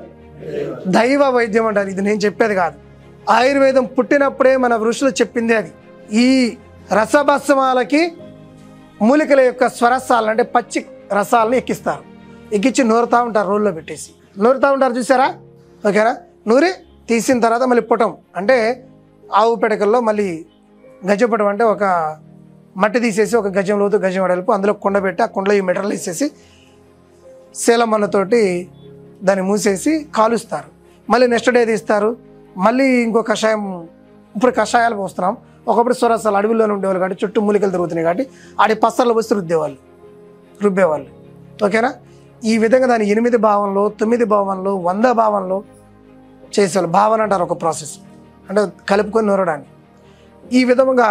దైవ వైద్యం అంటారు ఇది నేను చెప్పేది కాదు ఆయుర్వేదం పుట్టినప్పుడే మన ఋషులు చెప్పింది అది ఈ రసభస్మాలకి మూలికల యొక్క స్వరసాలను అంటే పచ్చి రసాలను ఎక్కిస్తారు ఎక్కించి నూరుతా ఉంటారు రోల్లో పెట్టేసి నూరుతా ఉంటారు చూసారా ఓకేనా నూరి తీసిన తర్వాత మళ్ళీ పుటం అంటే ఆవు పెడకల్లో మళ్ళీ గజపుటం అంటే ఒక మట్టి తీసేసి ఒక గజం లోతు గజం వెడల్పు అందులో కుండ పెట్టి ఆ కుండలో ఈ మెటల్ వేసేసి శీలమన్నతోటి దాన్ని మూసేసి కాలుస్తారు మళ్ళీ నెక్స్ట్ డే తీస్తారు మళ్ళీ ఇంకో కషాయం ఇప్పుడు కషాయాలు పోస్తున్నాం ఒకప్పుడు స్వరసాలు అడవిలోనే ఉండేవాళ్ళు కాబట్టి చుట్టూ మూలికలు తిరుగుతున్నాయి కాబట్టి ఆడి పచ్చళ్ళు పోసి రుద్దేవాళ్ళు రుబ్బేవాళ్ళు ఓకేనా ఈ విధంగా దాని ఎనిమిది భావంలో తొమ్మిది భావంలో వంద భావంలో చేసేవాళ్ళు భావన అంటారు ఒక ప్రాసెస్ అంటే కలుపుకొని నూరడానికి ఈ విధముగా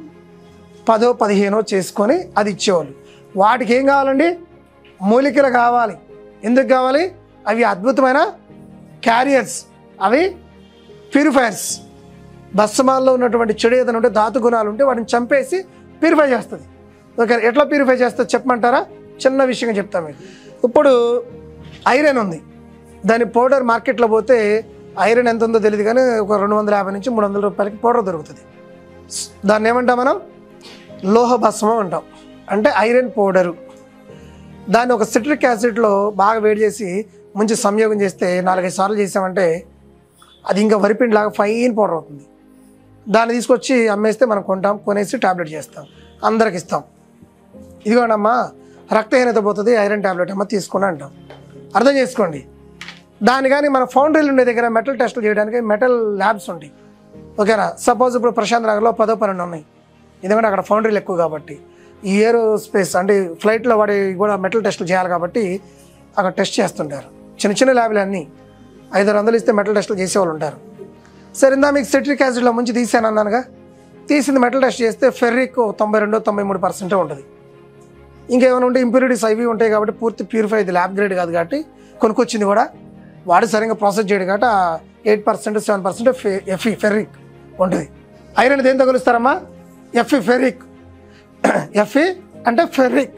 పదో పదిహేనో చేసుకొని అది ఇచ్చేవాళ్ళు వాటికి ఏం కావాలండి మూలికలు కావాలి ఎందుకు కావాలి అవి అద్భుతమైన క్యారియర్స్ అవి ప్యూరిఫైయర్స్ భస్మాల్లో ఉన్నటువంటి చెడు ఏదైనా ఉంటే ధాతు గుణాలు ఉంటే వాటిని చంపేసి ప్యూరిఫై చేస్తుంది ఓకే ఎట్లా ప్యూరిఫై చేస్తుంది చెప్పమంటారా చిన్న విషయంగా చెప్తాను మీకు ఇప్పుడు ఐరన్ ఉంది దాని పౌడర్ మార్కెట్లో పోతే ఐరన్ ఎంత ఉందో తెలియదు కానీ ఒక రెండు వందల యాభై నుంచి మూడు వందల రూపాయలకి పౌడర్ దొరుకుతుంది దాన్ని ఏమంటాం మనం లోహ భస్మం అంటాం అంటే ఐరన్ పౌడరు దాన్ని ఒక సిట్రిక్ యాసిడ్లో బాగా వేడి చేసి మంచి సంయోగం చేస్తే నాలుగైదు సార్లు చేసామంటే అది ఇంకా వరిపిండిలాగా ఫైన్ పౌడర్ అవుతుంది దాన్ని తీసుకొచ్చి అమ్మేస్తే మనం కొంటాం కొనేసి టాబ్లెట్ చేస్తాం అందరికి ఇస్తాం ఇదిగోండమ్మా రక్తహీనత పోతుంది ఐరన్ టాబ్లెట్ అమ్మ తీసుకోండి అంటాం అర్థం చేసుకోండి దాని కానీ మన ఫౌండరీలు ఉండే దగ్గర మెటల్ టెస్టులు చేయడానికి మెటల్ ల్యాబ్స్ ఉంటాయి ఓకేనా సపోజ్ ఇప్పుడు ప్రశాంత్ నగర్లో పదో పన్నెండు ఉన్నాయి ఎందుకంటే అక్కడ ఫౌండరీలు ఎక్కువ కాబట్టి ఈ ఏరో స్పేస్ అంటే ఫ్లైట్లో వాడి కూడా మెటల్ టెస్ట్లు చేయాలి కాబట్టి అక్కడ టెస్ట్ చేస్తుంటారు చిన్న చిన్న ల్యాబ్లు అన్నీ ఐదారు వందలు ఇస్తే మెటల్ టెస్ట్లు చేసేవాళ్ళు ఉంటారు సరే ఇందా మీకు సిట్రిక్ యాసిడ్లో ముంచి తీసాను అన్నానుగా తీసింది మెటల్ టెస్ట్ చేస్తే ఫెర్రిక్ తొంభై రెండు తొంభై మూడు పర్సెంటే ఉంటుంది ఇంకేమైనా ఉంటే ఇంప్యూరిటీస్ అవి ఉంటాయి కాబట్టి పూర్తి ప్యూరిఫై ఇది ల్యాబ్ గ్రేడ్ కాదు కాబట్టి కొనుక్కొచ్చింది కూడా వాడు సరిగ్గా ప్రాసెస్ చేయడు కాబట్టి eight percent seven percent FE ferric ఉంటుంది ఐరన్ దేంతో కొలుస్తారమ్మా ఎఫ్ఈ ఫెర్రిక్ ఎఫ్ఈ అంటే ఫెర్రిక్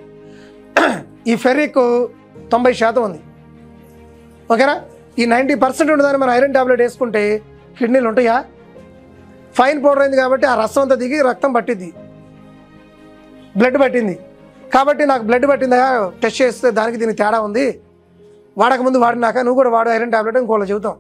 ఈ ఫెర్రిక్ తొంభై శాతం ఉంది ఓకేనా ఈ నైంటీ పర్సెంట్ ఉండదని మనం ఐరన్ టాబ్లెట్ వేసుకుంటే కిడ్నీలు ఉంటాయా ఫైన్ పౌడర్ అయింది కాబట్టి ఆ రసం అంతా దిగి రక్తం పట్టింది బ్లడ్ పట్టింది కాబట్టి నాకు బ్లడ్ పట్టిందా టెస్ట్ చేస్తే దానికి దీనికి తేడా ఉంది వాడకముందు వాడినాక నువ్వు కూడా వాడు ఐరన్ టాబ్లెట్ ఇంకోళ్ళు చెబుతాం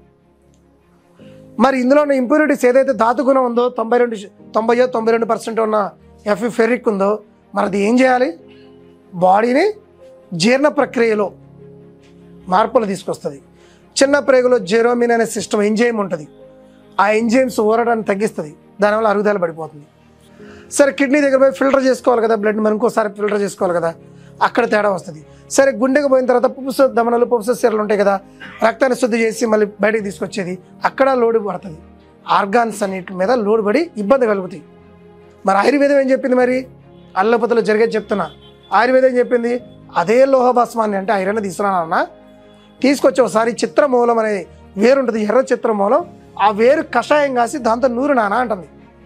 మరి ఇందులో ఉన్న ఇంప్యూరిటీస్ ఏదైతే ధాతు గుణం ఉందో తొంభై రెండు తొంభై తొంభై రెండు పర్సెంట్ ఉన్న ఎఫ్ ఫెరిక్ ఉందో మరి అది ఏం చేయాలి బాడీని జీర్ణ ప్రక్రియలో మార్పులు తీసుకొస్తుంది చిన్న ప్రేగులో జెరోమిన్ అనే సిస్టమ్ ఎంజైమ్ ఉంటుంది ఆ ఎంజైమ్స్ ఊరడాన్ని తగ్గిస్తుంది దానివల్ల అరుగుదల పడిపోతుంది సరే కిడ్నీ దగ్గర పోయి ఫిల్టర్ చేసుకోవాలి కదా బ్లడ్ మనం ఇంకోసారి ఫిల్టర్ చేసుకోవాలి కదా అక్కడ తేడా వస్తుంది సరే గుండెకి పోయిన తర్వాత పుప్పు దమనలు పుప్పు సీరలు ఉంటాయి కదా రక్తాన్ని శుద్ధి చేసి మళ్ళీ బయటికి తీసుకొచ్చేది అక్కడ లోడ్ పడుతుంది ఆర్గాన్స్ అన్నిటి మీద లోడ్ పడి ఇబ్బంది కలుగుతాయి మరి ఆయుర్వేదం ఏం చెప్పింది మరి అల్లపతలో జరిగేది చెప్తున్నా ఆయుర్వేదం ఏం చెప్పింది అదే లోహభస్మాన్ని అంటే ఐరన్ తీసుకురానన్నా తీసుకొచ్చి ఒకసారి చిత్రమూలం అనే వేరు ఉంటుంది ఎర్ర చిత్రమూలం ఆ వేరు కషాయం కాసి దాంతో నూరు నానా అంటుంది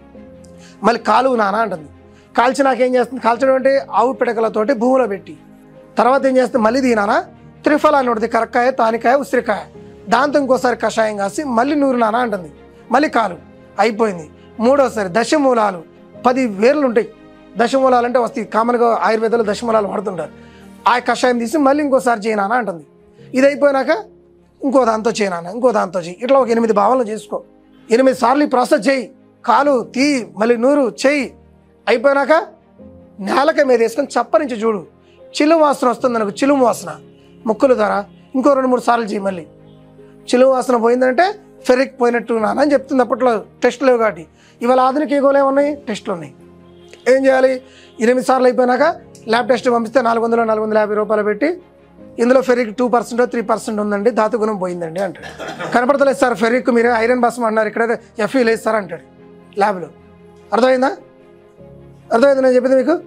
మళ్ళీ కాలువ నానా అంటుంది కాల్చి నాకేం చేస్తుంది కాల్చడం అంటే ఆవు పిడకలతోటి భూమిలో పెట్టి తర్వాత ఏం చేస్తుంది మళ్ళీ దీనానా త్రిఫల అని ఉంటుంది కరక్కాయ తానికాయ ఉసిరికాయ దాంతో ఇంకోసారి కషాయం కాసి మళ్ళీ నూరు నానా అంటుంది మళ్ళీ కాలు అయిపోయింది మూడోసారి దశమూలాలు పది వేర్లు ఉంటాయి దశమూలాలు అంటే వస్తాయి కామన్గా ఆయుర్వేదంలో దశమూలాలు వాడుతుంటారు ఆ కషాయం తీసి మళ్ళీ ఇంకోసారి చేయనానా అంటుంది ఇది అయిపోయినాక ఇంకో దాంతో చేయనానా ఇంకో దాంతో చేయి ఇట్లా ఒక ఎనిమిది భావనలు చేసుకో ఎనిమిది సార్లు ఈ ప్రాసెస్ చేయి కాలు తీ మళ్ళీ నూరు చేయి అయిపోయినాక నేలక మీద వేసుకొని చప్పరించి చూడు చిలుము వాసన వస్తుంది నాకు చిలుము వాసన ముక్కుల ద్వారా ఇంకో రెండు మూడు సార్లు చేయి మళ్ళీ చిలుము వాసన పోయిందంటే ఫెరిక్ పోయినట్టు నాన్న అని చెప్తుంది అప్పట్లో టెస్టులు లేవు కాబట్టి ఇవాళ ఆధునిక ఈగోలు ఏమున్నాయి టెస్టులు ఉన్నాయి ఏం చేయాలి ఎనిమిది సార్లు అయిపోయినాక ల్యాబ్ టెస్ట్ పంపిస్తే నాలుగు వందలు నాలుగు వందల యాభై రూపాయలు పెట్టి ఇందులో ferric two percent three percent ఉందండి ధాతు గుణం పోయిందండి అంటాడు కనపడతలేదు సార్ ఫెరిక్ మీరు ఐరన్ బస్మ అన్నారు ఇక్కడ ఎఫ్ఈ లేదు సార్ అంటాడు ల్యాబ్లో అర్థమైందా అర్థమైంది నేను చెప్పింది మీకు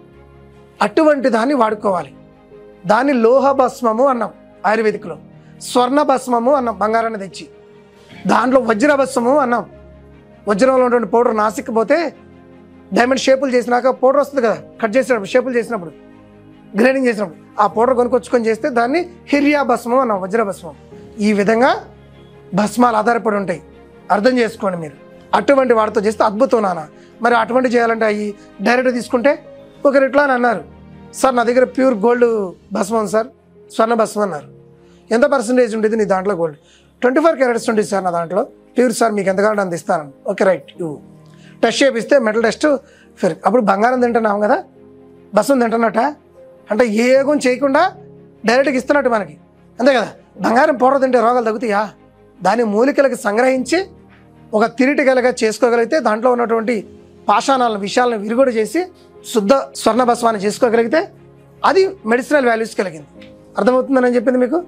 అటువంటి దాన్ని వాడుకోవాలి దాన్ని లోహ భస్మము అన్నాం ఆయుర్వేదిక్లో స్వర్ణ భస్మము అన్నాం బంగారాన్ని తెచ్చి దాంట్లో వజ్ర భస్మము అన్నాం వజ్రంలో ఉన్నటువంటి పౌడర్ నాసిక్కపోతే డైమండ్ షేపులు చేసినాక పౌడర్ వస్తుంది కదా కట్ చేసినప్పుడు షేపులు చేసినప్పుడు గ్రేడింగ్ చేసినప్పుడు ఆ పౌడర్ కొనుక్కొచ్చుకొని చేస్తే దాన్ని హిర్యా భస్మం అన్నాం వజ్ర భస్మం ఈ విధంగా భస్మాలు ఆధారపడి ఉంటాయి అర్థం చేసుకోండి మీరు అటువంటి వాటితో చేస్తే అద్భుతం నాన్న మరి అటువంటి చేయాలంటే అవి డైరెక్ట్ తీసుకుంటే ఒకరు ఇట్లా అని అన్నారు సార్ నా దగ్గర ప్యూర్ గోల్డ్ భస్మం ఉంది సార్ స్వర్ణ భస్మం అన్నారు ఎంత పర్సంటేజ్ ఉండేది నీ దాంట్లో గోల్డ్ ట్వంటీ ఫోర్ క్యారెట్స్ ఉంటుంది సార్ నా దాంట్లో ప్యూర్ సార్ మీకు ఎంత కావాలంటే అంత ఇస్తాను ఓకే రైట్ ఇవ్వు టెస్ట్ చేపిస్తే మెటల్ టెస్ట్ ఫిర్ అప్పుడు బంగారం తింటున్నాం కదా భస్మం తింటున్నట్ట అంటే ఏ యోగం చేయకుండా డైరెక్ట్గా ఇస్తున్నట్టు మనకి అంతే కదా బంగారం పౌడర్ తింటే రోగాలు తగ్గుతాయా దాని మూలికలకు సంగ్రహించి ఒక తిరిటికలుగా చేసుకోగలిగితే దాంట్లో ఉన్నటువంటి పాషాణాల విషయాలను విరుగుడు చేసి శుద్ధ స్వర్ణ భస్వాన్ని చేసుకోగలిగితే అది మెడిసినల్ వాల్యూస్ కలిగింది అర్థమవుతుందని నేను చెప్పింది మీకు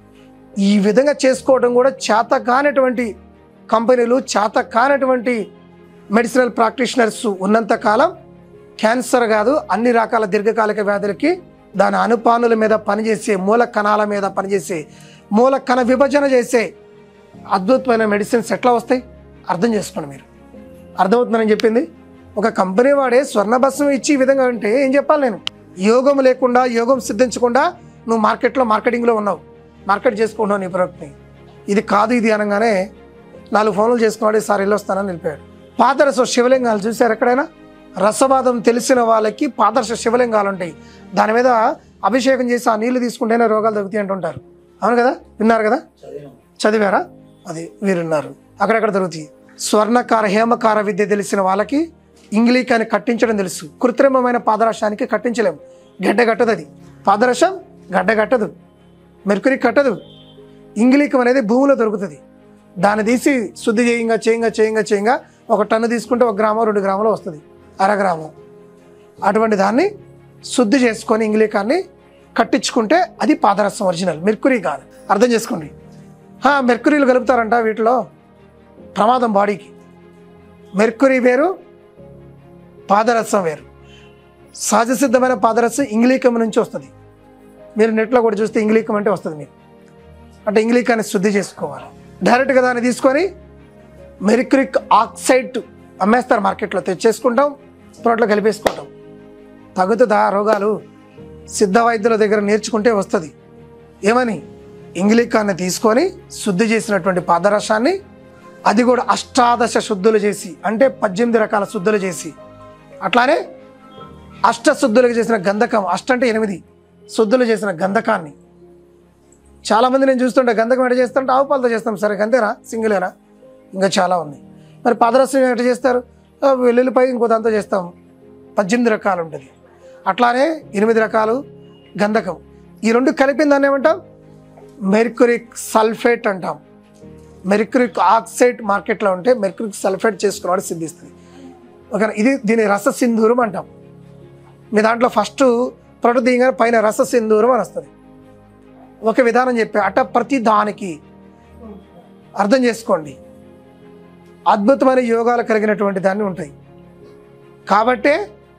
ఈ విధంగా చేసుకోవడం కూడా చేత కానటువంటి కంపెనీలు చేత కానటువంటి మెడిసినల్ ప్రాక్టీషనర్స్ ఉన్నంత కాలం క్యాన్సర్ కాదు అన్ని రకాల దీర్ఘకాలిక వ్యాధులకి దాని అనుపానుల మీద పనిచేసే మూల కణాల మీద పనిచేసే మూల కణ విభజన చేసే అద్భుతమైన మెడిసిన్స్ ఎట్లా వస్తాయి అర్థం చేసుకోండి మీరు అర్థమవుతుందని చెప్పింది ఒక కంపెనీ వాడే స్వర్ణభస్మం ఇచ్చి ఈ విధంగా ఉంటే ఏం చెప్పాలి నేను యోగం లేకుండా యోగం సిద్ధించకుండా నువ్వు మార్కెట్లో మార్కెటింగ్లో ఉన్నావు మార్కెట్ చేసుకుంటున్నావు నీ ప్రోడక్ట్ని ఇది కాదు ఇది అనగానే నాలుగు ఫోన్లు చేసుకున్నాడు సార్ వెళ్ళొస్తానని నిలిపాడు పాదరస శివలింగాలు చూశారు ఎక్కడైనా రసవాదం తెలిసిన వాళ్ళకి పాదర్శ శివలింగాలు ఉంటాయి దాని మీద అభిషేకం చేసి ఆ నీళ్లు తీసుకుంటేనే రోగాలు తగ్గుతాయి అంటుంటారు అవును కదా విన్నారు కదా చదివారా అది వీరున్నారు అక్కడక్కడ దొరుకుతాయి స్వర్ణకార హేమకార విద్య తెలిసిన వాళ్ళకి ఇంగ్లీకాన్ని కట్టించడం తెలుసు కృత్రిమమైన పాదరసానికి కట్టించలేము గడ్డ కట్టదు అది పాదరసం గడ్డ కట్టదు మెర్కురీ కట్టదు ఇంగ్లీకం అనేది భూమిలో దొరుకుతుంది దాన్ని తీసి శుద్ధి చేయంగా చేయంగా చేయంగా చేయంగా ఒక టన్ను తీసుకుంటే ఒక గ్రామం రెండు గ్రాములు వస్తుంది అర గ్రామం అటువంటి దాన్ని శుద్ధి చేసుకొని ఇంగ్లీకాన్ని కట్టించుకుంటే అది పాదరసం ఒరిజినల్ మెర్కురీ కాదు అర్థం చేసుకోండి హా, మెర్కురీలు కలుపుతారంట వీటిలో ప్రమాదం బాడీకి మెర్కురీ వేరు పాదరసం వేరు సహజ సిద్ధమైన పాదరసం ఇంగ్లీకం నుంచి వస్తుంది మీరు నెట్లో కూడా చూస్తే ఇంగ్లీకం అంటే వస్తుంది మీకు అంటే ఇంగ్లీకాన్ని శుద్ధి చేసుకోవాలి డైరెక్ట్గా దాన్ని తీసుకొని మెరిక్రిక్ ఆక్సైడ్ అమ్మేస్తారు మార్కెట్లో తెచ్చేసుకుంటాం తోటలో కలిపేసుకుంటాం తగ్గుతుందా రోగాలు సిద్ధ వైద్యుల దగ్గర నేర్చుకుంటే వస్తుంది ఏమని ఇంగ్లీకాన్ని తీసుకొని శుద్ధి చేసినటువంటి పాదరసాన్ని అది కూడా అష్టాదశ శుద్ధులు చేసి అంటే పద్దెనిమిది రకాల శుద్ధులు చేసి అట్లానే అష్ట శుద్ధులకు చేసిన గంధకం అష్ట అంటే ఎనిమిది శుద్ధులు చేసిన గంధకాన్ని చాలామంది నేను చూస్తుంటే గంధకం ఎట చేస్తుంటే ఆవు పాలతో చేస్తాం సరే గంతేనా సింగిలేనా ఇంకా చాలా ఉంది మరి పాదరసం ఎట చేస్తారు ఆ, వెల్లుల్లిపై ఇంకో దాంతో చేస్తాం పద్దెనిమిది రకాలు ఉంటుంది అట్లానే ఎనిమిది రకాలు గంధకం ఈ రెండు కలిపిన దాన్ని ఏమంటాం మెర్కురిక్ సల్ఫేట్ అంటాం మెర్కురిక్ ఆక్సైడ్ మార్కెట్లో ఉంటే మెర్కురిక్ సల్ఫేట్ చేసుకున్నవాడు సిద్ధిస్తుంది ఓకేనా ఇది దీని రస సింధూరం అంటాం మీ దాంట్లో ఫస్ట్ ప్రొట దిగగానే పైన రస సింధూరం అని వస్తుంది ఒక విధానం చెప్పా అట ప్రతి దానికి అర్థం చేసుకోండి అద్భుతమైన యోగాలు కలిగినటువంటి దాన్ని ఉంటాయి కాబట్టే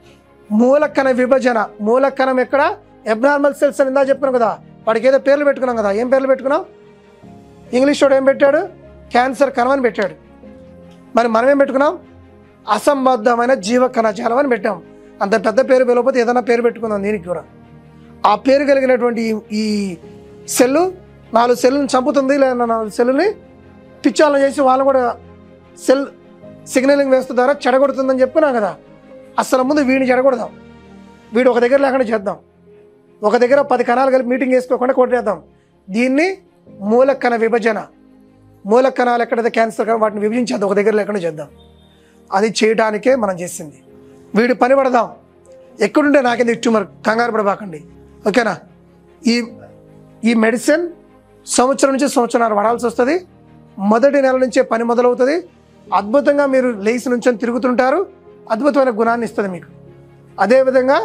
మూలకణ విభజన మూలకణం ఎక్కడ ఎబ్నార్మల్ సెల్స్ అని ఇందా చెప్పాను కదా వాడికి ఏదో పేర్లు పెట్టుకున్నాం కదా ఏం పేర్లు పెట్టుకున్నాం ఇంగ్లీష్ వాడు ఏం పెట్టాడు క్యాన్సర్ కణం అని పెట్టాడు మరి మనం ఏం పెట్టుకున్నాం అసంబద్ధమైన జీవ కణజాలం అని పెట్టాం అంత పెద్ద పేరు పిలవకపోతే ఏదైనా పేరు పెట్టుకుందాం దీనికి కూడా ఆ పేరు కలిగినటువంటి ఈ- ఈ సెల్లు నాలుగు సెల్లుని చంపుతుంది లేదా నాలుగు సెల్లుని పిచ్చాలను చేసి వాళ్ళు కూడా సెల్ సిగ్నలింగ్ వేస్తూ ద్వారా చెడగొడుతుందని చెప్పుకున్నాం కదా అసలు ముందు వీడిని చెడగొడదాం వీడు ఒక దగ్గర లేకుండా చేద్దాం ఒక దగ్గర పది కణాలు కలిపి మీటింగ్ వేసుకోకుండా కొట్టేద్దాం దీన్ని మూలకణ విభజన మూల కణాలు ఎక్కడైతే క్యాన్సర్ కణాలు వాటిని విభజించేద్దాం ఒక దగ్గర లేకుండా చేద్దాం అది చేయడానికే మనం చేసింది వీడు పని పడదాం ఎక్కడుంటే నాకేంది ట్యూమర్ కంగారు పడబాకండి ఓకేనా ఈ ఈ మెడిసిన్ సంవత్సరం నుంచి సంవత్సరాలు వాడాల్సి వస్తుంది మొదటి నెల నుంచే పని మొదలవుతుంది అద్భుతంగా మీరు లేచి నుంచి తిరుగుతుంటారు అద్భుతమైన గుణాన్ని ఇస్తుంది మీకు అదేవిధంగా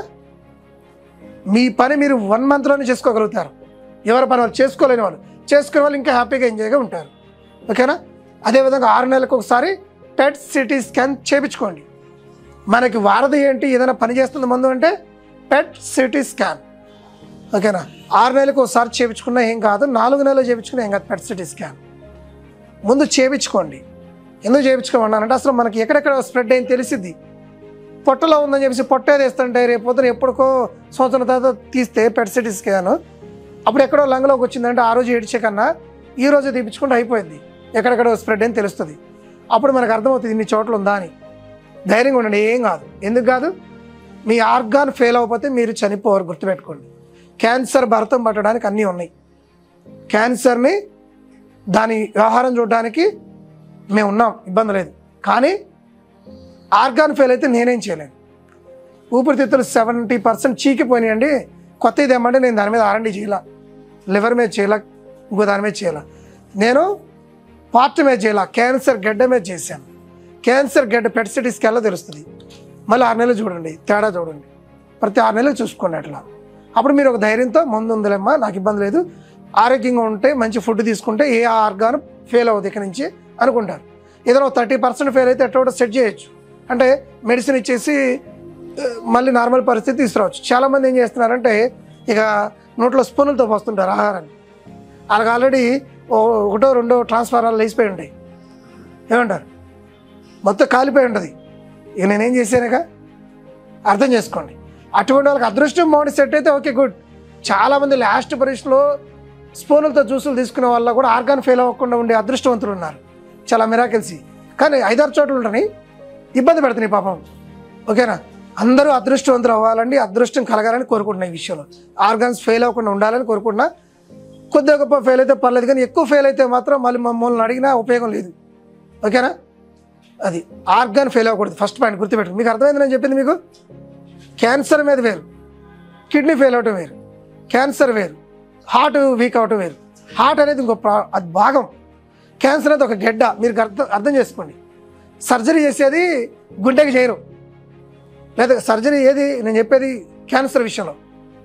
మీ పని మీరు వన్ మంత్లోనే చేసుకోగలుగుతారు ఎవరి పని వాళ్ళు చేసుకోలేని వాళ్ళు చేసుకునే వాళ్ళు ఇంకా హ్యాపీగా ఎంజాయ్గా ఉంటారు ఓకేనా అదేవిధంగా ఆరు నెలలకు ఒకసారి టెట్ సిటీ స్కాన్ చేయించుకోండి మనకి వారధి ఏంటి ఏదైనా పని చేస్తుంది ముందు అంటే పెట్ సిటీ స్కాన్ ఓకేనా ఆరు నెలలకు ఒకసారి చేయించుకున్నా ఏం కాదు నాలుగు నెలలు చేయించుకున్నా ఏం కాదు పెట్ సిటీ స్కాన్ ముందు చేయించుకోండి ఎందుకు చేయించుకోమన్నానంటే అసలు మనకి ఎక్కడెక్కడ స్ప్రెడ్ అయింది తెలిసిద్ది పొట్టలో ఉందని చెప్పేసి పొట్టే తీస్తుంటే రేపు పొద్దున ఎప్పటికో సంవత్సరం తర్వాత తీస్తే పెట్ సిటీ స్కాన్ అప్పుడు ఎక్కడో లంగ్లోకి వచ్చిందంటే ఆ రోజు ఏడ్చే కన్నా ఈ రోజు తీపించుకుంటే అయిపోయింది ఎక్కడెక్కడో స్ప్రెడ్ అని తెలుస్తుంది అప్పుడు మనకు అర్థమవుతుంది ఇన్ని చోట్ల ఉందా అని ధైర్యంగా ఉండండి ఏం కాదు ఎందుకు కాదు మీ ఆర్గాన్ ఫెయిల్ అవ్వకపోతే మీరు చనిపోరు గుర్తుపెట్టుకోండి క్యాన్సర్ భరతం పట్టడానికి అన్నీ ఉన్నాయి క్యాన్సర్ని దాని వ్యవహారం చూడడానికి మేము ఉన్నాం ఇబ్బంది లేదు కానీ ఆర్గాన్ ఫెయిల్ అయితే నేనేం చేయలేను ఊపిరితిత్తులు సెవెంటీ పర్సెంట్ చీకిపోయినాయండి కొత్త ఇదేమంటే నేను దాని మీద ఆరండి చేయాల లివర్ మీద చేయాల ఇంకో దాని మీద చేయాల నేను పార్ట్ మీద చేయాల క్యాన్సర్ గడ్డ మీద చేశాను క్యాన్సర్ గడ్డ పెట్ సిటీ స్కాన్లో తెలుస్తుంది మళ్ళీ ఆరు నెలలు చూడండి తేడా చూడండి ప్రతి ఆరు నెలలు చూసుకోండి అట్లా అప్పుడు మీరు ఒక ధైర్యంతో ముందు ఉందిలేమ్మా నాకు ఇబ్బంది లేదు ఆరోగ్యంగా ఉంటే మంచి ఫుడ్ తీసుకుంటే ఏ ఆర్గాన్ ఫెయిల్ అవ్వదు ఇక్కడి నుంచి అనుకుంటారు ఏదైనా థర్టీ పర్సెంట్ ఫెయిల్ అయితే ఎట్లా సెట్ చేయొచ్చు అంటే మెడిసిన్ ఇచ్చేసి ఆ, మళ్ళీ నార్మల్ పరిస్థితి తీసుకురావచ్చు చాలామంది ఏం చేస్తున్నారంటే ఇక నోట్లో స్పూన్లతో పోస్తుంటారు ఆహారాన్ని వాళ్ళకి ఆల్రెడీ ఒకటో రెండో ట్రాన్స్ఫారాలు లేచిపోయి ఉంటాయి ఏమంటారు మొత్తం కాలిపోయి ఉంటుంది ఇక నేనేం చేశానుగా అర్థం చేసుకోండి అటువంటి వాళ్ళకి అదృష్టం బాగుండి సెట్ అయితే ఓకే గుడ్ చాలామంది లాస్ట్ పరీక్షలో స్పూన్లతో జ్యూసులు తీసుకునే వాళ్ళ కూడా ఆర్గాన్ ఫెయిల్ అవ్వకుండా ఉండే అదృష్టవంతులు ఉన్నారు చాలా మిరాకిల్సి కానీ ఐదారు చోట్ల ఉంటాయి ఇబ్బంది పెడుతున్నాయి పాపం ఓకేనా అందరూ అదృష్టవంతులు అవ్వాలండి అదృష్టం కలగాలని కోరుకుంటున్నా ఈ విషయంలో ఆర్గాన్స్ ఫెయిల్ అవ్వకుండా ఉండాలని కోరుకుంటున్నా కొద్దిగా గొప్ప ఫెయిల్ అయితే పర్లేదు కానీ ఎక్కువ ఫెయిల్ అయితే మాత్రం మళ్ళీ మమ్మల్ని అడిగినా ఉపయోగం లేదు ఓకేనా అది ఆర్గాన్ ఫెయిల్ అవ్వకూడదు ఫస్ట్ పాయింట్ గుర్తుపెట్టు మీకు అర్థమైంది నేను చెప్పింది మీకు క్యాన్సర్ మీద వేరు కిడ్నీ ఫెయిల్ అవటం వేరు క్యాన్సర్ వేరు హార్ట్ వీక్ అవటం వేరు హార్ట్ అనేది ఇంకో ప్రా- అది భాగం క్యాన్సర్ అనేది ఒక గెడ్డ మీరు అర్థం అర్థం చేసుకోండి సర్జరీ చేసేది గుండెకి చేయరు లేదా సర్జరీ ఏది నేను చెప్పేది క్యాన్సర్ విషయంలో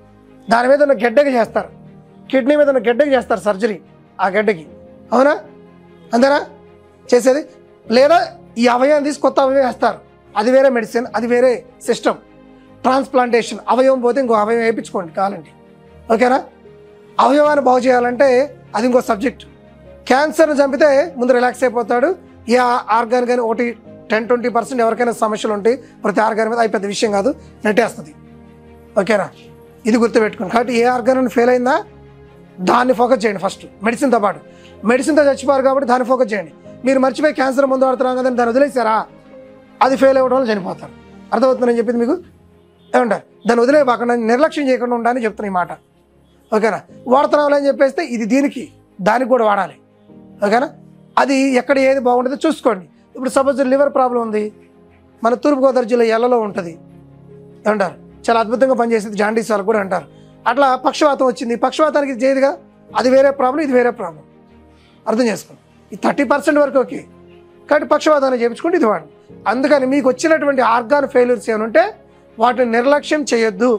దాని మీద ఉన్న గెడ్డకి చేస్తారు కిడ్నీ మీద ఉన్న గెడ్డకి చేస్తారు సర్జరీ ఆ గెడ్డకి అవునా అంతేనా చేసేది లేదా ఈ అవయవం తీసి కొత్త అవయవం వేస్తారు అది వేరే మెడిసిన్ అది వేరే సిస్టమ్ ట్రాన్స్ప్లాంటేషన్ అవయవం పోతే ఇంకో అవయవం వేయించుకోండి కావాలండి ఓకేనా అవయవాన్ని బాగు చేయాలంటే అది ఇంకో సబ్జెక్ట్ క్యాన్సర్ని చంపితే ముందు రిలాక్స్ అయిపోతాడు ఏ ఆర్గాన్ కానీ ఒకటి టెన్ ట్వంటీ పర్సెంట్ ఎవరికైనా సమస్యలు ఉంటాయి ప్రతి ఆర్గాన్ మీద అది పెద్ద విషయం కాదు నెట్టేస్తుంది ఓకేనా ఇది గుర్తుపెట్టుకోండి కాబట్టి ఏ ఆర్గాన్ ఫెయిల్ అయిందా దాన్ని ఫోకస్ చేయండి ఫస్ట్ మెడిసిన్తో పాటు మెడిసిన్తో చచ్చిపోరు కాబట్టి దాన్ని ఫోకస్ చేయండి మీరు మర్చిపోయి క్యాన్సర్ ముందు వాడుతున్నాం కదా దాన్ని వదిలేసారా అది ఫెయిల్ అవ్వడం వల్ల చనిపోతారు అర్థమవుతుందని చెప్పింది మీకు ఏమంటారు దాన్ని వదిలేయకుండా నిర్లక్ష్యం చేయకుండా ఉండాలని చెప్తున్నా ఈ మాట ఓకేనా వాడుతున్నాం అని చెప్పేస్తే ఇది దీనికి దానికి కూడా వాడాలి ఓకేనా అది ఎక్కడ ఏది బాగుంటుందో చూసుకోండి ఇప్పుడు సపోజ్ లివర్ ప్రాబ్లం ఉంది మన తూర్పుగోదావరి జిల్లా ఎల్లలో ఉంటుంది ఏమంటారు చాలా అద్భుతంగా పనిచేసేది జాండీస్ వాళ్ళు కూడా అంటారు అట్లా పక్షవాతం వచ్చింది పక్షవాతానికి ఇది చేయదుగా అది వేరే ప్రాబ్లం ఇది వేరే ప్రాబ్లం అర్థం చేసుకోండి ఈ థర్టీ పర్సెంట్ వరకు ఓకే కాబట్టి పక్షవాతాన్ని చేయించుకుంటే ఇది వాడండి అందుకని మీకు వచ్చినటువంటి ఆర్గాన్ ఫెయిల్యూర్స్ ఏమైనా ఉంటే వాటిని నిర్లక్ష్యం చేయొద్దు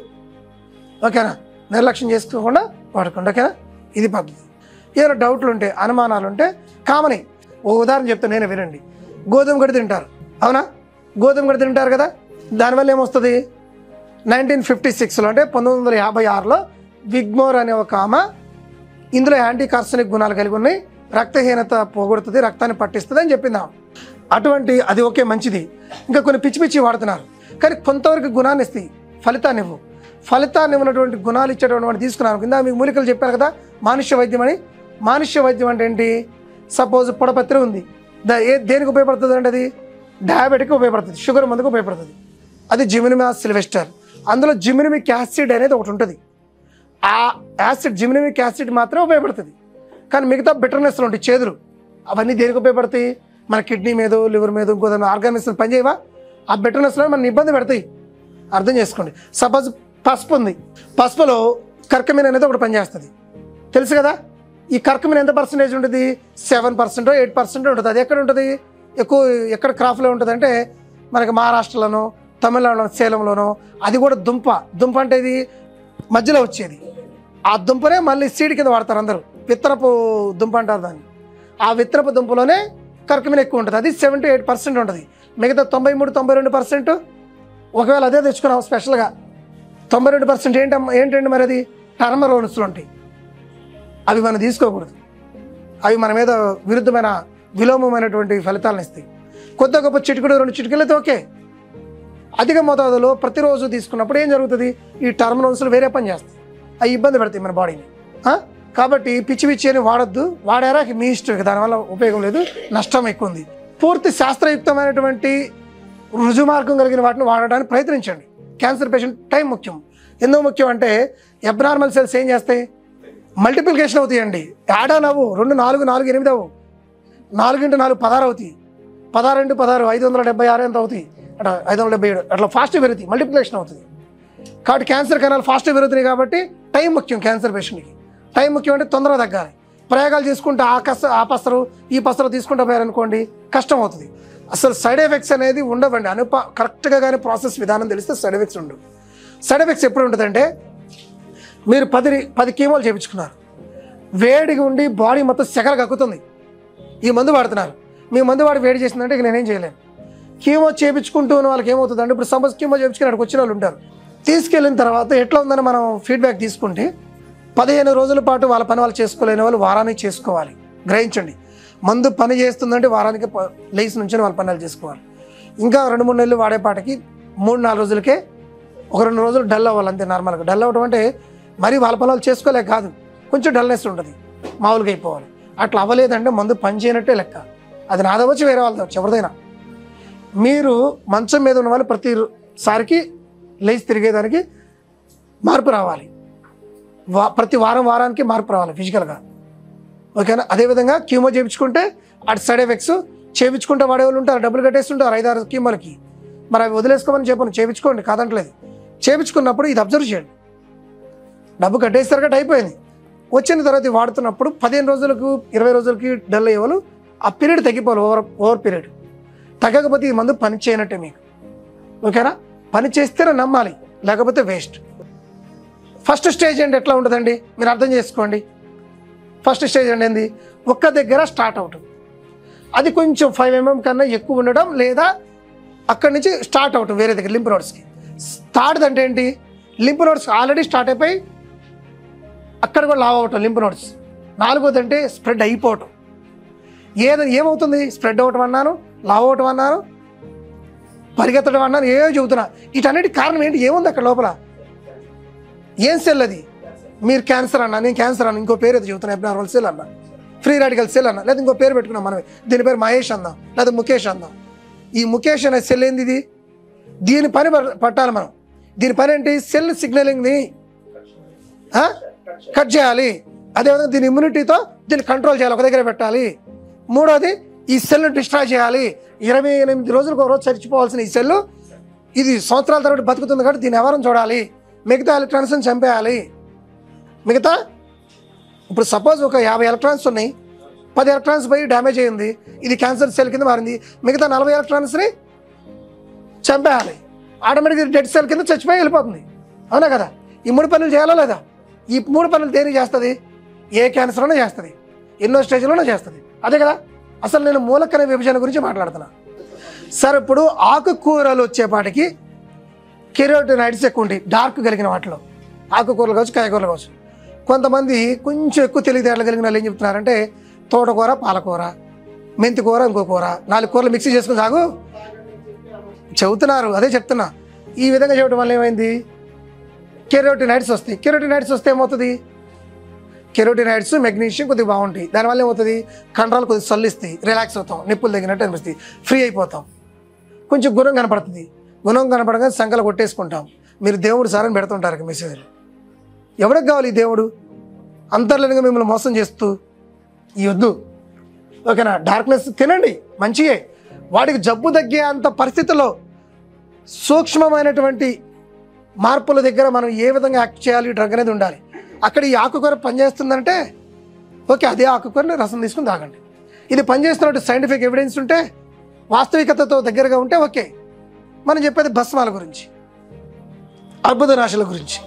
ఓకేనా నిర్లక్ష్యం చేసుకోకుండా వాడుకోండి ఓకేనా ఇది పద్ధతి ఏదైనా డౌట్లు ఉంటే అనుమానాలు ఉంటే కామని ఓ ఉదాహరణ చెప్తే నేనే వినండి గోధుమ గడి తింటారు అవునా గోధుమ గడి తింటారు కదా దానివల్ల ఏమొస్తుంది నైన్టీన్ ఫిఫ్టీ సిక్స్లో అంటే పంతొమ్మిది వందల యాభై ఆరులో విగ్మోర్ అనే ఒక ఆమె ఇందులో యాంటీ కార్సనిక్ గుణాలు కలిగి ఉన్నాయి రక్తహీనత పోగొడుతుంది రక్తాన్ని పట్టిస్తుంది అని చెప్పింది ఆమె అటువంటి అది ఓకే మంచిది ఇంకా కొన్ని పిచ్చి పిచ్చి వాడుతున్నారు కానీ కొంతవరకు గుణాన్ని ఇస్తాయి ఫలితాన్ని ఇవ్వు ఫలితాన్ని ఇవ్వనటువంటి గుణాలు ఇచ్చేటువంటి తీసుకున్నాను కింద మీకు మూలికలు చెప్పారు కదా మానుష్య వైద్యం అని మానుష్య వైద్యం అంటే ఏంటి సపోజ్ పొడపత్రి ఉంది దా ఏ దేనికి ఉపయోగపడుతుంది అంటే అది డయాబెటిక్ ఉపయోగపడుతుంది షుగర్ మందుకు ఉపయోగపడుతుంది అది జిమినిమా సిల్వెస్టర్ అందులో జిమినిమిక్ యాసిడ్ అనేది ఒకటి ఉంటుంది ఆ యాసిడ్ జిమినిమిక్ యాసిడ్ మాత్రమే ఉపయోగపడుతుంది కానీ మిగతా బిటర్నెస్లు ఉంటాయి చేదులు అవన్నీ దేనికి ఉపయోగపడతాయి మన కిడ్నీ మీద లివర్ మీద ఇంకో ఆర్గానిక్స్ పనిచేయవా ఆ బిటర్నెస్లో మన ఇబ్బంది పెడతాయి అర్థం చేసుకోండి సపోజ్ పసుపు ఉంది పసుపులో కర్కమిన్ అనేది ఒకటి పనిచేస్తుంది తెలుసు కదా ఈ కర్కమిన్ ఎంత పర్సెంటేజ్ ఉంటుంది సెవెన్ పర్సెంట్ ఎయిట్ పర్సెంట్ ఉంటుంది అది ఎక్కడ ఉంటుంది ఎక్కువ ఎక్కడ క్రాఫ్లో ఉంటుంది అంటే మనకి మహారాష్ట్రలోనో తమిళనాడులో సేలంలోనో అది కూడా దుంప దుంప అంటే ఇది మధ్యలో వచ్చేది ఆ దుంపనే మళ్ళీ సీడ్ కింద వాడతారు అందరూ విత్తనపు దుంప అంటారు దాన్ని ఆ విత్తనపు దుంపలోనే కర్కమిన్ ఎక్కువ ఉంటుంది అది సెవెంటీ ఎయిట్ పర్సెంట్ ఉంటుంది మిగతా తొంభై మూడు తొంభై రెండు పర్సెంట్ ఒకవేళ అదే తెచ్చుకున్నాం స్పెషల్గా తొంభై రెండు పర్సెంట్ ఏంటమ్మా ఏంటండి మరి అది టర్మరోన్స్లు ఉంటాయి అవి మనం తీసుకోకూడదు అవి మన మీద విరుద్ధమైన విలోమమైనటువంటి ఫలితాలను ఇస్తాయి కొద్ది గొప్ప చిటికెడు రెండు చిటికెళ్ళైతే ఓకే అధిక మోతాదులో ప్రతిరోజు తీసుకున్నప్పుడు ఏం జరుగుతుంది ఈ టర్మరోన్స్లు వేరే పని చేస్తాయి అవి ఇబ్బంది పెడతాయి మన బాడీని ఆ? కాబట్టి పిచ్చి పిచ్చి అని వాడొద్దు వాడారా మీ ఇష్టం ఇక దానివల్ల ఉపయోగం లేదు నష్టం ఎక్కువ ఉంది పూర్తి శాస్త్రయుక్తమైనటువంటి రుజు మార్గం కలిగిన వాటిని వాడడానికి ప్రయత్నించండి క్యాన్సర్ పేషెంట్ టైం ముఖ్యం ఎందుకు ముఖ్యం అంటే అబ్నార్మల్ సెల్స్ ఏం చేస్తాయి మల్టిప్లికేషన్ అవుతాయండి యాడ్ ఆన్ అవ్వు రెండు నాలుగు నాలుగు ఎనిమిది అవ్వు నాలుగు ఇంటూ నాలుగు పదహారు అవుతాయి పదహారు ఇంటూ పదహారు ఐదు వందల డెబ్బై ఆరు ఎంత అవుతాయి అట్లా ఐదు వందల డెబ్బై ఏడు అట్లా ఫాస్ట్ పెరుగుతాయి మల్టిప్లికేషన్ అవుతుంది కాబట్టి క్యాన్సర్ కణాలు ఫాస్ట్ పెరుగుతున్నాయి కాబట్టి టైం ముఖ్యం క్యాన్సర్ పేషెంట్కి టైం ముఖ్యం అంటే తొందరగా తగ్గాలి ప్రయోగాలు చేసుకుంటే ఆ కస ఆ పసరు ఈ పసరు తీసుకుంటూ పోయారనుకోండి కష్టం అవుతుంది అసలు సైడ్ ఎఫెక్ట్స్ అనేది ఉండవండి అనుప కరెక్ట్గా కానీ ప్రాసెస్ విధానం తెలిస్తే సైడ్ ఎఫెక్ట్స్ ఉండవు సైడ్ ఎఫెక్ట్స్ ఎప్పుడు ఉంటుందంటే మీరు పది పది కీమోలు చేయించుకున్నారు వేడిగా ఉండి బాడీ మొత్తం సెగలు కక్కుతుంది ఈ మందు వాడుతున్నారు మీ మందు వాడి వేడి చేసిందంటే ఇక నేనేం చేయలేను కీమో చేయించుకుంటూ ఉన్న వాళ్ళకి ఏమవుతుందంటే ఇప్పుడు సపోజ్ కీమో చేయించుకుని అక్కడికి వచ్చిన వాళ్ళు ఉంటారు తీసుకెళ్ళిన తర్వాత ఎట్లా ఉందని మనం ఫీడ్బ్యాక్ తీసుకుంటే పదిహేను రోజుల పాటు వాళ్ళ పని వాళ్ళు చేసుకోలేని వాళ్ళు వారానికి చేసుకోవాలి గ్రహించండి మందు పని చేస్తుందంటే వారానికి ప- లేచి నుంచి వాళ్ళ పనులు చేసుకోవాలి ఇంకా రెండు మూడు నెలలు వాడేపాటికి మూడు నాలుగు రోజులకే ఒక రెండు రోజులు డల్ అవ్వాలి అంతే నార్మల్గా డల్ అవ్వడం అంటే మరీ వాళ్ళ పనులు చేసుకోలేక కాదు కొంచెం డల్నెస్ ఉంటుంది మామూలుగా అయిపోవాలి అట్లా అవ్వలేదంటే మందు పని చేయనట్టే లెక్క అది నాదవచ్చు వేరే వాళ్ళతో ఎవరిదైనా మీరు మంచం మీద ఉన్న వాళ్ళు ప్రతిసారికి లేచి తిరిగేదానికి మార్పు రావాలి వా ప్రతి వారం వారానికి మార్పు రావాలి ఫిజికల్గా ఓకేనా అదేవిధంగా కీమో చేయించుకుంటే అటు సైడ్ ఎఫెక్ట్స్ చేయించుకుంటే వాడే వాళ్ళు ఉంటారు డబ్బులు కట్టేస్తుంటారు ఐదారు కీమోలకి మరి అవి వదిలేసుకోమని చెప్పను చేయించుకోండి కాదంటలేదు చేయించుకున్నప్పుడు ఇది అబ్జర్వ్ చేయండి డబ్బు కట్టేస్తారు కట్ అయిపోయింది వచ్చిన తర్వాత ఇది వాడుతున్నప్పుడు పదిహేను రోజులకు ఇరవై రోజులకి డల్ అయ్యే వాళ్ళు ఆ పీరియడ్ తగ్గిపోవాలి ఓవర్ ఓవర్ పీరియడ్ తగ్గకపోతే ఈ మందు పని చేయనట్టే మీకు ఓకేనా పని చేస్తేనే నమ్మాలి లేకపోతే వేస్ట్ ఫస్ట్ స్టేజ్ అంటే ఎట్లా ఉంటుందండి మీరు అర్థం చేసుకోండి ఫస్ట్ స్టేజ్ అంటే ఏంది ఒక్క దగ్గర స్టార్ట్ అవటం అది కొంచెం ఫైవ్ ఎంఎం కన్నా ఎక్కువ ఉండడం లేదా అక్కడి నుంచి స్టార్ట్ అవటం వేరే దగ్గర లింప్ నోట్స్కి స్టార్ట్ అంటే ఏంటి లింప్ నోట్స్ ఆల్రెడీ స్టార్ట్ అయిపోయి అక్కడ కూడా లావ్ అవటం లింప్ నోట్స్ నాలుగోది అంటే స్ప్రెడ్ అయిపోవటం ఏది ఏమవుతుంది స్ప్రెడ్ అవటం అన్నాను లావ్ అవటం అన్నాను పరిగెత్తడం అన్నాను ఏమో చెబుతున్నా వీటన్నిటి కారణం ఏంటి ఏముంది అక్కడ లోపల ఏం సెల్ అది మీరు క్యాన్సర్ అన్నా నేను క్యాన్సర్ అన్నా ఇంకో పేరు ఏదో చెబుతున్నా ఎబ్నార్మల్ సెల్ అన్నా ఫ్రీ రాడికల్ సెల్ అన్నా లేదా ఇంకో పేరు పెట్టుకున్నాం మనమే దీని పేరు మహేష్ అందాం లేదా ముఖేష్ అందాం ఈ ముఖేష్ అనే సెల్ ఏంది ఇది దీని పని ప- పట్టాలి మనం దీని పని ఏంటి సెల్ సిగ్నలింగ్ని కట్ చేయాలి అదేవిధంగా దీని ఇమ్యూనిటీతో దీన్ని కంట్రోల్ చేయాలి ఒక దగ్గర పెట్టాలి మూడోది ఈ సెల్ను డిస్ట్రాయ్ చేయాలి ఇరవై ఎనిమిది రోజులకు ఒక రోజు చచ్చిపోవాల్సిన ఈ సెల్ ఇది సంవత్సరాల తరబడి బతుకుతుంది కాబట్టి దీని ఎవరం చూడాలి మిగతా ఎలక్ట్రాన్స్ని చంపేయాలి మిగతా ఇప్పుడు సపోజ్ ఒక యాభై ఎలక్ట్రాన్స్ ఉన్నాయి పది ఎలక్ట్రాన్స్ పోయి డ్యామేజ్ అయ్యింది ఇది క్యాన్సర్ సెల్ కింద మారింది మిగతా నలభై ఎలక్ట్రాన్స్ని చంపేయాలి ఆటోమేటిక్గా డెడ్ సెల్ కింద చచ్చిపోయి వెళ్ళిపోతుంది అవునా కదా ఈ మూడు పనులు చేయాలా లేదా ఈ మూడు పనులు దేనికి చేస్తుంది ఏ క్యాన్సర్లోనే చేస్తుంది ఎన్నో స్టేజ్లోనే చేస్తుంది అదే కదా అసలు నేను మూలకణ విభజన గురించి మాట్లాడుతున్నా సార్ ఇప్పుడు ఆకుకూరలు వచ్చేపాటికి కెరోటినైడ్స్ ఎక్కువ ఉంటాయి డార్క్ కలిగిన వాటిలో ఆకుకూరలు కావచ్చు కాయకూరలు కావచ్చు కొంతమంది కొంచెం ఎక్కువ తెలివితేటలు కలిగిన వాళ్ళు ఏం చెప్తున్నారంటే తోటకూర పాలకూర మెంతి కూర ఇంకో కూర నాలుగు కూరలు మిక్సీ చేసుకుని సాగు చెబుతున్నారు అదే చెప్తున్నా ఈ విధంగా చెప్పడం వల్ల ఏమైంది కెరోటినైడ్స్ వస్తాయి కెరోటినైడ్స్ వస్తే ఏమవుతుంది కెరోటినైడ్స్ మెగ్నీషియం కొద్దిగా బాగుంటాయి దానివల్ల ఏమవుతుంది కండరాలు కొద్దిగా సల్లిస్తాయి రిలాక్స్ అవుతాం నిప్పులు తగినట్టు అనిపిస్తాయి ఫ్రీ అయిపోతాం కొంచెం గుణం కనపడుతుంది గుణం కనపడగా సంకలు కొట్టేసుకుంటాం మీరు దేవుడు సారని పెడుతుంటారు ఇక మెసేజ్లు ఎవరికి కావాలి ఈ దేవుడు అంతర్లీనంగా మిమ్మల్ని మోసం చేస్తూ ఈ వద్దు ఓకేనా డార్క్నెస్ తినండి మంచియే వాడికి జబ్బు తగ్గే అంత పరిస్థితుల్లో సూక్ష్మమైనటువంటి మార్పుల దగ్గర మనం ఏ విధంగా యాక్ట్ చేయాలి డ్రగ్ అనేది ఉండాలి అక్కడ ఈ ఆకుకూర పనిచేస్తుందంటే ఓకే అదే ఆకుకూరని రసం తీసుకుని తాగండి ఇది పనిచేస్తున్నట్టు సైంటిఫిక్ ఎవిడెన్స్ ఉంటే వాస్తవికతతో దగ్గరగా ఉంటే ఓకే మనం చెప్పేది భస్మాల గురించి అర్బుద నాశల గురించి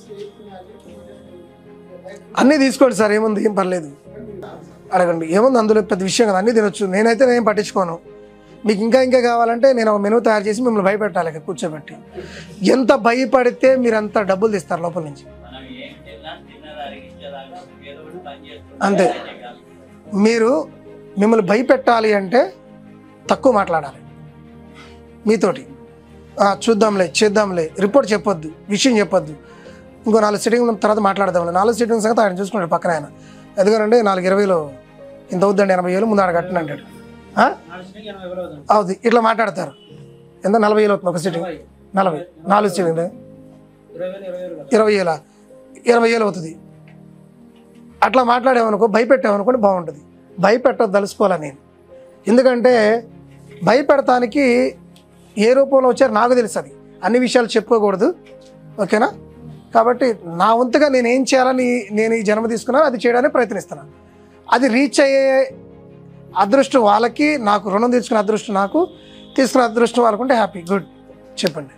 అన్నీ తీసుకోండి సార్ ఏముంది ఏం పర్లేదు అడగండి ఏముంది అందులో పెద్ద విషయం కదా అన్నీ తినొచ్చు నేనైతే నేను పట్టించుకోను మీకు ఇంకా ఇంకా కావాలంటే నేను ఒక మెనూ తయారు చేసి మిమ్మల్ని భయపెట్టాలి ఇక కూర్చోబెట్టి ఎంత భయపడితే మీరు అంత డబ్బులు తీస్తారు లోపల నుంచి మనం ఏం తిన్నా తిన్నది అరిగించేదాకా ఏదో ఒకటి పని చేస్తుంది అంతే. మీరు మిమ్మల్ని భయపెట్టాలి అంటే తక్కువ మాట్లాడాలి మీతోటి "ఆ, చూద్దాంలే చేద్దాంలే రిపోర్ట్ చెప్పొద్దు విషయం చెప్పొద్దు ఇంకో నాలుగు సిట్టింగ్ తర్వాత మాట్లాడదాంలే నాలుగు సిట్టింగ్ సంగతి ఆయన చూసుకున్నాడు పక్కన ఆయన ఎందుకంటే నాలుగు ఇరవైలో ఇంత అవుద్దండి ఎనభై వేలు ముందు ఆడ కట్టను అంటాడు "ఆ? అవుద్ది ఇట్లా మాట్లాడతారు ఎంత నలభై వేలు అవుతుంది ఒక సిట్టింగ్ నలభై నాలుగు సిట్టింగ్ ఇరవై వేల ఇరవై వేలు అవుతుంది అట్లా మాట్లాడేమనుకో భయపెట్టామనుకోండి బాగుంటుంది భయపెట్టదు తలుసుకోవాలా నేను ఎందుకంటే భయపెడతానికి ఏ రూపంలో వచ్చారో నాకు తెలుసు అది అన్ని విషయాలు చెప్పుకోకూడదు ఓకేనా కాబట్టి నా వంతుగా నేను ఏం చేయాలని నేను ఈ జన్మ తీసుకున్నాను అది చేయడానికి ప్రయత్నిస్తున్నాను అది రీచ్ అయ్యే అదృష్టం వాళ్ళకి నాకు రుణం తీసుకునే అదృష్టం నాకు తీసుకునే అదృష్టం వాళ్ళకుంటే హ్యాపీ గుడ్ చెప్పండి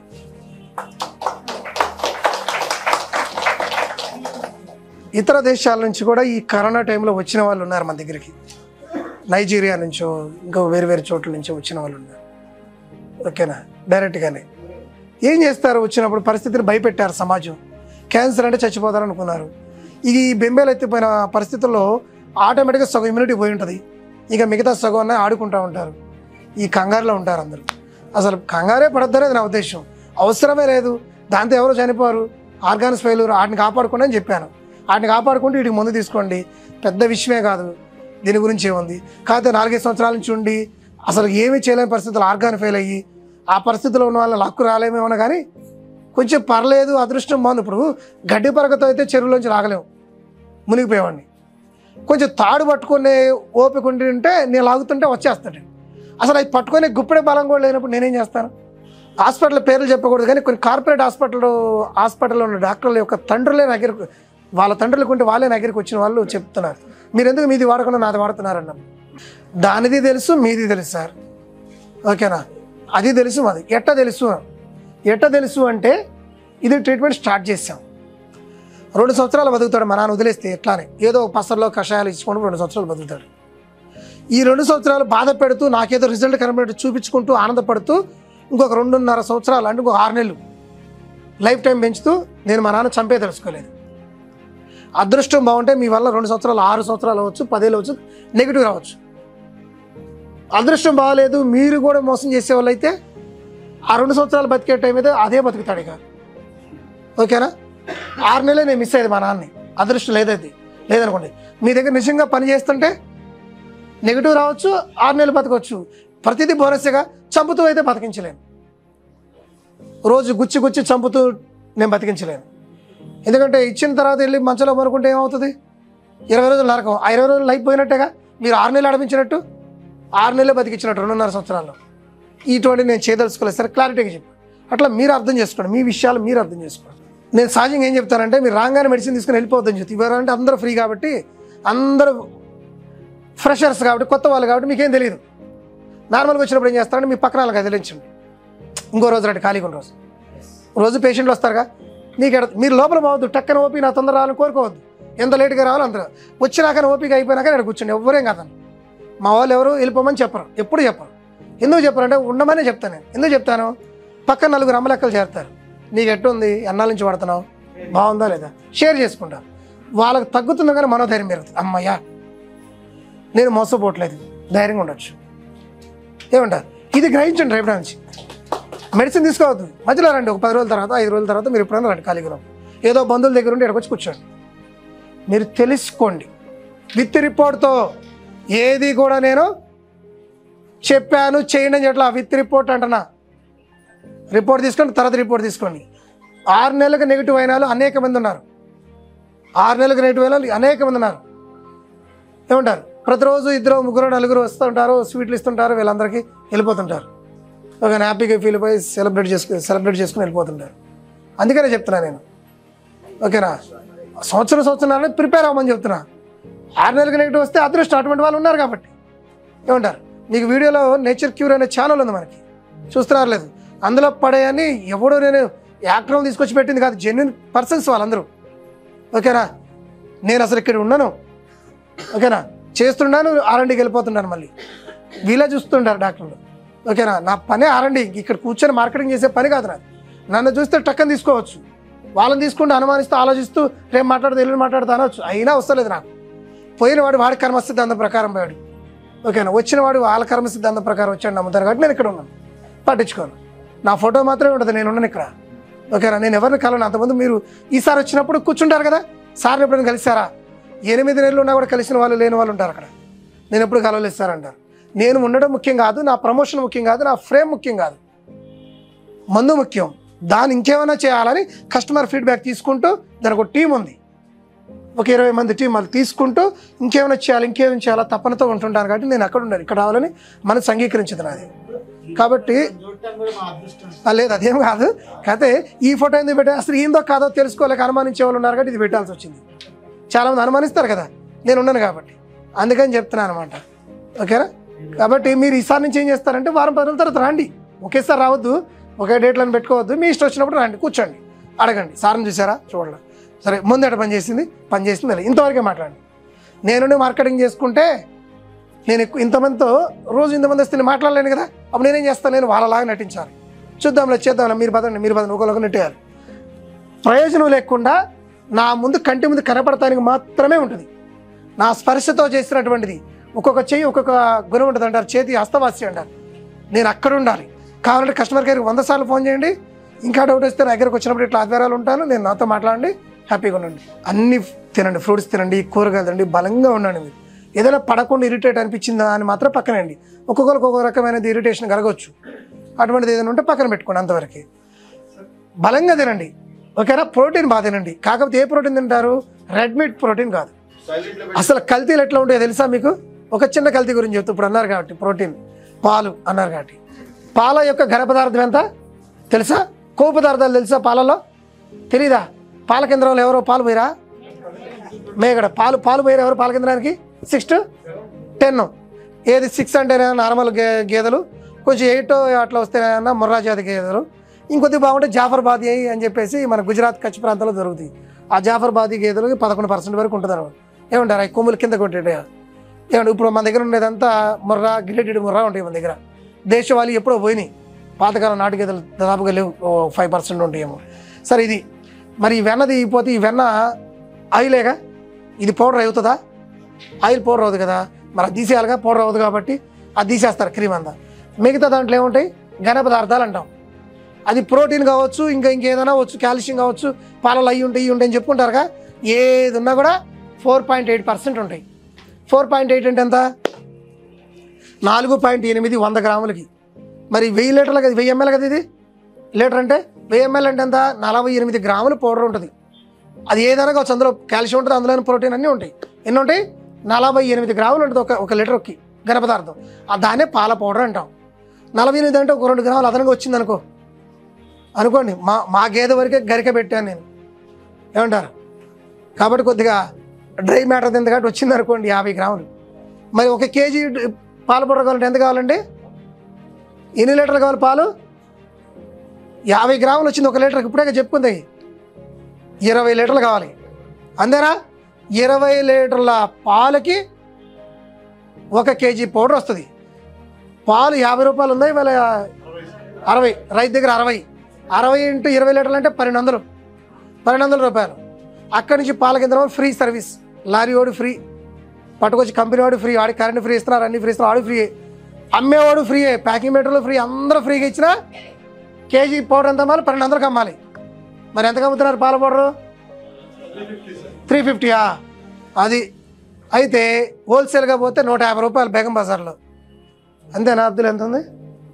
ఇతర దేశాల నుంచి కూడా ఈ కరోనా టైంలో వచ్చిన వాళ్ళు ఉన్నారు మన దగ్గరికి నైజీరియా నుంచో ఇంకా వేరు వేరు చోట్ల నుంచో వచ్చిన వాళ్ళు ఉన్నారు ఓకేనా డైరెక్ట్గానే ఏం చేస్తారు వచ్చినప్పుడు పరిస్థితిని భయపెట్టారు సమాజం క్యాన్సర్ అంటే చచ్చిపోతారు అనుకున్నారు ఈ బెంబేలు ఎత్తిపోయిన పరిస్థితుల్లో ఆటోమేటిక్గా సగం ఇమ్యూనిటీ పోయి ఉంటుంది ఇక మిగతా సగం అన్న ఆడుకుంటూ ఉంటారు ఈ కంగారులో ఉంటారు అందరూ అసలు కంగారే పడద్దనేది నా ఉద్దేశం అవసరమే లేదు దాంతో ఎవరు చనిపోరు ఆర్గాన్స్ ఫెయిల్యూర్ వాటిని కాపాడుకోండి అని చెప్పాను వాటిని కాపాడుకుంటూ వీటికి ముందు తీసుకోండి పెద్ద విషయమే కాదు దీని గురించి ఏముంది కాకపోతే నాలుగైదు సంవత్సరాల నుంచి ఉండి అసలు ఏమీ చేయలేని పరిస్థితులు ఆర్గాన్ ఫెయిల్ అయ్యి ఆ పరిస్థితిలో ఉన్న వాళ్ళని లక్కు రాలేమేమో కానీ కొంచెం పర్లేదు అదృష్టం బాగుంది ఇప్పుడు గడ్డి పరకతో అయితే చెరువులోంచి రాగలేము మునిగిపోయేవాడిని కొంచెం తాడు పట్టుకునే ఓపిక ఉండి ఉంటే నేను లాగుతుంటే వచ్చేస్తాడు అసలు అది పట్టుకునే గుప్పెడే బలం కూడా లేనప్పుడు నేనేం చేస్తాను హాస్పిటల్ పేర్లు చెప్పకూడదు కానీ కొన్ని కార్పొరేట్ హాస్పిటల్ హాస్పిటల్లో ఉన్న డాక్టర్ల యొక్క తండ్రులే నా దగ్గరకు వాళ్ళ తండ్రులకు ఉంటే వాళ్ళే నా దగ్గరికి వచ్చిన వాళ్ళు చెప్తున్నారు మీరు ఎందుకు మీది వాడకుండా నాది వాడుతున్నారన్న దానిది తెలుసు మీది తెలుసు సార్ ఓకేనా అది తెలుసు మాది ఎట్ట తెలుసు ఎట్ట తెలుసు అంటే ఇది ట్రీట్మెంట్ స్టార్ట్ చేసాం రెండు సంవత్సరాలు బతుకుతాడు మా నాన్న వదిలేస్తే ఎట్లానే ఏదో ఒక పసర్లో కషాయాలు ఇచ్చుకుంటూ రెండు సంవత్సరాలు బతుకుతాడు ఈ రెండు సంవత్సరాలు బాధ పెడుతూ నాకేదో రిజల్ట్ కనబడి చూపించుకుంటూ ఆనందపడుతూ ఇంకొక రెండున్నర సంవత్సరాలు అంటే ఇంకొక ఆరు నెలలు లైఫ్ టైం పెంచుతూ నేను మా నాన్న చంపే తెలుసుకోలేదు అదృష్టం బాగుంటే మీ వల్ల రెండు సంవత్సరాలు ఆరు సంవత్సరాలు అవ్వచ్చు పదేళ్ళు అవ్వచ్చు నెగిటివ్ రావచ్చు అదృష్టం బాగాలేదు మీరు కూడా మోసం చేసే వాళ్ళు అయితే ఆ రెండు సంవత్సరాలు బతికే టైం అయితే అదే బతుకుతాడు ఇక ఓకేనా ఆరు నెలలే నేను మిస్ అయ్యేది మా నాన్నని అదృష్టం లేదైతే లేదనుకోండి మీ దగ్గర నిజంగా పని చేస్తుంటే నెగిటివ్ రావచ్చు ఆరు నెలలు బతకవచ్చు ప్రతిదీ బోనస్గా చంపుతూ అయితే బతికించలేను రోజు గుచ్చి గుచ్చి చంపుతూ నేను బతికించలేను ఎందుకంటే ఇచ్చిన తర్వాత వెళ్ళి మంచంలో పనుకుంటే ఏమవుతుంది ఇరవై రోజులు నరకం ఆ ఇరవై రోజులు లైఫ్ పోయినట్టేగా మీరు ఆరు నెలలు అడిపించినట్టు ఆరు నెలలే బతికించినట్టు రెండున్నర సంవత్సరాల్లో ఇటువంటి నేను చేయదలుచుకోలేదు సరే క్లారిటీగా చెప్పు అట్లా మీరు అర్థం చేసుకోండి మీ విషయాలు మీరు అర్థం చేసుకోండి నేను సహజంగా ఏం చెప్తానంటే మీరు రాగానే మెడిసిన్ తీసుకుని వెళ్ళిపోవద్దని చెప్తాను ఇవ్వాలంటే అందరూ ఫ్రీ కాబట్టి అందరూ ఫ్రెషర్స్ కాబట్టి కొత్త వాళ్ళు కాబట్టి మీకేం తెలియదు నార్మల్గా వచ్చినప్పుడు ఏం చేస్తారంటే మీ పక్కన వాళ్ళకి వదిలించండి ఇంకో రోజు రండి ఖాళీగా ఉన్న రోజు రోజు పేషెంట్లు వస్తారుగా నీకు ఎడ మీరు లోపల పోవద్దు టక్కన ఓపీ నా తొందర రావాలని కోరుకోవద్దు ఎంత లేట్గా రావాలో అంత వచ్చినాక ఓపిక అయిపోయినాక ఇక్కడ కూర్చోండి ఎవరేం కాదని మా వాళ్ళు ఎవరు వెళ్ళిపోమని చెప్పరు ఎప్పుడు చెప్పరు ఎందుకు చెప్పారంటే ఉండమనే చెప్తాను నేను ఎందుకు చెప్తాను పక్కన నలుగురు అమ్మలెక్కలు చేరుతారు నీకు ఎట్టుంది ఎన్నాళ్ళ నుంచి పడుతున్నావు బాగుందా లేదా షేర్ చేసుకుంటారు వాళ్ళకి తగ్గుతుంది కానీ మనోధైర్యం పెరుగుతుంది అమ్మయ్యా నేను మోసపోవట్లేదు ధైర్యంగా ఉండొచ్చు ఏమంటారు ఇది గ్రహించండి రేపటి నుంచి మెడిసిన్ తీసుకోవద్దు మధ్యలో రండి ఒక పది రోజుల తర్వాత ఐదు రోజుల తర్వాత మీరు ఎప్పుడైనా రండి ఖాళీగా ఉన్నప్పుడు. ఏదో బంధువుల దగ్గర ఉండి ఇక్కడికి వచ్చి కూర్చోండి మీరు తెలుసుకోండి విత్ రిపోర్ట్తో ఏది కూడా నేను చెప్పాను చేయండి అని చెప్పట్లా విత్ రిపోర్ట్ అంటున్నా రిపోర్ట్ తీసుకోండి తర్వాత రిపోర్ట్ తీసుకోండి ఆరు నెలలకు నెగిటివ్ అయిన వాళ్ళు అనేక మంది ఉన్నారు ఆరు నెలలకు నెగిటివ్ అయిన వాళ్ళు అనేక మంది ఉన్నారు ఏమంటారు ప్రతిరోజు ఇద్దరు ముగ్గురు నలుగురు వస్తుంటారు స్వీట్లు ఇస్తుంటారు వీళ్ళందరికీ వెళ్ళిపోతుంటారు ఒక హ్యాపీగా ఫీల్ అయిపోయి సెలబ్రేట్ చేసుకుని సెలబ్రేట్ చేసుకుని వెళ్ళిపోతుంటారు అందుకనే చెప్తున్నా నేను ఓకేనా సంవత్సరం సంవత్సరం ప్రిపేర్ అవ్వమని చెప్తున్నా ఆరు నెలలకు నెగిటివ్ వస్తే అదృష్టం అటువంటి వాళ్ళు ఉన్నారు కాబట్టి ఏమంటారు మీకు వీడియోలో నేచర్ క్యూర్ అనే ఛానల్ ఉంది మనకి చూస్తున్నారు లేదు అందులో పడేయని ఎవడో నేను యాక్టర్లు తీసుకొచ్చి పెట్టింది కాదు జెన్యున్ పర్సన్స్ వాళ్ళందరూ ఓకేనా నేను అసలు ఇక్కడ ఉన్నాను ఓకేనా చేస్తున్నాను ఆర్ఎండికి వెళ్ళిపోతున్నాను మళ్ళీ వీళ్ళే చూస్తుంటారు డాక్టర్లు ఓకేనా నా పనే ఆర్ఎండి ఇక్కడ కూర్చొని మార్కెటింగ్ చేసే పని కాదు నాది నన్ను చూస్తే టక్కని తీసుకోవచ్చు వాళ్ళని తీసుకుంటూ అనుమానిస్తూ ఆలోచిస్తూ రేపు మాట్లాడుతూ ఎల్లుండి మాట్లాడుతూ అనవచ్చు అయినా వస్తలేదు నాకు పోయిన వాడు వాడి కర్మ సిద్ధాంతం ప్రకారం పోయాడు ఓకేనా వచ్చిన వాడు వాళ్ళ కర్మ సిద్ధాంతం ప్రకారం వచ్చాడు నమ్ముతారు కాబట్టి నేను ఇక్కడ ఉన్నాను పట్టించుకోను నా ఫోటో మాత్రమే ఉంటుంది నేను ఉన్నాను ఇక్కడ ఓకేనా నేను ఎవరిని కలను అంతమంది మీరు ఈసారి వచ్చినప్పుడు కూర్చుంటారు కదా సార్ని ఎప్పుడైనా కలిసారా ఎనిమిది నెలలు ఉన్నా కూడా కలిసిన వాళ్ళు లేని వాళ్ళు ఉంటారు అక్కడ నేను ఎప్పుడు కలవలేదు సార్ అంటారు నేను ఉండడం ముఖ్యం కాదు నా ప్రమోషన్ ముఖ్యం కాదు నా ఫ్రేమ్ ముఖ్యం కాదు మందు ముఖ్యం దాన్ని ఇంకేమైనా చేయాలని కస్టమర్ ఫీడ్బ్యాక్ తీసుకుంటూ దానికి ఒక టీం ఉంది ఒక ఇరవై మంది టీం వాళ్ళు తీసుకుంటూ ఇంకేమైనా చేయాలి ఇంకేమైనా చేయాలా తప్పనతో ఉంటుంటాను కాబట్టి నేను అక్కడ ఉండాలి ఇక్కడ రావాలని మనసు అంగీకరించదు నాది కాబట్టి చూడటం కూడా మా అదృష్టం ఆ, లేదు అదేం కాదు కాకపోతే ఈ ఫోటో ఎందుకు పెట్టా అసలు ఏందో కాదో తెలుసుకోలేక అనుమానించే వాళ్ళు ఉన్నారు కాబట్టి ఇది పెట్టాల్సి వచ్చింది చాలామంది అనుమానిస్తారు కదా నేను ఉన్నాను కాబట్టి అందుకని చెప్తున్నాను అనమాట ఓకేనా కాబట్టి మీరు ఈసారి నుంచి ఏం చేస్తారంటే వారం పది రోజుల తర్వాత రండి ఒకేసారి రావద్దు ఒకే డేట్లను పెట్టుకోవద్దు మీ ఇష్టం వచ్చినప్పుడు రండి కూర్చోండి అడగండి సార్ని చూసారా చూడాలి సరే ముందట పని చేసింది పని చేసింది లేదు ఇంతవరకే మాట్లాడండి నేను మార్కెటింగ్ చేసుకుంటే నేను ఎక్కువ ఇంతమందితో రోజు ఇంతమంది వస్తే నేను మాట్లాడలేను కదా అప్పుడు నేనేం చేస్తాను నేను వాళ్ళలాగా నటించాలి చూద్దాంలే చేద్దాంలే మీరు పదండి మీరు పదండి ఒకరికి నెట్టేయాలి ప్రయోజనం లేకుండా నా ముందు కంటి ముందు కనపడటానికి మాత్రమే ఉంటుంది నా స్పర్శతో చేసినటువంటిది ఒక్కొక్క చెయ్యి ఒక్కొక్క గుణం ఉంటుంది అంటారు చేతి హస్తవాసి అంటారు నేను అక్కడ ఉండాలి కావాలంటే కస్టమర్ కేర్కి వంద సార్లు ఫోన్ చేయండి ఇంకా డౌట్ వస్తే నా దగ్గరకు వచ్చినప్పుడు ఇట్లా ఆధ్వర్యాలు ఉంటాను నేను నాతో మాట్లాడండి హ్యాపీగా ఉండండి అన్ని తినండి ఫ్రూట్స్ తినండి కూరగాయలు తినండి బలంగా ఉండండి మీరు ఏదైనా పడకుండా ఇరిటేట్ అనిపించిందా అని మాత్రం పక్కనండి ఒక్కొక్కరికి ఒక్కొక్క రకమైనది ఇరిటేషన్ కలగవచ్చు అటువంటిది ఏదైనా ఉంటే పక్కన పెట్టుకోండి అంతవరకు బలంగా తినండి ఓకేనా ప్రోటీన్ బాగా తినండి కాకపోతే ఏ ప్రోటీన్ తింటారు రెడ్ మీట్ ప్రోటీన్ కాదు అసలు కల్తీలు ఎట్లా ఉంటాయో తెలుసా మీకు ఒక చిన్న కల్తీ గురించి చెప్తూ ఇప్పుడు అన్నారు కాబట్టి ప్రోటీన్ పాలు అన్నారు కాబట్టి పాల యొక్క ఘన పదార్థం ఎంత తెలుసా కొవ్వు పదార్థాలు తెలుసా పాలలో తెలీదా పాల కేంద్రంలో ఎవరో పాలు పోయిరా మేగడ పాలు పాలు పోయారు ఎవరు పాల కేంద్రానికి సిక్స్ టు టెన్ ఏది సిక్స్ అంటేనే నార్మల్ గే గేదెలు కొంచెం ఎయిట్ అట్లా వస్తేనేమన్నా ముర్రా జాతి గేదెలు ఇంకొద్ది బాగుంటే జాఫర్బాద్ అని చెప్పేసి మన గుజరాత్ కచ్ ప్రాంతంలో దొరుకుతాయి ఆ జాఫర్బాదీ గేదెలకి పదకొండు పర్సెంట్ వరకు ఉంటుంది అనమాట ఏమంటారు ఆ కొమ్ములు కింద కొట్టేట ఏమంటే ఇప్పుడు మన దగ్గర ఉండేదంతా ముర్రా గ్రేటెడ్ ముర్రా ఉంటాయి మన దగ్గర దేశవాళీ ఎప్పుడో పోయినాయి పాతకాలం నాటు గేదెలు దాదాపుగా లేవు ఫైవ్ పర్సెంట్ ఉంటాయేమో సరే ఇది మరి ఈ వెన్న దిగిపోతే ఈ వెన్న ఆయిలేగా ఇది పౌడర్ అవుతుందా ఆయిల్ పౌడర్ అవుతుంది కదా మరి అది తీసేయాలిగా పౌడర్ అవుతుంది కాబట్టి అది తీసేస్తారు క్రీమ్ అంతా మిగతా దాంట్లో ఏముంటాయి ఘన పదార్థాలు అంటాం అది ప్రోటీన్ కావచ్చు ఇంకా ఇంకేదైనా వచ్చు కాల్షియం కావచ్చు పాలలో అయ్యి ఉంటాయి ఇవి ఉంటాయి అని చెప్పుకుంటారుగా ఏది ఉన్నా కూడా ఫోర్ పాయింట్ ఎయిట్ పర్సెంట్ ఉంటాయి ఫోర్ పాయింట్ ఎయిట్ అంటే ఎంత నాలుగు పాయింట్ ఎనిమిది వంద గ్రాములకి మరి వెయ్యి లీటర్లు కదా వెయ్యి ఎంఎల్ కదా ఇది లీటర్ అంటే వెయ్యి ఎంఎల్ అంటే ఎంత నలభై ఎనిమిది గ్రాములు పౌడర్ ఉంటుంది అది ఏదైనా కావచ్చు అందులో కాల్షియం ఉంటుంది అందులో ప్రోటీన్ అన్నీ ఉంటాయి ఎన్ని ఉంటాయి నలభై ఎనిమిది గ్రాములు ఉంటుంది ఒక ఒక లీటర్కి ఘన పదార్థం ఆ దాన్నే పాల పౌడర్ అంటాం నలభై ఎనిమిది అంటే ఒక రెండు గ్రాములు అదనంగా వచ్చింది అనుకో అనుకోండి మా మా గేదె వరకే గరిక పెట్టాను నేను ఏమంటారు కాబట్టి కొద్దిగా డ్రై మ్యాటర్ ఎంత కాబట్టి వచ్చింది అనుకోండి యాభై గ్రాములు మరి ఒక కేజీ డ్- పాల పౌడర్ కావాలంటే ఎంత కావాలండి ఎన్ని లీటర్లు కావాలి పాలు యాభై గ్రాములు వచ్చింది ఒక లీటర్కి ఇప్పుడే చెప్పుకుంది ఇరవై లీటర్లు కావాలి అంతేనా ఇరవై లీటర్ల పాలకి ఒక కేజీ పౌడర్ వస్తుంది పాలు యాభై రూపాయలు ఉందా ఇవాళ అరవై రైతు దగ్గర అరవై అరవై ఇంటూ ఇరవై లీటర్లు అంటే పన్నెండు వందలు పన్నెండు వందల రూపాయలు అక్కడి నుంచి పాల కేంద్రం ఫ్రీ సర్వీస్ లారీ వాడు ఫ్రీ పట్టుకొచ్చి కంపెనీ వాడు ఫ్రీ వాడి కరెంట్ ఫ్రీ ఇస్తున్నారు అన్ని ఫ్రీ ఇస్తున్నారు వాడు ఫ్రీ అమ్మేవాడు ఫ్రీయే ప్యాకింగ్ మెటీరియల్ ఫ్రీ అందరూ ఫ్రీగా ఇచ్చినా కేజీ పౌడర్ ఎంత అమ్మాలి పన్నెండు వందలకు అమ్మాలి మరి ఎంతకు అమ్ముతున్నారు పాల పౌడరు త్రీ ఫిఫ్టీయా అది అయితే హోల్సేల్గా పోతే నూట యాభై రూపాయలు బేగం బజార్లో అంతేనా అబ్దుల్ ఎంత ఉంది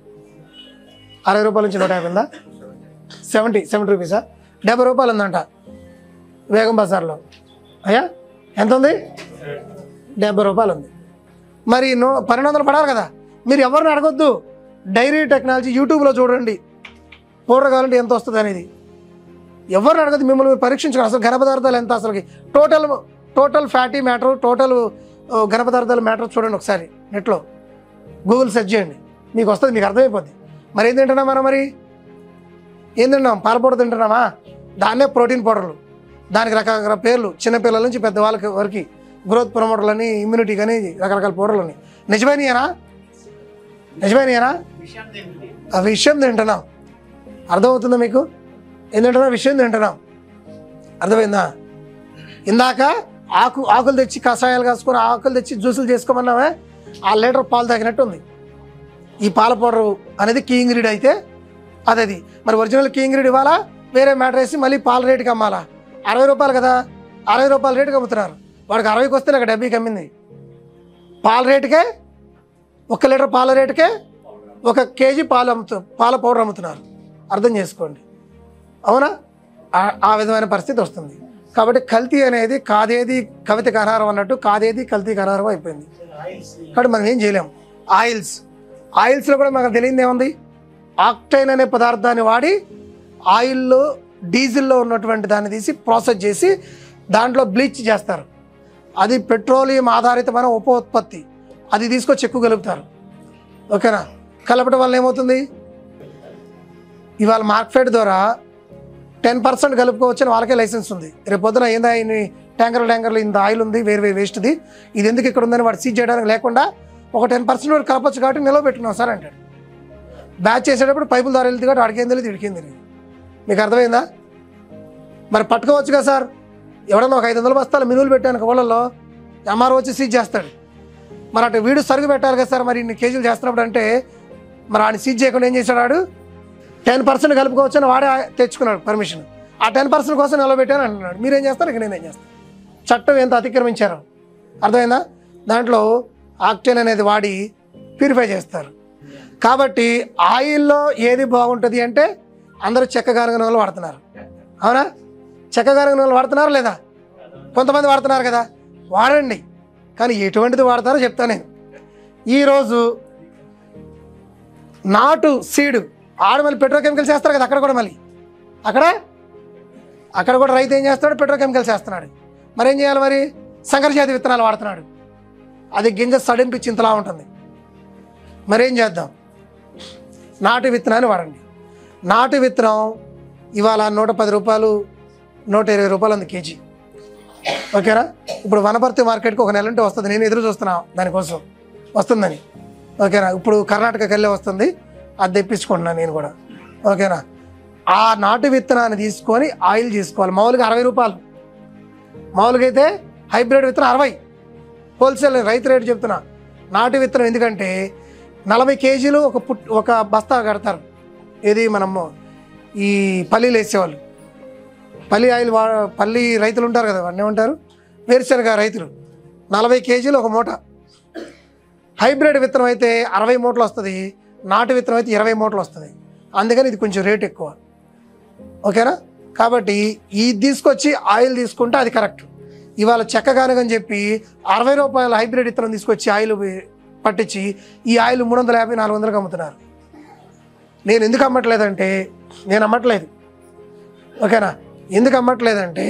అరవై రూపాయల నుంచి నూట యాభై ఉందా సెవెంటీ సెవెంటీ రూపీసా డెబ్బై రూపాయలు ఉందంట బేగం బజార్లో అయ్యా ఎంత ఉంది డెబ్బై రూపాయలు ఉంది మరి నూ పన్నెండు వందలు పడాలి కదా మీరు ఎవరిని అడగొద్దు డైరీ టెక్నాలజీ యూట్యూబ్లో చూడండి పౌడర్ కావాలంటే ఎంత వస్తుంది అనేది ఎవరిని అడగదు మిమ్మల్ని మీరు పరీక్షించుకోండి అసలు ఘన పదార్థాలు ఎంత అసలుకి total total fatty matter total ఘన పదార్థాల మ్యాటర్ చూడండి ఒకసారి నెట్లో గూగుల్ సెర్చ్ చేయండి మీకు వస్తుంది మీకు అర్థమైపోద్ది మరి ఏం తింటున్నాం మనం మరి ఏం తింటున్నాం పాల పౌడర్ తింటున్నామా దాన్నే ప్రోటీన్ పౌడర్లు దానికి రకరకాల పేర్లు చిన్నపిల్లల నుంచి పెద్దవాళ్ళకి వరకు గ్రోత్ ప్రమోటర్లు అని ఇమ్యూనిటీ కానీ రకరకాల పౌడర్లు అని నిజమైనయేనా నిజమైనయేనా విషయం తెలియదు ఆ విషయం తింటున్నాం అర్థమవుతుందా మీకు ఏం తింటున్నాం విషయం తింటున్నాం అర్థమైందా ఇందాక ఆకు ఆకులు తెచ్చి కషాయాలు కాసుకొని ఆకులు తెచ్చి జ్యూసులు చేసుకోమన్నామే ఆ లీటర్ పాలు తాగినట్టు ఉంది ఈ పాల పౌడర్ అనేది కీ ఇంగ్రీడ్ అయితే అదది మరి ఒరిజినల్ కీ ఇంగ్రీడ్ ఇవ్వాలా వేరే మ్యాటర్ వేసి మళ్ళీ పాల రేటుకి అమ్మాలా అరవై రూపాయలు కదా అరవై రూపాయల రేటుకి అమ్ముతున్నారు వాడికి అరవైకి వస్తే నాకు డెబ్బైకి అమ్మింది పాల రేటుకే ఒక లీటర్ పాల రేటుకే ఒక కేజీ పాలు అమ్ముతు పాల పౌడర్ అమ్ముతున్నారు అర్థం చేసుకోండి అవునా ఆ- ఆ విధమైన పరిస్థితి వస్తుంది కాబట్టి కల్తీ అనేది కాదేది కవితకి అనహారం అన్నట్టు కాదేది కల్తీకి అనహారం అయిపోయింది కాబట్టి మనం ఏం చేయలేం ఆయిల్స్ ఆయిల్స్లో కూడా మనకు తెలియదు ఏముంది ఆక్టైన్ అనే పదార్థాన్ని వాడి ఆయిల్లో డీజిల్లో ఉన్నటువంటి దాన్ని తీసి ప్రాసెస్ చేసి దాంట్లో బ్లీచ్ చేస్తారు అది పెట్రోలియం ఆధారితమైన ఉప ఉత్పత్తి అది తీసుకొచ్చి ఎక్కువ కలుపుతారు ఓకేనా కలపడం వల్ల ఏమవుతుంది ఇవాళ మార్కెట్ ద్వారా టెన్ పర్సెంట్ కలుపుకోవచ్చని వాళ్ళకే లైసెన్స్ ఉంది రేపు పొద్దున ఏందా ఇన్ని ట్యాంకర్లు ట్యాంకర్లు ఇంత ఆయిల్ ఉంది వేరు వేరు వేస్ట్ది ఇది ఎందుకు ఇక్కడ ఉందని వాడు సీజ్ చేయడానికి లేకుండా ఒక టెన్ పర్సెంట్ వరకు కలపచ్చు కాబట్టి నిలవ పెట్టుకున్నాం సార్ అంటాడు బ్యాచ్ చేసేటప్పుడు పైపుల ద్వారా వెళ్తుంది కాబట్టి అడిగేం తెలియదు ఇడికేం తెలియదు మీకు అర్థమైందా మరి పట్టుకోవచ్చు కదా సార్ ఎవడన్నా ఒక ఐదు వందల బస్తాలు మినువులు పెట్టాను కోళ్ళల్లో ఎంఆర్ఓ వచ్చి సీజ్ చేస్తాడు మరి అటు వీడు సరుగు పెట్టాలి కదా సార్ మరి ఇన్ని కేజీలు చేస్తున్నప్పుడు అంటే మరి ఆయన సీజ్ చేయకుండా ఏం చేశాడు వాడు టెన్ పర్సెంట్ కలుపుకోవచ్చు అని వాడే తెచ్చుకున్నాడు పర్మిషన్ ఆ టెన్ పర్సెంట్ కోసం నిలబెట్టాను అంటున్నాడు మీరేం చేస్తారు ఇక నేనేం చేస్తాను చట్టం ఎంత అతిక్రమించారు అర్థమైందా దాంట్లో ఆక్టేన్ అనేది వాడి ప్యూరిఫై చేస్తారు కాబట్టి ఆయిల్లో ఏది బాగుంటుంది అంటే అందరూ చెక్కగానుగ నూనెలు వాడుతున్నారు అవునా చెక్కగానుగ నూనెలు వాడుతున్నారా లేదా కొంతమంది వాడుతున్నారు కదా వాడండి కానీ ఎటువంటిది వాడతారో చెప్తాను నేను ఈరోజు నాటు సీడు ఆడు మళ్ళీ పెట్రోకెమికల్స్ చేస్తారు కదా అక్కడ కూడా మళ్ళీ అక్కడ అక్కడ కూడా రైతు ఏం చేస్తాడు పెట్రోకెమికల్స్ చేస్తున్నాడు మరి ఏం చేయాలి మరి సంకర జాతి విత్తనాలు వాడుతున్నాడు అది గింజ సడింపి చింతలా ఉంటుంది మరేం చేద్దాం నాటు విత్తనాన్ని వాడండి నాటు విత్తనం ఇవాళ నూట పది రూపాయలు నూట ఇరవై రూపాయలు ఉంది కేజీ ఓకేనా ఇప్పుడు వనపర్తి మార్కెట్కి ఒక నెల ఉంటే వస్తుంది నేను ఎదురు చూస్తున్నా దానికోసం వస్తుందని ఓకేనా ఇప్పుడు కర్ణాటకకి వెళ్ళే వస్తుంది అది తెప్పించుకుంటున్నాను నేను కూడా ఓకేనా ఆ నాటు విత్తనాన్ని తీసుకొని ఆయిల్ తీసుకోవాలి మామూలుగా అరవై రూపాయలు మామూలుగా అయితే హైబ్రిడ్ విత్తనం అరవై హోల్సేల్ రైతు రేటు చెప్తున్నా నాటు విత్తనం ఎందుకంటే నలభై కేజీలు ఒక పుట్ ఒక బస్తా కడతారు ఇది మనము ఈ పల్లీలు వేసేవాళ్ళు పల్లి ఆయిల్ వా పల్లి రైతులు ఉంటారు కదా వాడిని ఏమంటారు వేరుశనగ రైతులు నలభై కేజీలు ఒక మూట హైబ్రిడ్ విత్తనం అయితే అరవై మూటలు వస్తుంది నాటు విత్తనం అయితే ఇరవై మూటలు వస్తుంది అందుకని ఇది కొంచెం రేట్ ఎక్కువ ఓకేనా కాబట్టి ఇది తీసుకొచ్చి ఆయిల్ తీసుకుంటే అది కరెక్ట్ ఇవాళ చెక్కగానగని చెప్పి అరవై రూపాయల హైబ్రిడ్ విత్తనం తీసుకొచ్చి ఆయిల్ పట్టించి ఈ ఆయిల్ మూడు వందల యాభై నాలుగు వందలకు అమ్ముతున్నారు నేను ఎందుకు అమ్మట్లేదంటే నేను అమ్మట్లేదు ఓకేనా ఎందుకు అమ్మట్లేదంటే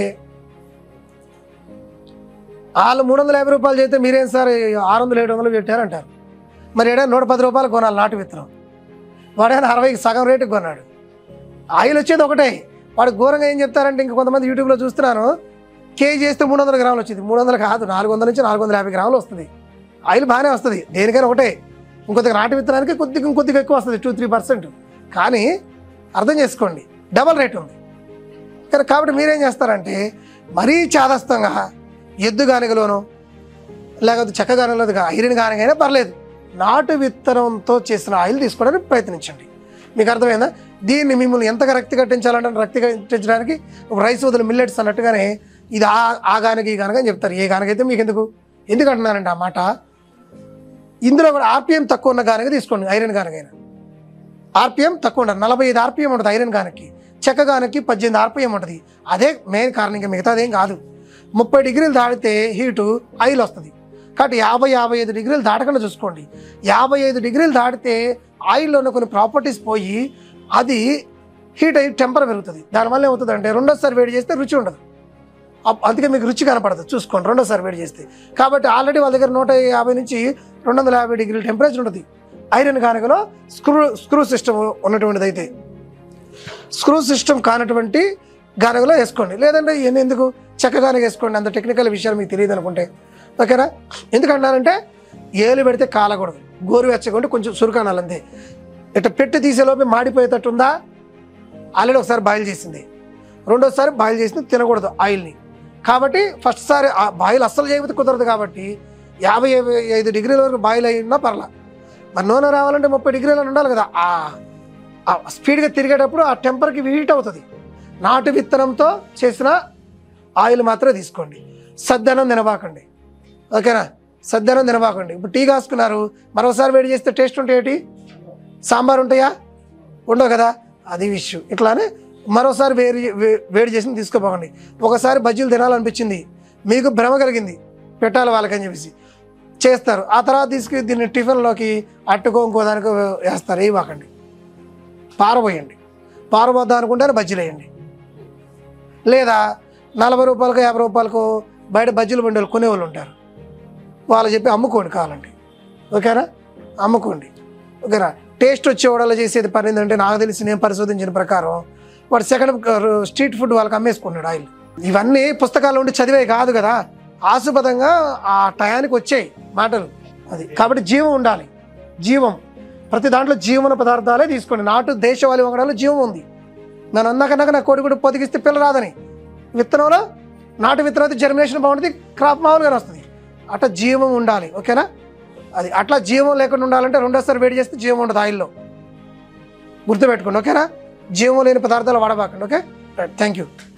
వాళ్ళు మూడు వందల యాభై రూపాయలు చేస్తే మీరేం సార్ ఆరు వందలు ఏడు వందలు పెట్టారంటారు మరి ఏడా నూట పది రూపాయలు కొనాలి నాటు విత్తనం వాడైనా అరవైకి సగం రేటుకి కొన్నాడు ఆయిల్ వచ్చేది ఒకటే వాడు ఘోరంగా ఏం చెప్తారంటే ఇంక కొంతమంది యూట్యూబ్లో చూస్తున్నాను కేజీ చేస్తే మూడు వందల గ్రాములు వచ్చింది మూడు వందలు కాదు నాలుగు వందల నుంచి నాలుగు వందల యాభై గ్రాములు వస్తుంది ఆయిల్ బాగానే వస్తుంది దేనికైనా ఒకటే ఇంకొద్దిగా నాటు విత్తనానికి కొద్దిగా ఇంకొద్దిగా ఎక్కువ వస్తుంది టూ త్రీ పర్సెంట్ కానీ అర్థం చేసుకోండి డబల్ రేట్ ఉంది కానీ కాబట్టి మీరేం చేస్తారంటే మరీ చాదస్తంగా ఎద్దు గానిగలోనో లేకపోతే చెక్క గానిలో ఐరన్ గానిగైనా పర్లేదు నాటు విత్తనంతో చేసిన ఆయిల్ తీసుకోవడానికి ప్రయత్నించండి మీకు అర్థమైందా దీన్ని మిమ్మల్ని ఎంతగా రక్తి కట్టించాలంటే రక్తి కట్టించడానికి రైస్ వదిలి మిల్లెట్స్ అన్నట్టుగానే ఇది ఆ ఆ గానక ఈ గానక అని చెప్తారు ఏ గానకైతే మీకు ఎందుకు ఎందుకు అంటున్నానంటే ఆ మాట ఇందులో కూడా ఆర్పిఎం తక్కువ ఉన్న గానక తీసుకోండి ఐరన్ గానకైనా ఆర్పిఎం తక్కువ ఉండదు నలభై ఐదు ఆర్పిఎం ఉంటుంది ఐరన్ గానకి చెక్క గానకి పద్దెనిమిది ఆర్పిఎం ఉంటుంది అదే మెయిన్ కారణం ఇంకా మిగతాది ఏం కాదు ముప్పై డిగ్రీలు దాటితే హీటు ఆయిల్ వస్తుంది కాబట్టి యాభై యాభై ఐదు డిగ్రీలు దాటకుండా చూసుకోండి యాభై ఐదు డిగ్రీలు దాటితే ఆయిల్లో ఉన్న కొన్ని ప్రాపర్టీస్ పోయి అది హీట్ అయ్యి టెంపర్ పెరుగుతుంది దానివల్ల ఏమవుతుంది అంటే రెండోసారి వేడి చేస్తే రుచి ఉండదు అప్- అందుకే మీకు రుచి కనపడదు చూసుకోండి రెండోసారి వేడి చేస్తే కాబట్టి ఆల్రెడీ వాళ్ళ దగ్గర నూట యాభై నుంచి రెండు వందల యాభై డిగ్రీల టెంపరేచర్ ఉంటుంది ఐరన్ కానుకలో స్క్రూ స్క్రూ సిస్టమ్ ఉన్నటువంటిది అయితే స్క్రూ సిస్టమ్ కానటువంటి గానగలో వేసుకోండి లేదంటే ఇవన్నీ ఎందుకు చెక్క గానగ వేసుకోండి అంత టెక్నికల్ విషయాలు మీకు తెలియదు అనుకుంటే ఓకేనా ఎందుకంటారంటే ఏలు పెడితే కాలకూడదు గోరు వెచ్చకుంటే కొంచెం సురుకానాలి అంతే ఇట్లా పెట్టి తీసేలోపే మాడిపోయేటట్టు ఉందా ఆల్రెడీ ఒకసారి బాయిల్ చేసింది రెండోసారి బాయిల్ చేసింది తినకూడదు ఆయిల్ని కాబట్టి ఫస్ట్ సారి ఆ బాయిల్ అస్సలు చేయకపోతే కుదరదు కాబట్టి యాభై యాభై ఐదు డిగ్రీల వరకు బాయిల్ అయినా పర్లా మరి నూనె రావాలంటే ముప్పై డిగ్రీలు ఉండాలి కదా ఆ ఆ స్పీడ్గా తిరిగేటప్పుడు ఆ టెంపర్కి హీట్ అవుతుంది నాటు విత్తనంతో చేసిన ఆయిల్ మాత్రమే తీసుకోండి సద్దనం తినబాకండి ఓకేనా సద్దనం తినబాకండి ఇప్పుడు టీ కాసుకున్నారు మరోసారి వేడి చేస్తే టేస్ట్ ఉంటాయి సాంబార్ ఉంటాయా ఉండవు కదా అది విషయం ఇట్లానే మరోసారి వేడి వే- వేడి చేసి తీసుకోపోకండి ఒకసారి బజ్జీలు తినాలనిపించింది మీకు భ్రమ కలిగింది పెట్టాలి వాళ్ళకని చెప్పేసి చేస్తారు ఆ తర్వాత తీసుకుని దీన్ని టిఫిన్లోకి అట్టుకో ఇంకో దానికో వేస్తారు ఇవ్వకండి పారబోయండి పారబోద్దాం అనుకుంటే బజ్జీలు వేయండి లేదా నలభై రూపాయలకు యాభై రూపాయలకు బయట బజ్జీలు బండి వాళ్ళు కొనేవాళ్ళు ఉంటారు వాళ్ళు చెప్పి అమ్ముకోండి కావాలండి ఓకేనా అమ్ముకోండి ఓకేనా టేస్ట్ వచ్చేవాడలా చేసేది పని ఏంటంటే నాకు తెలిసి నేను పరిశోధించిన ప్రకారం వాడు సెకండ్ స్ట్రీట్ ఫుడ్ వాళ్ళకి అమ్మేసుకున్నాడు ఆయిల్ ఇవన్నీ పుస్తకాలు ఉండి చదివే కాదు కదా ఆసుపదంగా ఆ టయానికి వచ్చాయి మాటలు అది కాబట్టి జీవం ఉండాలి జీవం ప్రతి దాంట్లో జీవన పదార్థాలే తీసుకోండి నాటు దేశవాళీ వంగడాలు జీవం ఉంది నన్ను అందాకన్నాక నా కోడి కూడా పొదిగిస్తే పిల్ల రాదని విత్తనంలో నాటు విత్తనం అయితే జర్మినేషన్ బాగుంటుంది క్రాప్ మామూలుగానే వస్తుంది అట్లా జీవం ఉండాలి ఓకేనా అది అట్లా జీవం లేకుండా ఉండాలంటే రెండోసారి వేడి చేస్తే జీవం ఉండదు ఆయిల్లో గుర్తుపెట్టుకోండి ఓకేనా జీవం లేని పదార్థాలు వాడబాకండి ఓకే థ్యాంక్ యూ